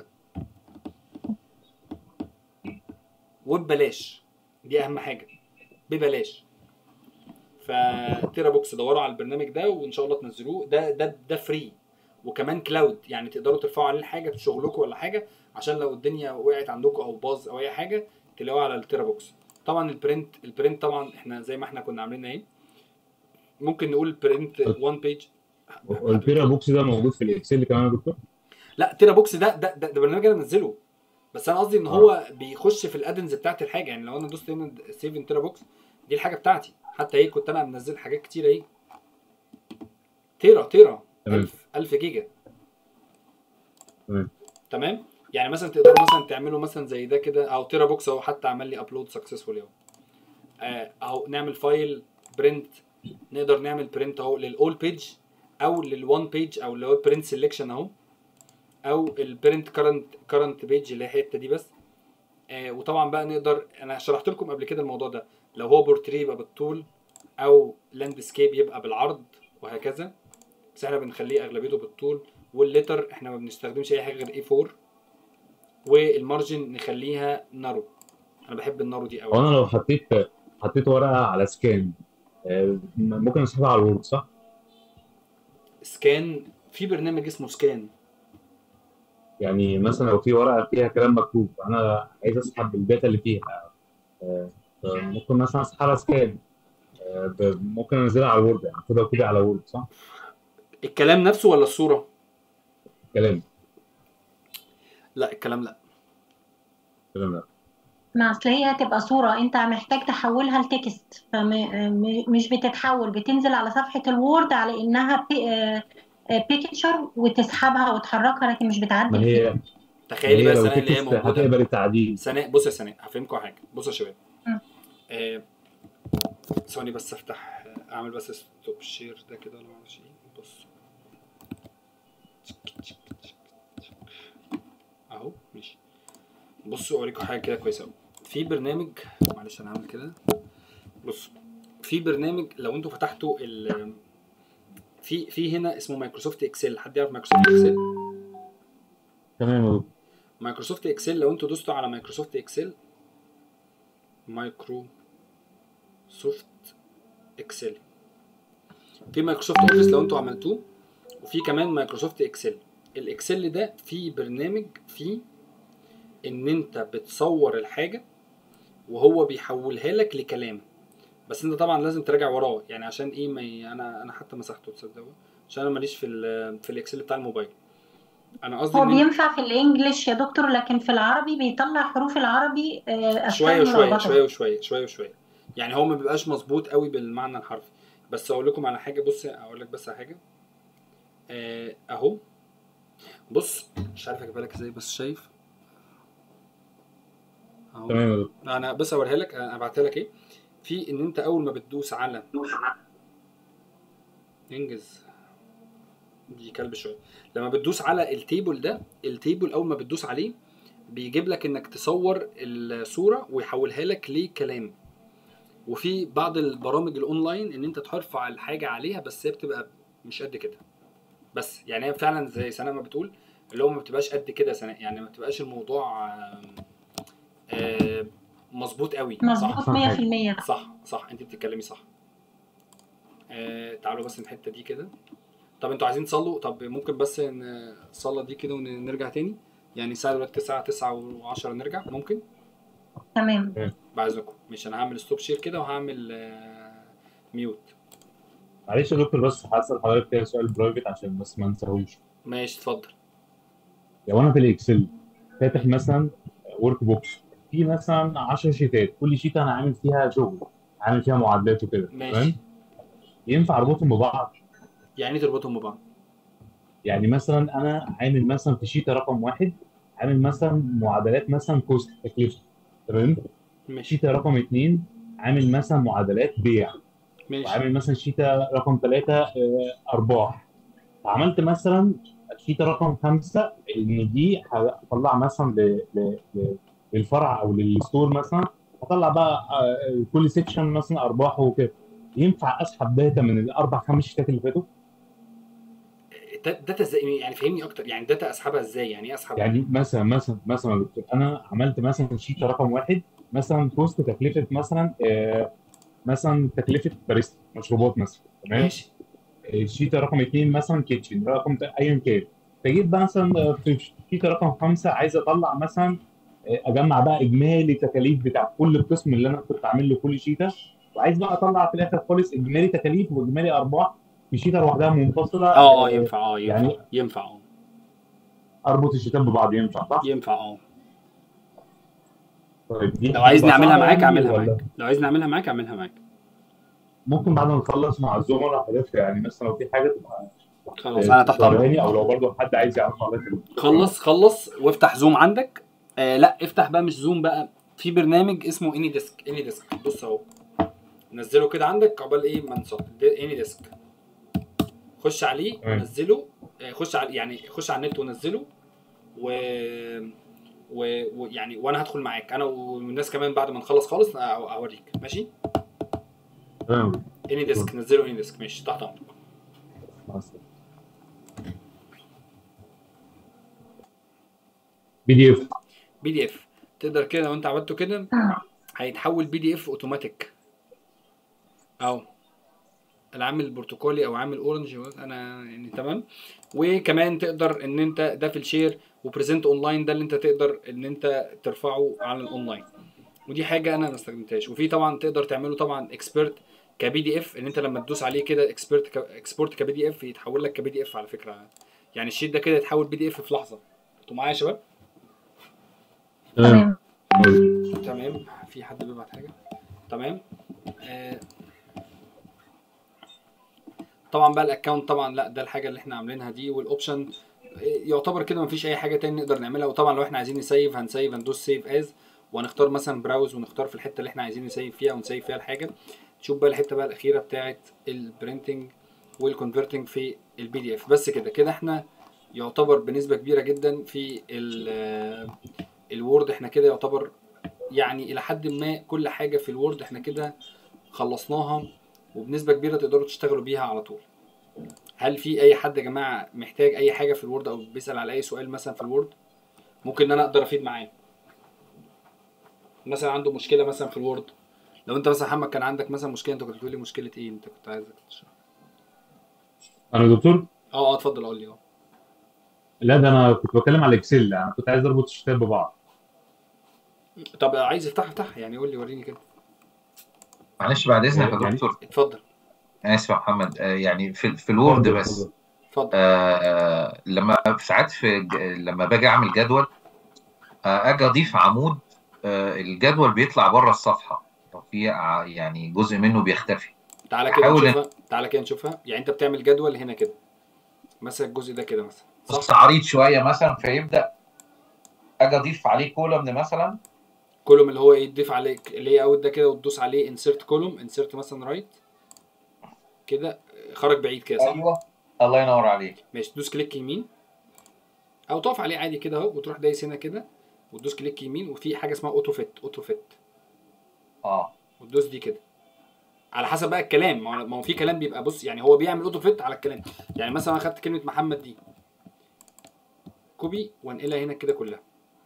وببلاش دي اهم حاجه ببلاش فتيرا بوكس دوروا على البرنامج ده وان شاء الله تنزلوه ده ده ده فري وكمان كلاود يعني تقدروا ترفعوا عليه حاجه في شغلكم ولا حاجه عشان لو الدنيا وقعت عندكم او باظ او اي حاجه تلاقوها على التيرا بوكس طبعا البرنت البرنت طبعا احنا زي ما احنا كنا عاملين اهي ممكن نقول برنت 1 بيج والبيرا بوكس ده موجود في الاكسل كمان يا دكتور لا تيرا بوكس ده ده, ده, ده برنامج انا منزله بس انا قصدي ان هو بيخش في الادنز بتاعت الحاجه يعني لو انا دوست هنا سيف ان تيرا بوكس دي الحاجه بتاعتي حتى ايه كنت انا منزل حاجات كتير اهي تيرا تيرا تمام. 1000 1000 جيجا تمام. تمام يعني مثلا تقدروا مثلا تعملوا مثلا زي ده كده او تيرا بوكس اهو حتى عمل لي ابلود سكسسفول اهو آه، اهو نعمل فايل برنت نقدر نعمل برنت اهو للاول بيج او للوان بيج او اللي هو برنت سيلكشن اهو او البرنت كرنت كرنت بيج اللي هي الحته دي بس آه وطبعا بقى نقدر انا شرحت لكم قبل كده الموضوع ده لو هو بورتريه يبقى بالطول او لاندسكيب يبقى بالعرض وهكذا بس احنا بنخليه اغلبيته بالطول والليتر احنا ما بنستخدمش اي حاجه غير اي 4 والمارجن نخليها نارو انا بحب النارو دي هو قوي انا لو حطيت حطيت ورقه على سكان آه، ممكن اسحبها على الوورد صح؟ سكان في برنامج اسمه سكان يعني مثلا لو في ورقه فيها كلام مكتوب انا عايز اسحب الداتا اللي فيها آه، ممكن مثلا اسحبها سكان آه، ب- ممكن انزلها على الوورد يعني اخدها كده على الوورد صح؟ الكلام نفسه ولا الصوره كلام لا الكلام لا كلام لا ما اصل هي هتبقى صورة انت محتاج تحولها لتكست فمش بتتحول بتنزل على صفحة الوورد على انها بيكتشر وتسحبها وتحركها لكن مش ما بتعدل هي فيها ما تخيلي هي بقى لو سناء اللي هي تكست موجوده هتقبل التعديل سناء بص يا سناء هفهمكم حاجه بصوا يا شباب مم. آه، ثواني بس افتح اعمل بس ستوب شير ده كده ولا معرفش ايه بص اهو ماشي بصوا اوريكم حاجه كده كويسه قوي في برنامج معلش انا هعمل كده بص في برنامج لو انتوا فتحتوا ال في في هنا اسمه مايكروسوفت اكسل حد يعرف مايكروسوفت اكسل تمام يا دكتور. مايكروسوفت اكسل لو انتوا دوستوا على مايكروسوفت اكسل مايكروسوفت اكسل في مايكروسوفت اوفيس لو انتوا عملتوه وفي كمان مايكروسوفت اكسل الاكسل ده فيه برنامج فيه ان انت بتصور الحاجه وهو بيحولها لك لكلام بس انت طبعا لازم تراجع وراه يعني عشان ايه ما ي... انا انا حتى مسحته تصدقوا عشان انا ماليش في ال في الاكسل بتاع الموبايل انا قصدي هو ان بينفع في الانجليش يا دكتور لكن في العربي بيطلع حروف العربي آه، شويه اشكال وشويه ملخبطة شويه وشويه شويه وشويه يعني هو ما بيبقاش مظبوط قوي بالمعنى الحرفي بس اقول لكم على حاجه بص اقول لك بس على حاجه آه، اهو بص مش عارف اجيبها لك ازاي بس شايف اهو تمام يا دكتور. انا بس اوريها لك انا ابعتها لك ايه في ان انت اول ما بتدوس على انجز دي كلب شويه لما بتدوس على التيبل ده التيبل اول ما بتدوس عليه بيجيب لك انك تصور الصوره ويحولها لك لكلام وفي بعض البرامج الاونلاين ان انت ترفع الحاجه عليها بس هي بتبقى مش قد كده بس يعني هي فعلا زي سناء ما بتقول اللي هو ما بتبقاش قد كده سناء يعني ما بتبقاش الموضوع آم، آم، مظبوط قوي مظبوط صح 100% صح صح انت بتتكلمي صح آه تعالوا بس الحته دي كده طب انتوا عايزين تصلوا طب ممكن بس نصلي دي كده ونرجع تاني يعني الساعه دلوقتي 9 9 و10 نرجع ممكن تمام بعد اذنكم مش انا هعمل ستوب شير كده وهعمل آه ميوت معلش يا دكتور بس هسأل حضرتك كده سؤال برايفت عشان بس ما انساهوش ماشي اتفضل لو انا في الاكسل فاتح مثلا ورك بوكس في مثلا 10 شيتات كل شيت انا عامل فيها شغل عامل فيها معادلات وكده ماشي. تمام ينفع اربطهم ببعض يعني ايه تربطهم ببعض يعني مثلا انا عامل مثلا في شيت رقم واحد عامل مثلا معادلات مثلا كوست تكلفه تمام ماشي شيت رقم اثنين عامل مثلا معادلات بيع ماشي وعامل مثلا شيتا رقم ثلاثة أرباح فعملت مثلا شيتا رقم خمسة إن دي هطلع مثلا ل- ل- ل- للفرع أو للستور مثلا هطلع بقى آه، كل سيكشن مثلا أرباحه وكده ينفع أسحب داتا من الأربع خمس شيتات اللي فاتوا؟ دا- داتا ازاي يعني فهمني اكتر يعني داتا اسحبها ازاي يعني ايه اسحب يعني مثلا مثلا مثلا يا دكتور أنا عملت مثلا شيتا رقم واحد مثلا كوست تكلفة مثلا آه، مثلا تكلفة باريستا مشروبات مثلا تمام؟ ماشي الشيتا رقم اثنين مثلا كيتشن رقم ت- ايا كان فجيت بقى مثلا في الشيتا رقم خمسه عايز اطلع مثلا اجمع بقى اجمالي تكاليف بتاع كل قسم اللي انا كنت عامل له كل شيتا وعايز بقى اطلع في الاخر خالص اجمالي تكاليف واجمالي ارباح في شيتا لوحدها منفصله اه اه ينفع اه ينفع يعني- ينفع اه اربط الشيتات ببعض ينفع صح؟ ينفع اه طيب دي لو عايزني هتبقى اعملها صعبة معاك يعني اعملها ولا معاك لو عايزني اعملها معاك اعملها معاك ممكن بعد ما نخلص مع الزملاء حضرتك يعني مثلا لو في حاجه تبقى خلاص انا تحت امرك توريني او لو برضه حد عايز يعرف حضرتك خلص خلص وافتح زوم عندك آه لا افتح بقى مش زوم بقى في برنامج اسمه اني ديسك اني ديسك بص اهو نزله كده عندك عقبال ايه ما انسى اني ديسك خش عليه تمام. ونزله آه، خش على يعني خش على النت ونزله و و- ويعني وانا هدخل معاك انا والناس كمان بعد ما نخلص خالص أ- اوريك ماشي تمام اني ديسك نزله اني ديسك ماشي تحت امرك بي دي اف بي دي اف تقدر كده لو انت عملته كده هيتحول بي دي اف اوتوماتيك او العامل البرتقالي او عامل اورنج انا يعني تمام وكمان تقدر ان انت ده في الشير وبريزنت اونلاين ده اللي انت تقدر ان انت ترفعه على الاونلاين ودي حاجه انا ما استخدمتهاش وفي طبعا تقدر تعمله طبعا اكسبيرت كبي دي اف ان انت لما تدوس عليه كده اكسبيرت اكسبورت كبي دي اف يتحول لك كبي دي اف على فكره يعني الشيت ده كده يتحول بي دي اف في لحظه انتوا معايا يا شباب تمام تمام تمام في حد بيبعت حاجه تمام آه. طبعا بقى الاكونت طبعا لا ده الحاجه اللي احنا عاملينها دي والاوبشن آه، يعتبر كده مفيش اي حاجه تاني نقدر نعملها وطبعا لو احنا عايزين نسيف هنسيف هندوس سيف از وهنختار مثلا براوز ونختار في الحته اللي احنا عايزين نسيف فيها ونسيف فيها الحاجه تشوف بقى الحته بقى الاخيره بتاعه البرينتنج والكونفرتنج في البي دي اف بس كده كده احنا يعتبر بنسبه كبيره جدا في ال- آه، الوورد احنا كده يعتبر يعني الى حد ما كل حاجه في الوورد احنا كده خلصناها وبنسبه كبيره تقدروا تشتغلوا بيها على طول هل في اي حد يا جماعه محتاج اي حاجه في الوورد او بيسال على اي سؤال مثلا في الوورد ممكن ان انا اقدر افيد معاه مثلا عنده مشكله مثلا في الوورد لو انت مثلا محمد كان عندك مثلا مشكله انت كنت بتقول لي مشكله ايه انت كنت عايزك تشرح انا دكتور اه اه اتفضل قول لي اه لا ده انا كنت بتكلم على الاكسل انا كنت عايز اربط الشتات ببعض طب عايز افتح افتح يعني قول لي وريني كده معلش بعد اذنك يا يعني- دكتور اتفضل انا اسف يا محمد آه، يعني في في الوورد اتفضل، بس اتفضل. اتفضل آه لما ساعات في ج- لما باجي اعمل جدول آه اجي اضيف عمود آه الجدول بيطلع بره الصفحه لو في ع- يعني جزء منه بيختفي تعالى كده حاول نشوفها تعالى كده نشوفها يعني انت بتعمل جدول هنا كده مثلا الجزء ده كده مثلا بس صح عريض شويه مثلا فيبدا اجي اضيف عليه كولوم مثلا كولوم اللي هو ايه تضيف عليه اللي اوت ده كده وتدوس عليه انسيرت كولوم انسيرت مثلا رايت كده خرج بعيد كده صح ايوه الله ينور عليك ماشي تدوس كليك يمين او تقف عليه عادي كده اهو وتروح دايس هنا كده وتدوس كليك يمين وفي حاجه اسمها اوتو فيت اوتو فيت اه وتدوس دي كده على حسب بقى الكلام ما هو- ما هو في كلام بيبقى بص يعني هو بيعمل اوتو فيت على الكلام يعني مثلا انا خدت كلمه محمد دي كوبي وانقلها هنا كده كلها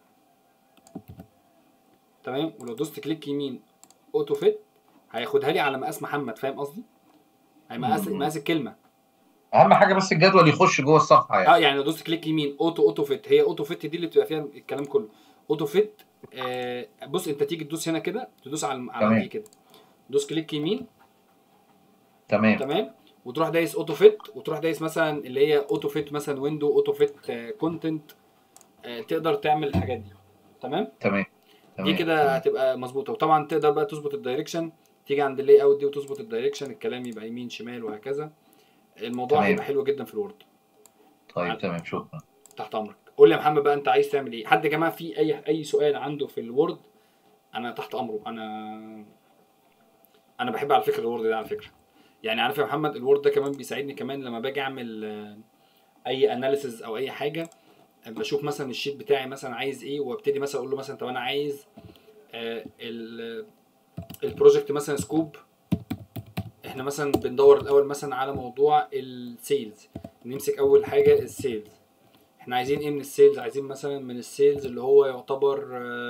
تمام ولو دوست كليك يمين اوتو فيت هياخدها لي على مقاس محمد فاهم قصدي؟ هي مقاس مم. مقاس الكلمه اهم حاجه بس الجدول يخش جوه الصفحه يعني اه يعني لو دوست كليك يمين اوتو اوتو فيت هي اوتو فيت دي اللي بتبقى فيها الكلام كله اوتو فيت آه بص انت تيجي تدوس هنا كده تدوس على على تمام. دي كده دوس كليك يمين تمام تمام وتروح دايس اوتو فيت وتروح دايس مثلا اللي هي اوتو فيت مثلا ويندو اوتو فيت كونتنت تقدر تعمل الحاجات دي تمام تمام دي تمام كده هتبقى مظبوطه وطبعا تقدر بقى تظبط الدايركشن تيجي عند اللاي اوت دي وتظبط الدايركشن الكلام يبقى يمين شمال وهكذا الموضوع تمام. هيبقى حلو جدا في الوورد طيب تمام شكرا تحت امرك قول لي يا محمد بقى انت عايز تعمل ايه حد يا جماعه في اي اي سؤال عنده في الوورد انا تحت امره انا انا بحب على فكره الوورد ده على فكره يعني عارف يا محمد الوورد ده كمان بيساعدني كمان لما باجي اعمل آه، اي اناليسز او اي حاجه بشوف مثلا الشيت بتاعي مثلا عايز ايه وابتدي مثلا اقول له مثلا طب انا عايز آه، ال- البروجكت مثلا سكوب احنا مثلا بندور الاول مثلا على موضوع السيلز نمسك اول حاجه السيلز احنا عايزين ايه من السيلز عايزين مثلا من السيلز اللي هو يعتبر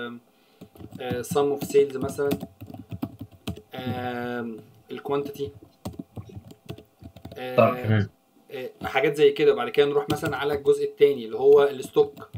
سم اوف سيلز مثلا الكوانتيتي تمام حاجات زي كده وبعد كده نروح مثلا على الجزء الثاني اللي هو الستوك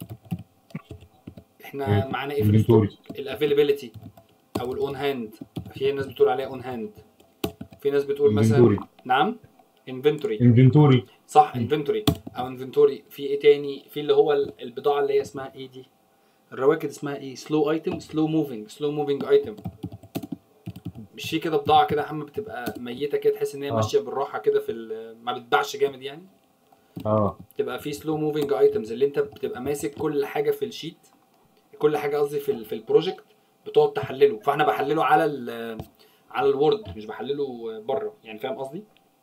احنا مم. معانا ايه في الستوك inventory. الافيلابيلتي او الاون هاند في ناس بتقول عليها اون هاند في ناس بتقول مثلا inventory. نعم انفنتوري inventory. صح مم. انفنتوري او انفنتوري في ايه تاني في اللي هو ال- البضاعه اللي هي اسمها ايه دي الرواكد اسمها ايه سلو ايتم سلو موفينج سلو موفينج ايتم مش في كده بضاعه كده يا عم بتبقى ميته كده تحس ان هي آه. ماشيه بالراحه كده في ال- ما بتباعش جامد يعني اه تبقى في سلو موفينج ايتمز اللي انت بتبقى ماسك كل حاجه في الشيت كل حاجه قصدي في ال- في البروجكت بتقعد تحلله فاحنا بحلله على ال على الوورد مش بحلله بره يعني فاهم قصدي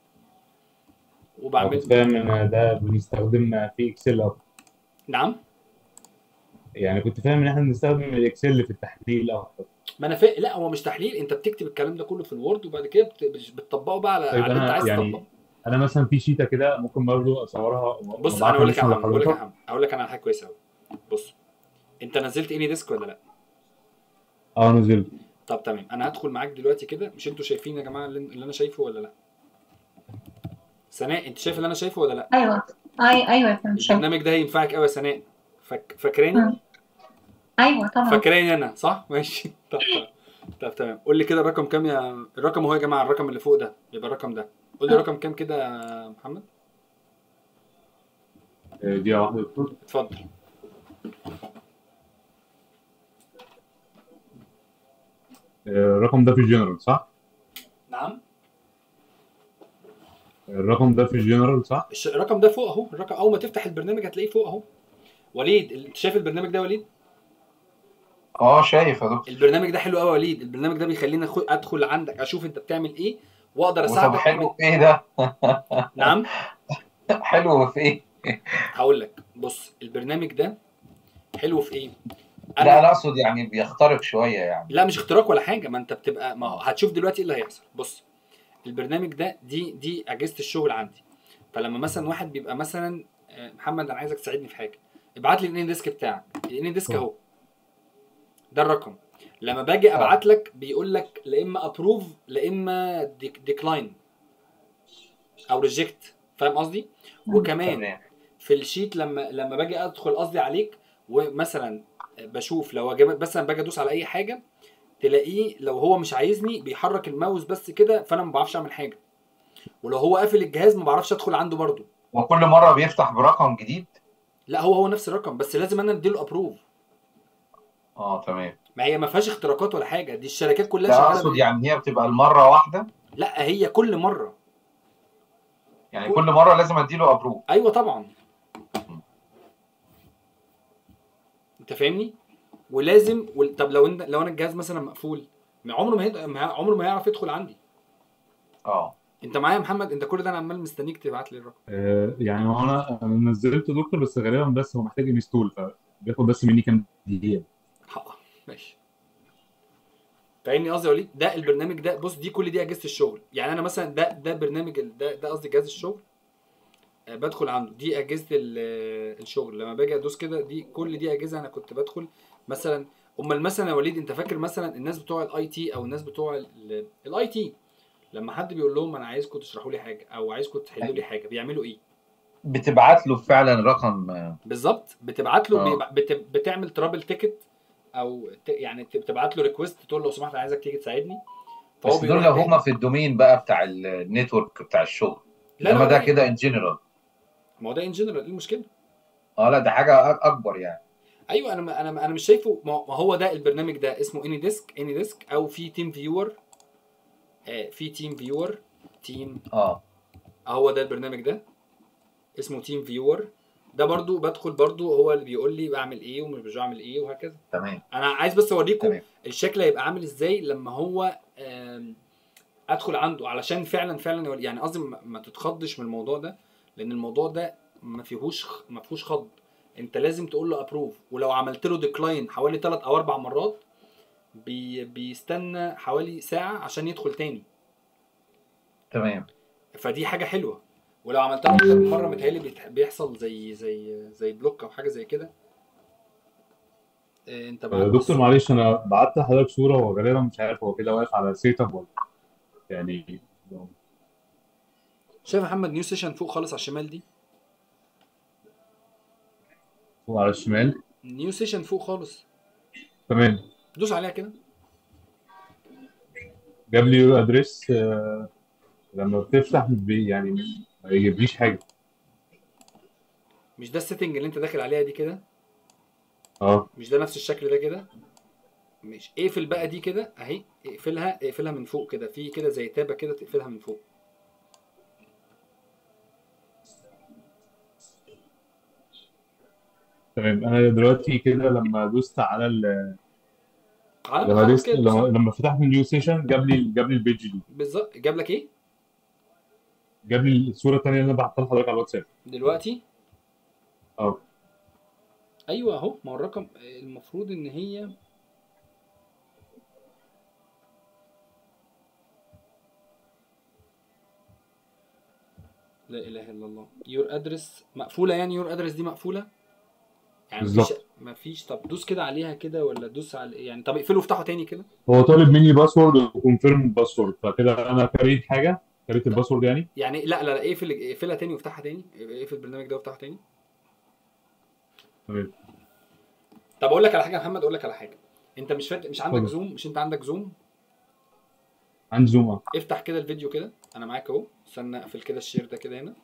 أنا وبعمل كنت فاهم ان ده بنستخدم في اكسل اكتر نعم يعني كنت فاهم ان احنا بنستخدم الاكسل في التحليل اكتر ما انا فاهم لا هو مش تحليل انت بتكتب الكلام ده كله في الوورد وبعد كده بت- بتطبقه بقى على طيب على اللي انت انا عايز يعني تطبقه انا مثلا في شيته كده ممكن برضه اصورها بص انا اقول لك على على حاجه اقول لك على حضرتك حاجه اقول لك انا على حاجه كويسه قوي بص انت نزلت اني ديسك ولا لا اه نزلت طب تمام انا هدخل معاك دلوقتي كده مش انتوا شايفين يا جماعه اللي اللي انا شايفه ولا لا سناء انت شايف اللي انا شايفه ولا لا ايوه اي ايوه يا فندم شايف. البرنامج ده هينفعك قوي يا سناء فك... فاكراني مم. ايوه طبعا فاكراني انا صح ماشي طب طب طب تمام قول لي كده الرقم كام يا الرقم هو يا جماعه الرقم اللي فوق ده يبقى الرقم ده قول لي الرقم كام كده يا محمد آه، دقيقه واحده يا دكتور اتفضل آه، الرقم ده في الجنرال صح؟ نعم الرقم ده في الجنرال صح؟ الش- الرقم ده فوق اهو الرقم اول ما تفتح البرنامج هتلاقيه فوق اهو وليد انت شايف البرنامج ده يا وليد اه شايف يا دكتور البرنامج ده حلو قوي يا وليد البرنامج ده بيخليني أخ- ادخل عندك اشوف انت بتعمل ايه واقدر طب اساعدك حلو في ايه ده؟ نعم حلو في ايه؟ هقول لك بص البرنامج ده حلو في ايه لا انا اقصد يعني بيخترق شويه يعني لا مش اختراق ولا حاجه ما انت بتبقى ما هو هتشوف دلوقتي ايه اللي هيحصل بص البرنامج ده دي دي اجهزه الشغل عندي فلما مثلا واحد بيبقى مثلا آه، محمد انا عايزك تساعدني في حاجه ابعت لي الان ديسك بتاعك الان ديسك اهو ده الرقم لما باجي ابعت لك بيقول لك لا اما ابروف لا اما ديكلاين او ريجكت فاهم قصدي وكمان تمام في الشيت لما لما باجي ادخل قصدي عليك ومثلا بشوف لو جاب- مثلا باجي ادوس على اي حاجه تلاقيه لو هو مش عايزني بيحرك الماوس بس كده فانا ما بعرفش اعمل حاجه ولو هو قافل الجهاز ما بعرفش ادخل عنده برضه وكل مره بيفتح برقم جديد لا هو هو نفس الرقم بس لازم انا اديله ابروف اه تمام ما هي ما فيهاش اختراقات ولا حاجه دي الشركات كلها لا شغاله اقصد بال- يعني هي بتبقى المره واحده لا هي كل مره يعني كل مره لازم اديله ابروف ايوه طبعا انت فاهمني ولازم وال- طب لو انت لو انا الجهاز مثلا مقفول ما عمره ما هيد... ما- عمره ما هيعرف يدخل عندي اه انت معايا يا محمد انت كل ده انا عمال مستنيك تبعت لي الرقم آه، يعني هو انا أنا نزلت دكتور بس غالبا بس هو محتاج انستول فبياخد بس مني كام دقيقه حقا ماشي فاهمني قصدي يا وليد ده البرنامج ده بص دي كل دي اجهزه الشغل يعني انا مثلا ده ده برنامج ال- ده ده قصدي جهاز الشغل آه، بدخل عنده دي اجهزه ال- آه، الشغل لما باجي ادوس كده دي كل دي اجهزه انا كنت بدخل مثلا امال مثلا يا وليد انت فاكر مثلا الناس بتوع الاي تي او الناس بتوع الاي تي لما حد بيقول لهم انا عايزكم تشرحوا لي حاجه او عايزكم تحلوا لي حاجه بيعملوا ايه بتبعت له فعلا رقم آه، بالظبط بتبعت له آه. بيبع- بت... بتعمل ترابل تيكت او ت... يعني ت- بتبعت له ريكويست تقول له لو سمحت انا عايزك تيجي تساعدني بس دول بيروح لو جاي- هما في الدومين بقى بتاع النتورك بتاع الشغل لا انما لا ده لا كده ان جنرال ما هو ده ان جنرال ايه المشكله؟ اه لا ده حاجه أك- اكبر يعني ايوه انا ما- انا ما- انا مش شايفه ما ما هو ده البرنامج ده اسمه اني ديسك اني ديسك او في تيم فيور آه في تيم فيور تيم اه هو ده البرنامج ده اسمه تيم فيور ده برضو بدخل برضو هو اللي بيقول لي بعمل ايه ومش بعمل ايه وهكذا تمام انا عايز بس اوريكم تمام. الشكل هيبقى عامل ازاي لما هو آم، ادخل عنده علشان فعلا فعلا يعني قصدي ما ما تتخضش من الموضوع ده لان الموضوع ده ما فيهوش خ- ما فيهوش خض انت لازم تقول له ابروف ولو عملت له ديكلاين حوالي 3 او 4 مرات بي بيستنى حوالي ساعه عشان يدخل تاني تمام فدي حاجه حلوه ولو عملتها اكتر من مره متهيألي بيتح- بيحصل زي زي زي بلوك او حاجه زي كده آه، انت آه، بعت دكتور معلش انا بعت لحضرتك صوره هو غالبا مش عارف هو كده واقف على سيت اب ولا يعني شايف يا محمد نيو سيشن فوق خالص على الشمال دي هو على الشمال نيو سيشن فوق خالص تمام دوس عليها كده جاب لي يور ادريس لما بتفتح بي يعني ما يجيبليش حاجه مش ده السيتنج اللي انت داخل عليها دي كده اه مش ده نفس الشكل ده كده مش اقفل بقى دي كده اهي اقفلها اقفلها من فوق كده في كده زي تابه كده تقفلها من فوق تمام انا دلوقتي كده لما دوست على ال... على لما خلاص دوست كده لما, دوس. لما فتحت نيو سيشن جاب لي جاب لي البيج دي بالظبط جاب لك ايه جاب لي الصوره الثانيه اللي انا بعتها لحضرتك على الواتساب دلوقتي اه ايوه اهو ما هو الرقم المفروض ان هي لا اله الا الله يور ادرس مقفوله يعني يور ادرس دي مقفوله يعني مفيش بالظبط. مفيش طب دوس كده عليها كده ولا دوس على يعني طب اقفله وافتحه تاني كده هو طالب مني باسورد وكونفيرم باسورد فكده انا كريت حاجه كريت الباسورد يعني يعني لا لا لا اقفل اقفلها تاني وافتحها تاني اقفل البرنامج ده وافتحه تاني تمام طب اقول لك على حاجه يا محمد اقول لك على حاجه انت مش فات... مش عندك اتفضل. زوم مش انت عندك زوم عندي زوم اه افتح كده الفيديو كده انا معاك اهو استنى اقفل كده الشير ده كده هنا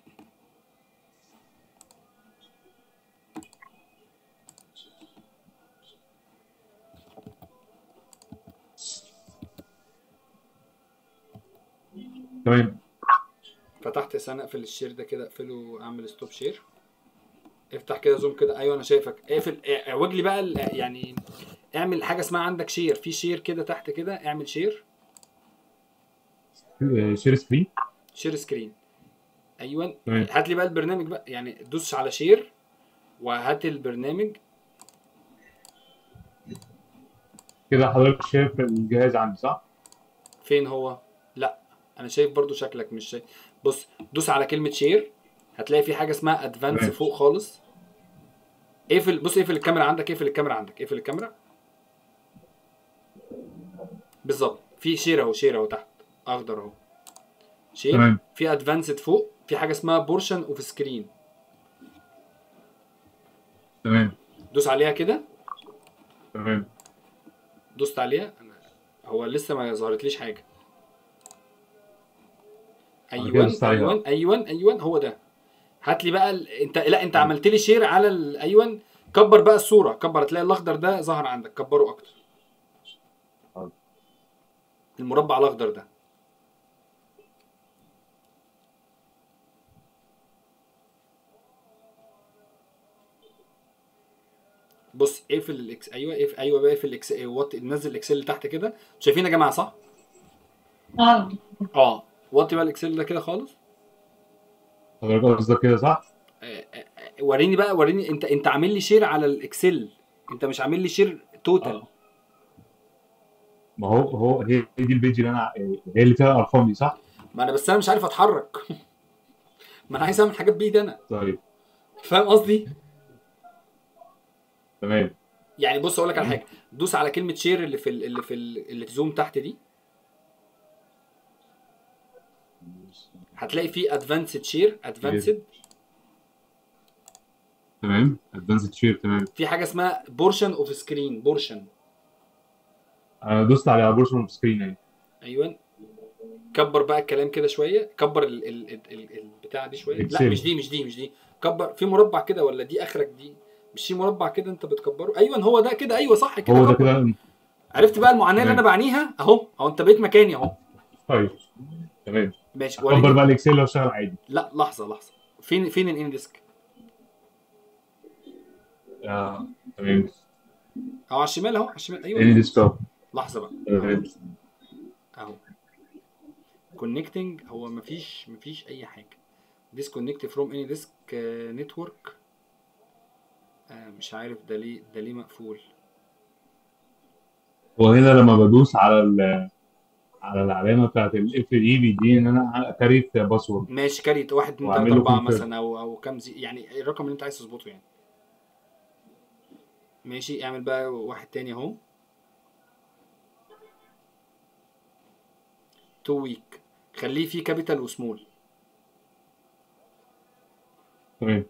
تمام فتحت استنى اقفل الشير ده كده اقفله اعمل ستوب شير افتح كده زوم كده ايوه انا شايفك اقفل اه، اعوج لي بقى ال- يعني اعمل حاجه اسمها عندك شير في شير كده تحت كده اعمل شير آه، شير سكرين شير سكرين ايوه تمام. هات لي بقى البرنامج بقى يعني دوس على شير وهات البرنامج كده حضرتك شايف الجهاز عندي صح؟ فين هو لا انا شايف برضو شكلك مش شايف بص دوس على كلمه شير هتلاقي في حاجه اسمها ادفانس تمام. فوق خالص اقفل بص اقفل الكاميرا عندك اقفل الكاميرا عندك اقفل الكاميرا بالظبط في شير اهو شير اهو تحت اخضر اهو شير تمام في ادفانسد فوق في حاجه اسمها بورشن اوف سكرين تمام دوس عليها كده تمام دوست عليها أنا هو لسه ما ظهرتليش حاجه أنا كده ايوه دوست عليها. ايوه ايوه ايوه هو ده هات لي بقى ال... انت لا انت عملت لي شير على ال... ايوه كبر بقى الصوره كبر هتلاقي الاخضر ده ظهر عندك كبره اكتر حاضر. المربع الاخضر ده بص اقفل الاكس ايوه اقفل ايوه بقى اقفل الاكس وات نزل الاكسل اللي تحت كده شايفين يا جماعه صح؟ اه اه وطي بقى الاكسل ده كده خالص حضرتك قصدك كده صح؟ آه، آه، آه، وريني بقى وريني انت انت عامل لي شير على الاكسل انت مش عامل لي شير توتال آه. ما هو هو هي هي دي البيج اللي انا هي اللي فيها الارقام دي صح؟ ما انا بس انا مش عارف اتحرك ما انا عايز اعمل حاجات بايدي انا طيب فاهم قصدي تمام يعني بص اقول لك على حاجه دوس على كلمه شير اللي في ال- اللي في ال- اللي في زوم تحت دي هتلاقي في ادفانسد شير ادفانسد تمام ادفانسد شير تمام في حاجه اسمها بورشن اوف سكرين بورشن انا دوست على بورشن اوف سكرين اهي ايوه كبر بقى الكلام كده شويه كبر ال ال ال ال البتاع دي شويه لا الإكسل. مش دي مش دي مش دي كبر في مربع كده ولا دي اخرك دي مش في مربع كده انت بتكبره ايوه هو ده كده ايوه صح كده هو ده كبر. كده عرفت بقى المعاناه اللي انا تمام. بعانيها اهو اهو انت بقيت مكاني اهو طيب تمام ماشي كبر وريني بقى الاكسل لو شغال عادي لا لحظه لحظه فين فين الان ديسك آه. تمام اهو على الشمال اهو على الشمال ايوه اني ديسكتوب لحظه بقى تمام اهو كونكتنج هو مفيش مفيش اي حاجه ديسكونكت فروم اني ديسك نتورك مش عارف ده ليه ده ليه مقفول وهنا لما بدوس على ال على العلامه بتاعت الاف اي بيديني ان انا كاريت باسورد ماشي كاريت واحد اتنين وأعمل تلاته له اربعه confirm. مثلا او او كام زي يعني الرقم اللي انت عايز تظبطه يعني ماشي اعمل بقى واحد تاني اهو تو ويك خليه فيه كابيتال وسمول تمام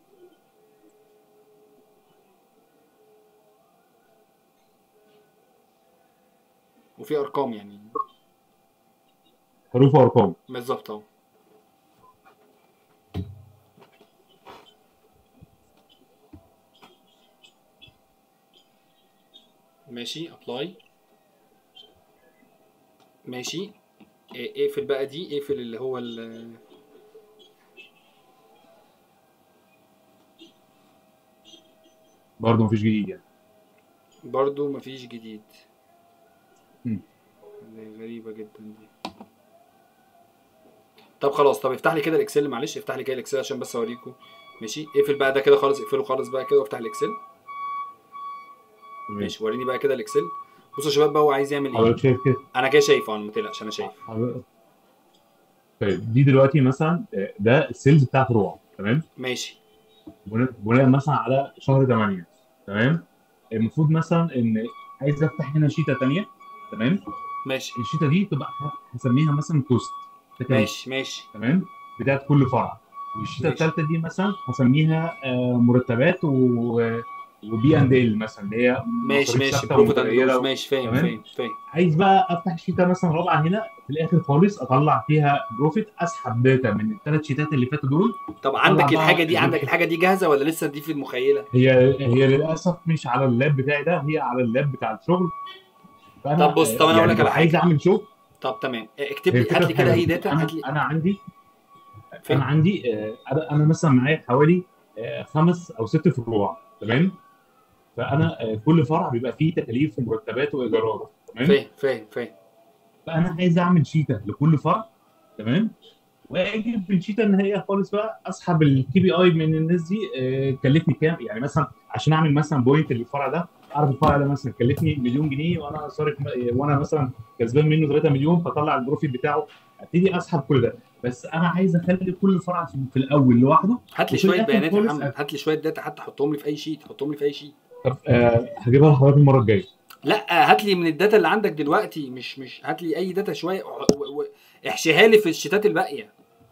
وفي ارقام يعني حروف وارقام بالظبط اهو ماشي ابلاي ماشي إيه- اقفل بقى دي اقفل اللي هو ال برضه مفيش جديد يعني برضو مفيش جديد مم. دي غريبة جدا دي طب خلاص طب افتح لي كده الاكسل معلش افتح لي كده الاكسل عشان بس اوريكم ماشي اقفل بقى ده كده خالص اقفله خالص بقى كده وافتح الاكسل ماشي وريني بقى كده الاكسل بصوا يا شباب بقى هو عايز يعمل ايه حضرتك شايف كده انا كده شايفه انا ما تقلقش انا شايف حضرتك- طيب دي دلوقتي مثلا آه، ده السيلز بتاع فروع تمام ماشي بناء بناء مثلا على شهر 8 تمام المفروض مثلا ان عايز افتح هنا شيته ثانيه تمام ماشي الشيته دي تبقى ه- هسميها مثلا كوست تكاليف ماشي ماشي تمام بتاعت كل فرع والشيته ماشي. الثالثه دي مثلا هسميها آه، مرتبات و وبي اند ال مثلا اللي هي ماشي مصاريف ماشي ثابتة بروفيت اند ومتغيرة لوس ماشي فاهم تمام. فاهم فاهم عايز بقى افتح شيته مثلا رابعه هنا في الاخر خالص اطلع فيها بروفيت اسحب داتا من الثلاث شيتات اللي فاتوا دول طب عندك بقى الحاجه دي ال- عندك الحاجه دي جاهزه ولا لسه دي في المخيله هي هي للاسف مش على اللاب بتاعي ده هي على اللاب بتاع الشغل فانا طب بص، طب أنا أقول لك لو على عايز حاجة. اعمل شغل طب تمام اكتب هي لي الفكرة هات لي في كده حاجة. اي داتا انا هات لي انا عندي فين؟ انا عندي آه، انا انا مثلا معايا حوالي آه، خمس او ست فروع تمام فانا آه، كل فرع بيبقى فيه تكاليف ومرتبات وايجارات تمام فاهم فاهم فاهم فانا عايز اعمل شيته لكل فرع تمام واجي في الشيته النهائيه خالص بقى اسحب الكي بي اي من الناس دي آه، كلفني كام يعني مثلا عشان اعمل مثلا بوينت للفرع ده اعرف الفرع ده مثلا كلفني مليون جنيه وانا صارف وانا مثلا كسبان منه 3 مليون فطلع البروفيت بتاعه ابتدي اسحب كل ده بس انا عايز اخلي كل فرع في في الاول لوحده هات لي وفي شويه الآخر بيانات يا خالص محمد هات لي شويه داتا حتى حطهم لي في اي شيت حطهم لي في اي شيت طب آه هجيبها لحضرتك المره الجايه لا هات لي من الداتا اللي عندك دلوقتي مش مش هات لي اي داتا شويه و- و- احشيها لي في الشيتات الباقيه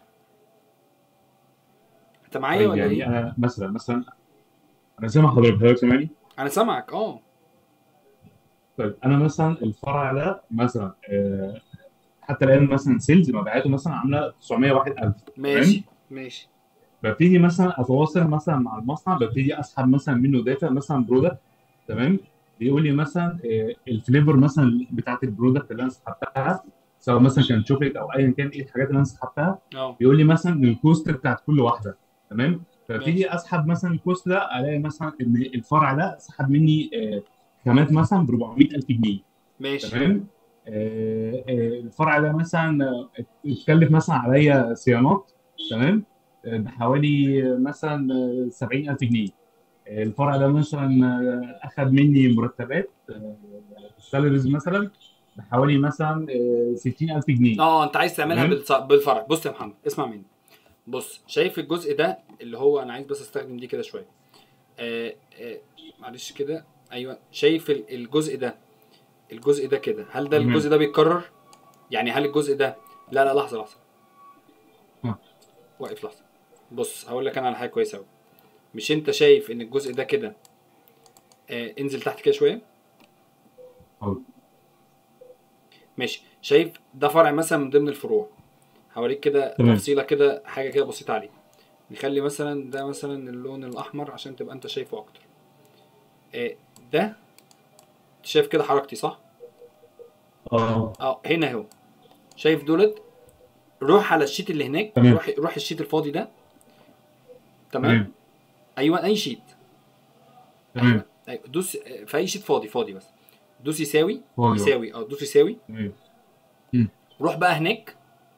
انت معايا طيب ولا يعني ايه انا مثلا مثلا انا سامع حضرتك حضرتك سامعني انا سامعك اه طيب انا مثلا الفرع ده مثلا آه، حتى الان مثلا سيلز مبيعاته مثلا عامله 901000 ماشي ماشي ببتدي مثلا اتواصل مثلا مع المصنع ببتدي اسحب مثلا منه داتا مثلا برودكت تمام بيقول لي مثلا آه، الفليفر مثلا بتاعت البرودكت اللي انا سحبتها سواء مثلا كان شوكليت او ايا كان ايه الحاجات اللي انا سحبتها اه بيقول لي مثلا الكوست بتاعت كل واحده تمام ماشي. فابتدي اسحب مثلا الكوست ده الاقي مثلا ان الفرع ده سحب مني آه، خامات مثلا ب 400000 جنيه ماشي تمام آه، آه، الفرع ده مثلا آه، اتكلف مثلا عليا صيانات تمام آه، بحوالي آه، مثلا آه، 70000 جنيه آه، الفرع ده مثلا آه، اخذ مني مرتبات سالاريز مثلا بحوالي مثلا آه، 60000 جنيه اه انت عايز تعملها تمام. بالص- بالفرع بص يا محمد اسمع مني بص شايف الجزء ده اللي هو انا عايز بس استخدم دي كده شويه آه آه معلش كده ايوه شايف ال- الجزء ده الجزء ده كده هل ده تمام. الجزء ده بيتكرر يعني هل الجزء ده لا لا لحظه لحظه ها. واقف لحظه بص هقول لك انا على حاجه كويسه قوي مش انت شايف ان الجزء ده كده آه انزل تحت كده شويه حاضر. ماشي شايف ده فرع مثلا من ضمن الفروع هوريك كده تمام. تفصيله كده حاجه كده بسيطه عليه نخلي مثلا ده مثلا اللون الاحمر عشان تبقى انت شايفه اكتر آه ده أنت شايف كده حركتي صح اه اه هنا اهو شايف دولت روح على الشيت اللي هناك تمام. روح روح الشيت الفاضي ده تمام تمام ايوه اي شيت تمام أيوة. دوس آه، في اي شيت فاضي فاضي بس دوس يساوي فاضي. يساوي اه دوس يساوي تمام روح بقى هناك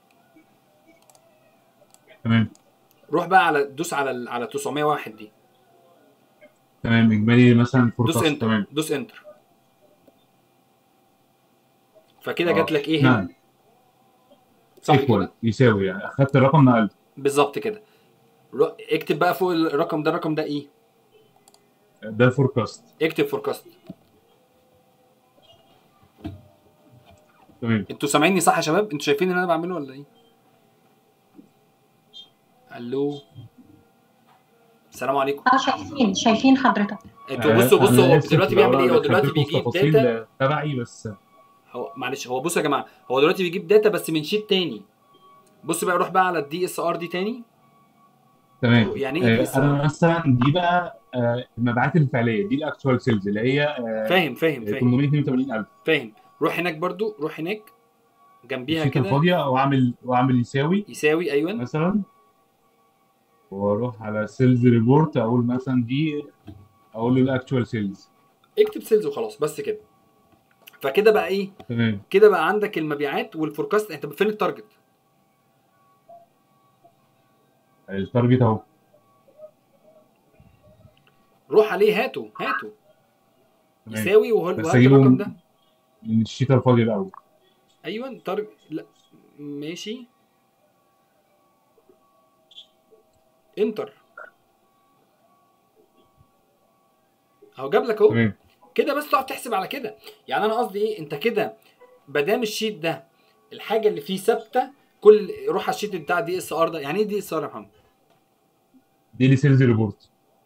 تمام روح بقى على دوس على ال- على 901 دي تمام اجمالي مثلا دوس فوركاست انتر تمام دوس انتر فكده آه. جات لك ايه هنا نعم صح ايكوال كده يساوي يعني اخدت الرقم نقلته بالظبط كده رو- اكتب بقى فوق الرقم ده الرقم ده ايه ده الفوركاست اكتب فوركاست تمام انتوا سامعيني صح يا شباب انتوا شايفين اللي انا بعمله ولا ايه الو السلام عليكم اه شايفين شايفين حضرتك انتوا بصوا آه، بصوا أنا هو آسف دلوقتي لو بيعمل أنا ايه هو دلوقتي دخلتكم في بيجيب تفاصيل داتا تبعي بس هو معلش هو بصوا يا جماعه هو دلوقتي بيجيب داتا بس من شيت تاني بص بقى روح بقى على الدي اس ار دي تاني تمام يعني ايه آه، DSR؟ انا مثلا دي بقى آه، المبيعات الفعليه دي الاكتوال سيلز اللي هي آه، فاهم فاهم فاهم 882000 فاهم روح هناك برضو روح هناك جنبيها الشيت كده الفاضيه واعمل واعمل يساوي يساوي ايوه مثلا واروح على سيلز ريبورت اقول مثلا دي اقول له الاكتوال سيلز اكتب سيلز وخلاص بس كده فكده بقى ايه تمام كده بقى عندك المبيعات والفوركاست انت فين التارجت التارجت اهو روح عليه هاته هاته تمام. يساوي وهو بس وهات أجيبه الرقم من- ده من الشيت الفاضي الاول ايوه تارجت لا ماشي انتر اهو جاب لك اهو تمام كده بس تقعد تحسب على كده يعني انا قصدي ايه انت كده مادام الشيت ده الحاجه اللي فيه ثابته كل روح على الشيت بتاع دي اس ار ده يعني ايه دي اس ار يا محمد ديلي سيلز ريبورت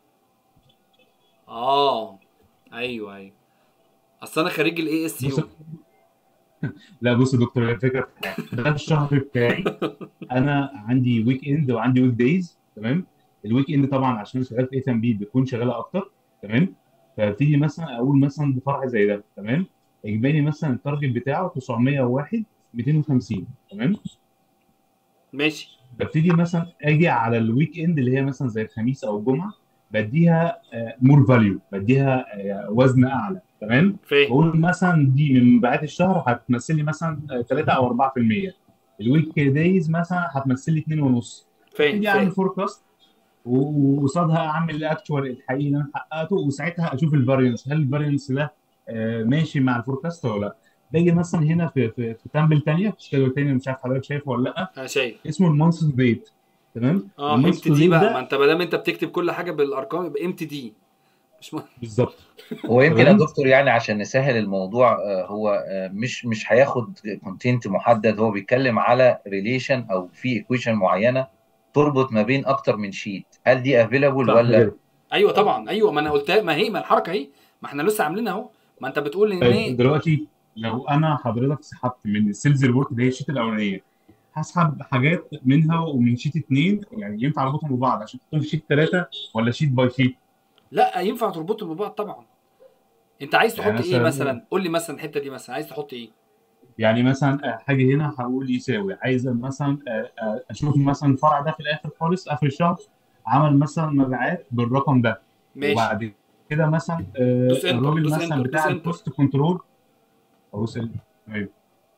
اه ايوه ايوه اصل انا خريج الاي اس بص يو لا بص يا دكتور هي الفكره في حاجة. ده الشهر بتاعي انا عندي ويك اند وعندي ويك دايز تمام الويك اند طبعا عشان شغال في اي ام بي بتكون شغاله اكتر تمام فابتدي مثلا اقول مثلا بفرع زي ده تمام اجباري مثلا التارجت بتاعه 901 250 تمام ماشي ببتدي مثلا اجي على الويك اند اللي هي مثلا زي الخميس او الجمعه بديها مور فاليو بديها آه، وزن اعلى تمام فاهم بقول مثلا دي من مبيعات الشهر هتمثل لي مثلا 3 او 4% الويك دايز مثلا هتمثل لي 2.5 فاهم ابتدي اعمل فاهم فوركاست وقصادها اعمل الاكتوال الحقيقي اللي انا حققته وساعتها اشوف الفارينس هل الفارينس ده آه، ماشي مع الفوركاست ولا لا باجي مثلا هنا في في, في تامبل ثانيه في شكل تاني مش عارف حضرتك شايفه ولا لا انا شايف اسمه المانث ديت تمام اه المانث امتى دي date بقى ده ما انت ما دام انت بتكتب كل حاجه بالارقام يبقى امتى دي مش م... بالظبط ويمكن يا تمام. دكتور يعني عشان نسهل الموضوع آه، هو آه، مش مش هياخد كونتنت محدد هو بيتكلم على ريليشن او في ايكويشن معينه تربط ما بين اكتر من شيت هل دي افيلابل صح ولا كده. ايوه طبعا ايوه ما انا قلتها ما هي ما الحركه اهي ما احنا لسه عاملينها اهو ما انت بتقول ان طيب ايه دلوقتي لو انا حضرتك سحبت من السيلز ريبورت اللي هي الشيت الاولانيه هسحب حاجات منها ومن شيت اثنين يعني ينفع اربطهم ببعض عشان تكون في شيت ثلاثه ولا شيت باي شيت لا ينفع تربطهم ببعض طبعا انت عايز تحط يعني ايه مثلا- مثلا قول لي مثلا الحته دي مثلا عايز تحط ايه يعني مثلا آه، حاجه هنا هقول يساوي عايز مثلا آه، آه، اشوف مثلا الفرع ده في الاخر خالص اخر الشهر عمل مثلا مبيعات بالرقم ده ماشي وبعد كده مثلا آه، دوس انتر، الراجل دوس مثلا انتر، بتاع دوس انتر. الكوست كنترول ابص ال- تمام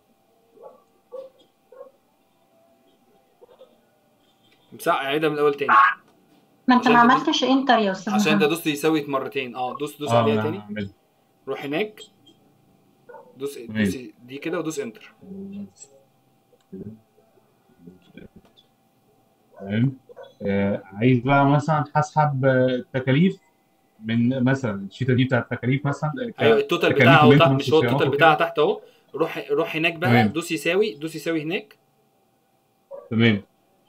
مساء عيدها من الاول تاني ما انت عشان ما ده- عملتش انتر يا استاذ عشان محمد ده دوس يساوي مرتين اه دوس دوس اه عليها انا تاني هعمل روح هناك دوس تمام. دوس دي كده ودوس انتر تمام آه، عايز بقى مثلا هسحب آه، التكاليف من مثلا الشيته دي بتاعت التكاليف مثلا آه، ك- ايوه التوتال تكاليف بتاعها اهو تحت ومينتنس مش هو وصيانات التوتال وكده. بتاعها تحت اهو روح روح هناك بقى تمام. دوس يساوي دوس يساوي هناك تمام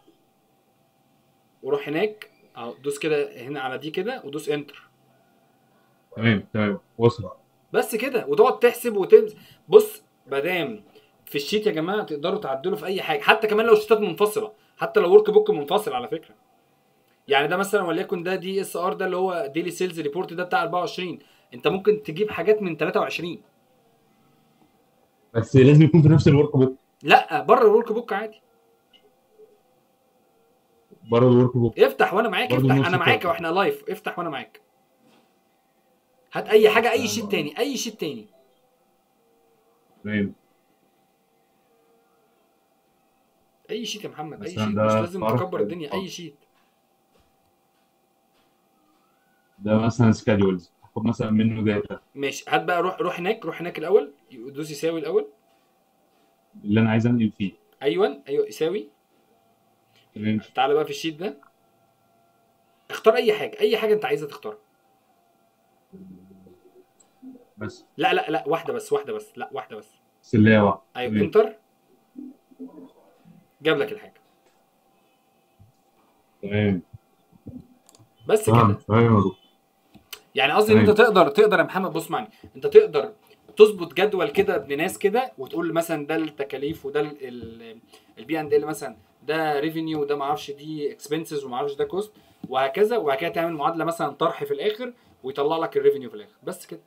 وروح هناك اهو دوس كده هنا على دي كده ودوس انتر تمام تمام وصل بس كده وتقعد تحسب وتنزل بص مادام في الشيت يا جماعه تقدروا تعدلوا في اي حاجه حتى كمان لو الشيتات منفصله حتى لو ورك بوك منفصل على فكره يعني ده مثلا وليكن ده دي اس ار ده اللي هو ديلي سيلز ريبورت ده بتاع 24 انت ممكن تجيب حاجات من 23 بس لازم يكون في نفس الورك بوك لا بره الورك بوك عادي بره الورك بوك افتح وانا معاك برضه افتح نفس انا معاك الفكرة. واحنا لايف افتح وانا معاك هات اي حاجه اي آه. شيت تاني اي شيت تاني تمام اي شيت يا محمد اي مثلا شيت ده مش لازم فرق تكبر الدنيا اي الفرق. شيت ده مثلا سكادولز هاخد مثلا منه داتا ماشي هات بقى روح روح هناك روح هناك الاول دوس يساوي الاول اللي انا عايز انقل فيه ايوه ايوه يساوي تمام تعالى بقى في الشيت ده اختار اي حاجه اي حاجه انت عايزها تختارها بس لا لا لا واحده بس واحده بس لا واحده بس سلايه واحده ايوه تمام. انتر جاب لك الحاجه تمام بس تمام كده تمام يا دكتور يعني قصدي ان انت تمام. تقدر تقدر يا محمد بص معايا انت تقدر تظبط جدول كده ابن ناس كده وتقول مثلا ده التكاليف وده البي اند ال مثلا ده ريفينيو وده ما اعرفش دي اكسبنسز وما اعرفش ده كوست وهكذا وبعد كده تعمل معادله مثلا طرح في الاخر ويطلع لك الريفينيو في الاخر بس كده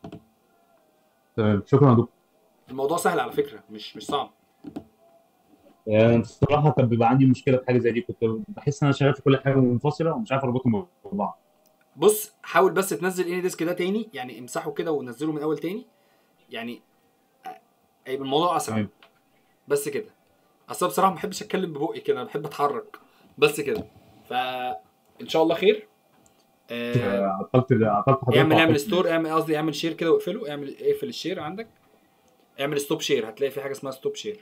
تمام شكرا يا دكتور الموضوع سهل على فكره مش مش صعب يعني الصراحه كان بيبقى عندي مشكله في حاجه زي دي كنت بحس ان انا شغال في كل حاجه منفصله ومش عارف اربطهم ببعض بص حاول بس تنزل اني ديسك ده تاني يعني امسحه كده ونزله من اول تاني يعني هيبقى الموضوع اسرع تمام. بس كده اصل أنا بصراحه ما بحبش اتكلم ببقي كده انا بحب اتحرك بس كده فان شاء الله خير آه عطلت عطلت حضرتك اعمل اعمل عطلت. ستور اعمل قصدي اعمل شير كده واقفله اعمل اقفل الشير عندك اعمل ستوب شير هتلاقي في حاجه اسمها ستوب شير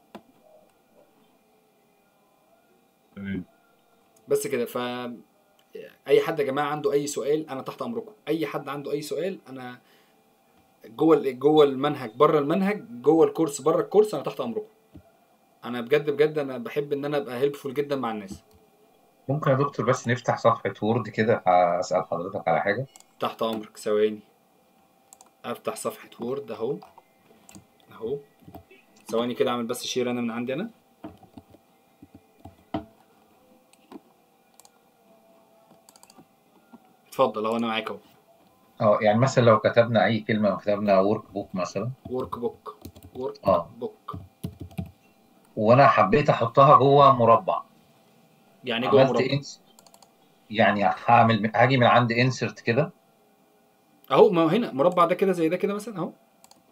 تمام. بس كده ف اي حد يا جماعه عنده اي سؤال انا تحت امركم اي حد عنده اي سؤال انا جوه ال- جوه المنهج بره المنهج جوه الكورس بره الكورس انا تحت امركم انا بجد بجد انا بحب ان انا ابقى هيلبفول جدا مع الناس ممكن يا دكتور بس نفتح صفحة وورد كده أسأل حضرتك على حاجة تحت امرك ثواني افتح صفحه وورد اهو اهو ثواني كده اعمل بس شير انا من عندي انا اتفضل اهو انا معاك اهو اه يعني مثلا لو كتبنا أي كلمة وكتبنا ورك بوك مثلا ورك بوك ورك اه بوك وأنا حبيت أحطها جوه مربع يعني جوه عملت مربع إنس يعني هعمل هاجي من عند انسرت كده اهو ما هو هنا مربع ده كده زي ده كده مثلا اهو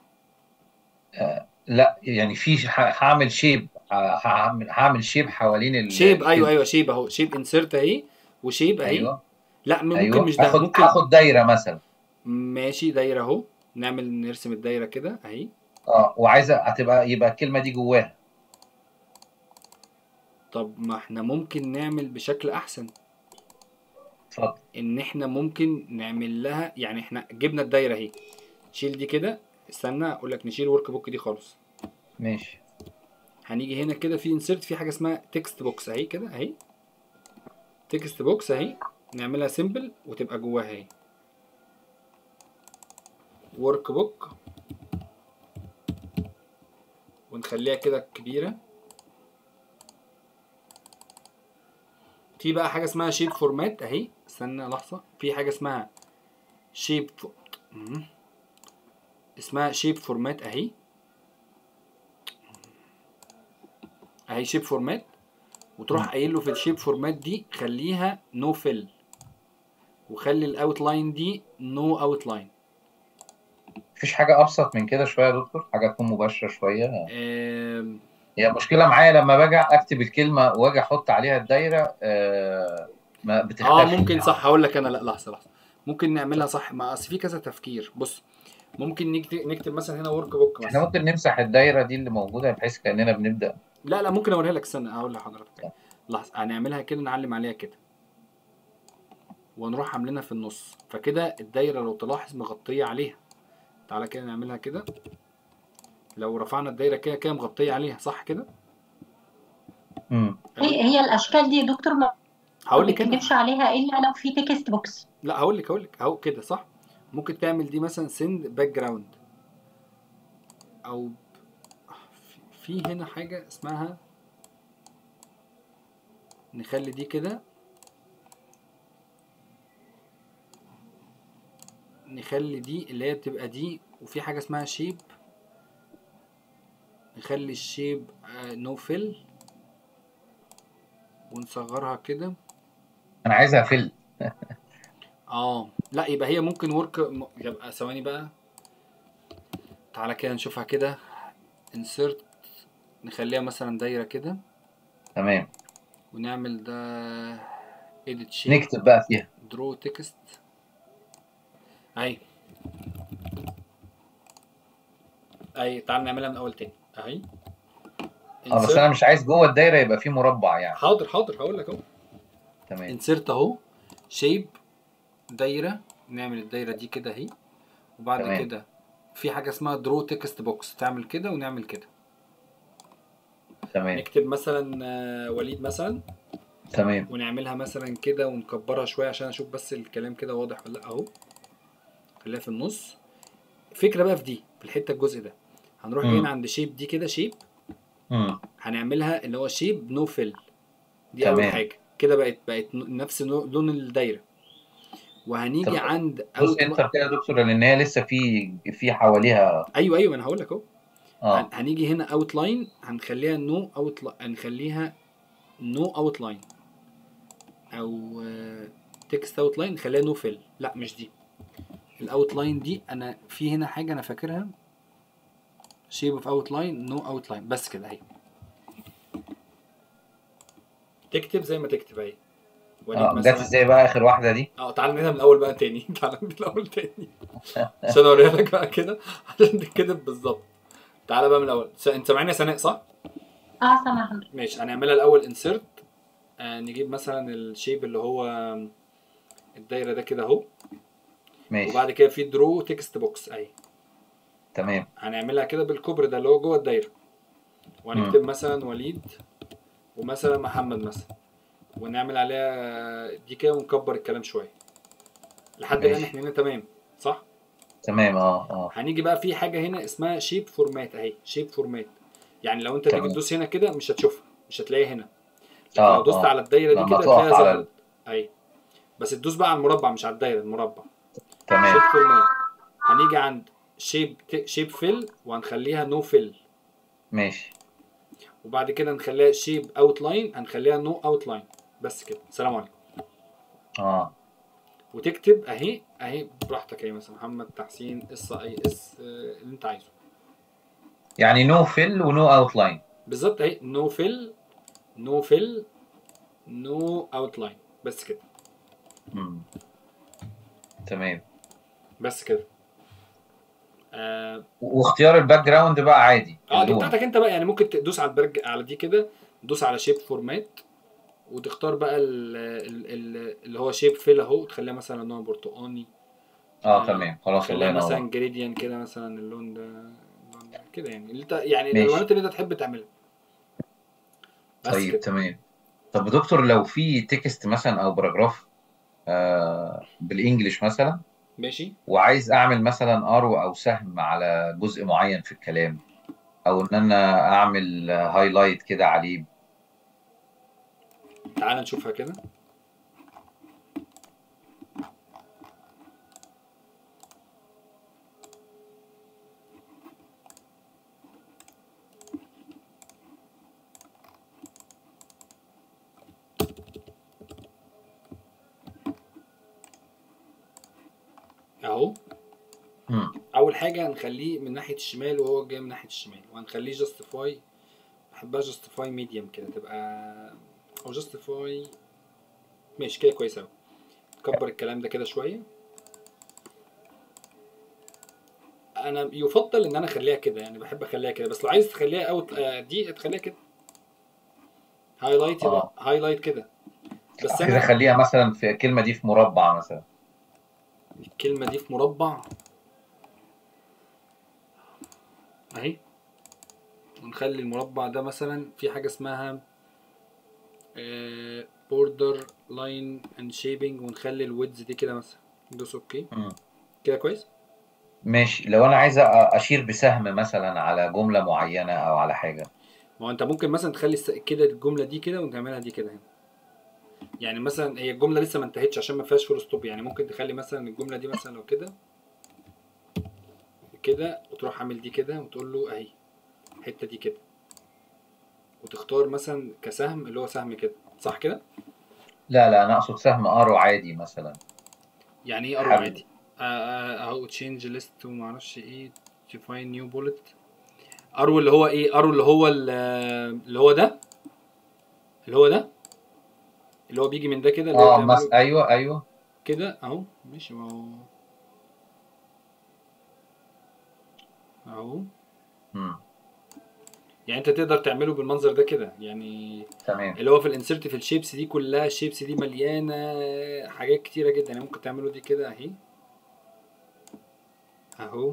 لا يعني في ح- هعمل شيب هعمل هعمل شيب حوالين ال شيب ايوه الكلمة. ايوه شيب اهو شيب انسرت اهي وشيب اهي ايوه لا ممكن ايوه مش ده هاخد ممكن هاخد دايره مثلا ماشي دايره اهو نعمل نرسم الدايره كده اهي اه وعايزه هتبقى يبقى الكلمه دي جواها طب ما احنا ممكن نعمل بشكل احسن اتفضل ان احنا ممكن نعمل لها يعني احنا جبنا الدايره اهي شيل دي كده استنى اقول لك نشيل ورك بوك دي خالص ماشي هنيجي هنا كده في انسرت في حاجه اسمها تكست بوكس اهي كده اهي تكست بوكس اهي نعملها سيمبل وتبقى جواها اهي ورك بوك ونخليها كده كبيره في بقى حاجه اسمها شيب فورمات اهي استنى لحظه في حاجه اسمها شيب ف... مم. اسمها شيب فورمات اهي اهي شيب فورمات وتروح قايل له في الشيب فورمات دي خليها نو فيل وخلي الاوت لاين دي نو اوت لاين مفيش حاجه ابسط من كده شويه يا دكتور حاجه تكون مباشره شويه آم، هي مشكله معايا لما باجي اكتب الكلمه واجي احط عليها الدايره آه ما بتختفي اه ممكن صح هقول لك انا لا لحظه لحظه ممكن نعملها صح ما اصل في كذا تفكير بص ممكن نكتب, نكتب مثلا هنا ورك بوك احنا مثلا ممكن نمسح الدايره دي اللي موجوده بحيث كاننا بنبدا لا لا ممكن اوريها لك استنى هقول لحضرتك لحظه هنعملها كده نعلم عليها كده ونروح عاملينها في النص فكده الدايره لو تلاحظ مغطيه عليها تعالى كده نعملها كده لو رفعنا الدايره كده كده مغطيه عليها صح كده امم هي هي الاشكال دي يا دكتور ما هقول لك انا بتكتبش عليها الا لو في تكست بوكس لا هقول لك هقول لك اهو كده صح ممكن تعمل دي مثلا سند باك جراوند او في في هنا حاجه اسمها نخلي دي كده نخلي دي اللي هي بتبقى دي وفي حاجه اسمها شيب نخلي الشيب نو فيل ونصغرها كده انا عايزها فل اه لا يبقى هي ممكن ورك م- يبقى ثواني بقى تعالى كده نشوفها كده insert نخليها مثلا دايرة كده تمام ونعمل ده edit shape نكتب بقى فيها draw text اهي اهي تعال نعملها من اول تاني اهي اه بس insert. انا مش عايز جوه الدايره يبقى فيه مربع يعني حاضر حاضر هقول لك اهو تمام انسرت اهو شيب دايره نعمل الدايره دي كده اهي وبعد تمام. كده في حاجه اسمها درو تكست بوكس تعمل كده ونعمل كده تمام نكتب مثلا آه، وليد مثلا تمام ونعملها مثلا كده ونكبرها شويه عشان اشوف بس الكلام كده واضح ولا لا اهو خليها في النص فكره بقى في دي في الحته الجزء ده هنروح مم. جايين عند شيب دي كده شيب امم هنعملها اللي هو شيب نو فيل دي اول تمام. حاجه كده بقت بقت نفس نو- لون الدايره وهنيجي طب عند دوس أول- انتر كده يا دكتور لان هي لسه في في حواليها ايوه ايوه انا هقول لك اهو اه هن- هنيجي هنا اوت لاين هنخليها نو اوت هنخليها نو اوت لاين او تكست اوت لاين نخليها نو فيل لا مش دي الاوت لاين دي انا في هنا حاجه انا فاكرها شيب اوف اوت لاين نو اوت لاين بس كده اهي تكتب زي ما تكتب اهي وليد اه جت مثلا ازاي بقى اخر واحده دي اه تعالى نعملها من الاول بقى تاني تعالى من الاول تاني عشان اوريها لك بقى كده عشان تتكتب بالظبط تعالى بقى من الاول س- انت سامعني يا سناء صح؟ اه سامع حضرتك ماشي هنعملها الاول انسرت آه نجيب مثلا الشيب اللي هو الدايره ده كده اهو ماشي وبعد كده في درو تكست بوكس اهي تمام هنعملها كده بالكوبري ده اللي هو جوه الدايره وهنكتب مثلا وليد ومثلا محمد مثلا ونعمل عليها دي كده ونكبر الكلام شويه لحد الان ماشي. احنا هنا تمام صح تمام اه اه هنيجي بقى في حاجه هنا اسمها شيب فورمات اهي شيب فورمات يعني لو انت تيجي تمام. تدوس هنا كده مش هتشوفها مش هتلاقيها هنا لكن اه لو دوست اه على الدايره دي لما كده تقف تلاقيها على ظهرت اهي بس تدوس بقى على المربع مش على الدايره المربع تمام شيب فورمات هنيجي عند شيب شيب فيل وهنخليها نو فيل ماشي وبعد كده نخليها شيب اوت لاين هنخليها نو اوت لاين بس كده سلام عليكم اه وتكتب اهي اهي براحتك اهي مثلا محمد تحسين اس اي اس آه، اللي انت عايزه يعني نو فيل ونو اوت لاين بالظبط اهي نو فيل نو فيل نو اوت لاين بس كده تمام بس كده اه واختيار الباك جراوند بقى عادي آه، دي اللون. بتاعتك انت بقى يعني ممكن تدوس على البرج على دي كده تدوس على شيب فورمات وتختار بقى ال ال ال اللي هو شيب فيل اهو وتخليها مثلا لون برتقاني اه تمام خلاص الله خليها ينور مثلا جريديان كده مثلا اللون ده اللون ده كده يعني اللي انت يعني ماشي. الالوانات اللي انت تحب تعملها بس طيب كده تمام طب يا دكتور لو في تكست مثلا او باراجراف آه بالانجلش مثلا ماشي وعايز اعمل مثلا ارو او سهم على جزء معين في الكلام او ان انا اعمل هايلايت كده عليه تعال نشوفها كده اهو مم. اول حاجه هنخليه من ناحيه الشمال وهو جاي من ناحيه الشمال وهنخليه جاستيفاي بحبها جاستيفاي ميديوم كده تبقى او جاستيفاي ماشي كده كويس اوي كبر الكلام ده كده شويه انا يفضل ان انا اخليها كده يعني بحب اخليها كده بس لو عايز تخليها اوت آه، دي تخليها كده هايلايت يبقى آه. هايلايت كده بس كده انا خليها مثلا في الكلمه دي في مربع مثلا الكلمة دي في مربع اهي ونخلي المربع ده مثلا في حاجة اسمها بوردر لاين اند شيبنج ونخلي الويدز دي كده مثلا ندوس اوكي مم. كده كويس ماشي لو انا عايز أ- اشير بسهم مثلا على جمله معينه او على حاجه ما هو انت ممكن مثلا تخلي الس- كده الجملة دي كده وتعملها دي كده هنا يعني مثلا هي الجملة لسه ما انتهتش عشان ما فيهاش فول ستوب يعني ممكن تخلي مثلا الجملة دي مثلا لو كده كده وتروح عامل دي كده وتقول له اهي الحتة دي كده وتختار مثلا كسهم اللي هو سهم كده صح كده؟ لا لا انا اقصد سهم ارو عادي مثلا يعني ايه ارو حلو. عادي؟ آه، آه، اهو تشينج ليست ومعرفش ايه ديفاين نيو بولت ارو اللي هو ايه؟ ارو اللي هو ال- اللي هو ده اللي هو ده اللي هو بيجي من ده كده اللي هو اه بتعمله مس... ايوه ايوه كده اهو ماشي ما هو اهو مم. يعني انت تقدر تعمله بالمنظر ده كده يعني تمام اللي هو في الانسرت في الشيبس دي كلها الشيبس دي مليانه حاجات كتيره جدا يعني ممكن تعمله دي كده اهي اهو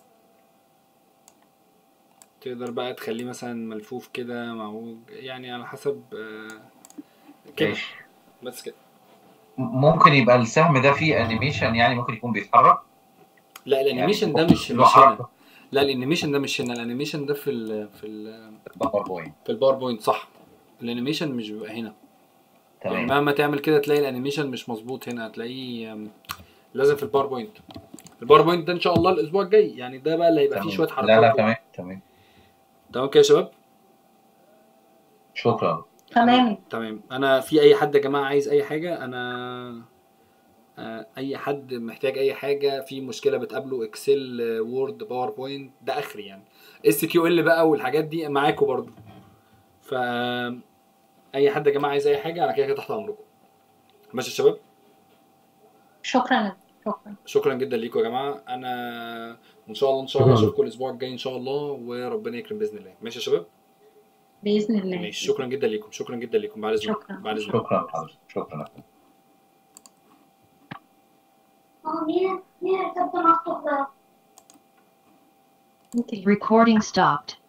تقدر بقى تخليه مثلا ملفوف كده معوج يعني على حسب آه، كده ماشي بس كده م- ممكن يبقى السهم ده فيه انيميشن يعني ممكن يكون بيتحرك لا الانيميشن ده يعني مش له مش هنا حركه لا الانيميشن ده مش هنا الانيميشن ده في ال في ال باوربوينت في الباوربوينت صح الانيميشن مش بيبقى هنا يعني تمام مهما تعمل كده تلاقي الانيميشن مش مظبوط هنا هتلاقيه أم، لازم في الباوربوينت الباوربوينت ده ان شاء الله الاسبوع الجاي يعني ده بقى اللي هيبقى فيه تمام. شويه حركات لا لا و- تمام تمام تمام كده يا شباب شكرا تمام تمام انا في اي حد يا جماعه عايز اي حاجه انا آه، اي حد محتاج اي حاجه في مشكله بتقابله اكسل آه، وورد باوربوينت ده اخري يعني اس كيو ال بقى والحاجات دي معاكم برضو ف اي حد يا جماعه عايز اي حاجه انا كده كده تحت امركم ماشي يا شباب شكرا شكرا شكرا جدا ليكم يا جماعه انا وان شاء الله ان شاء الله اشوفكم الاسبوع الجاي ان شاء الله وربنا يكرم باذن الله ماشي يا شباب باذن الله ماشي شكرا جدا ليكم شكرا جدا ليكم بعد اذنكم شكرا بعد اذنكم شكرا حضرتك شكرا Recording stopped.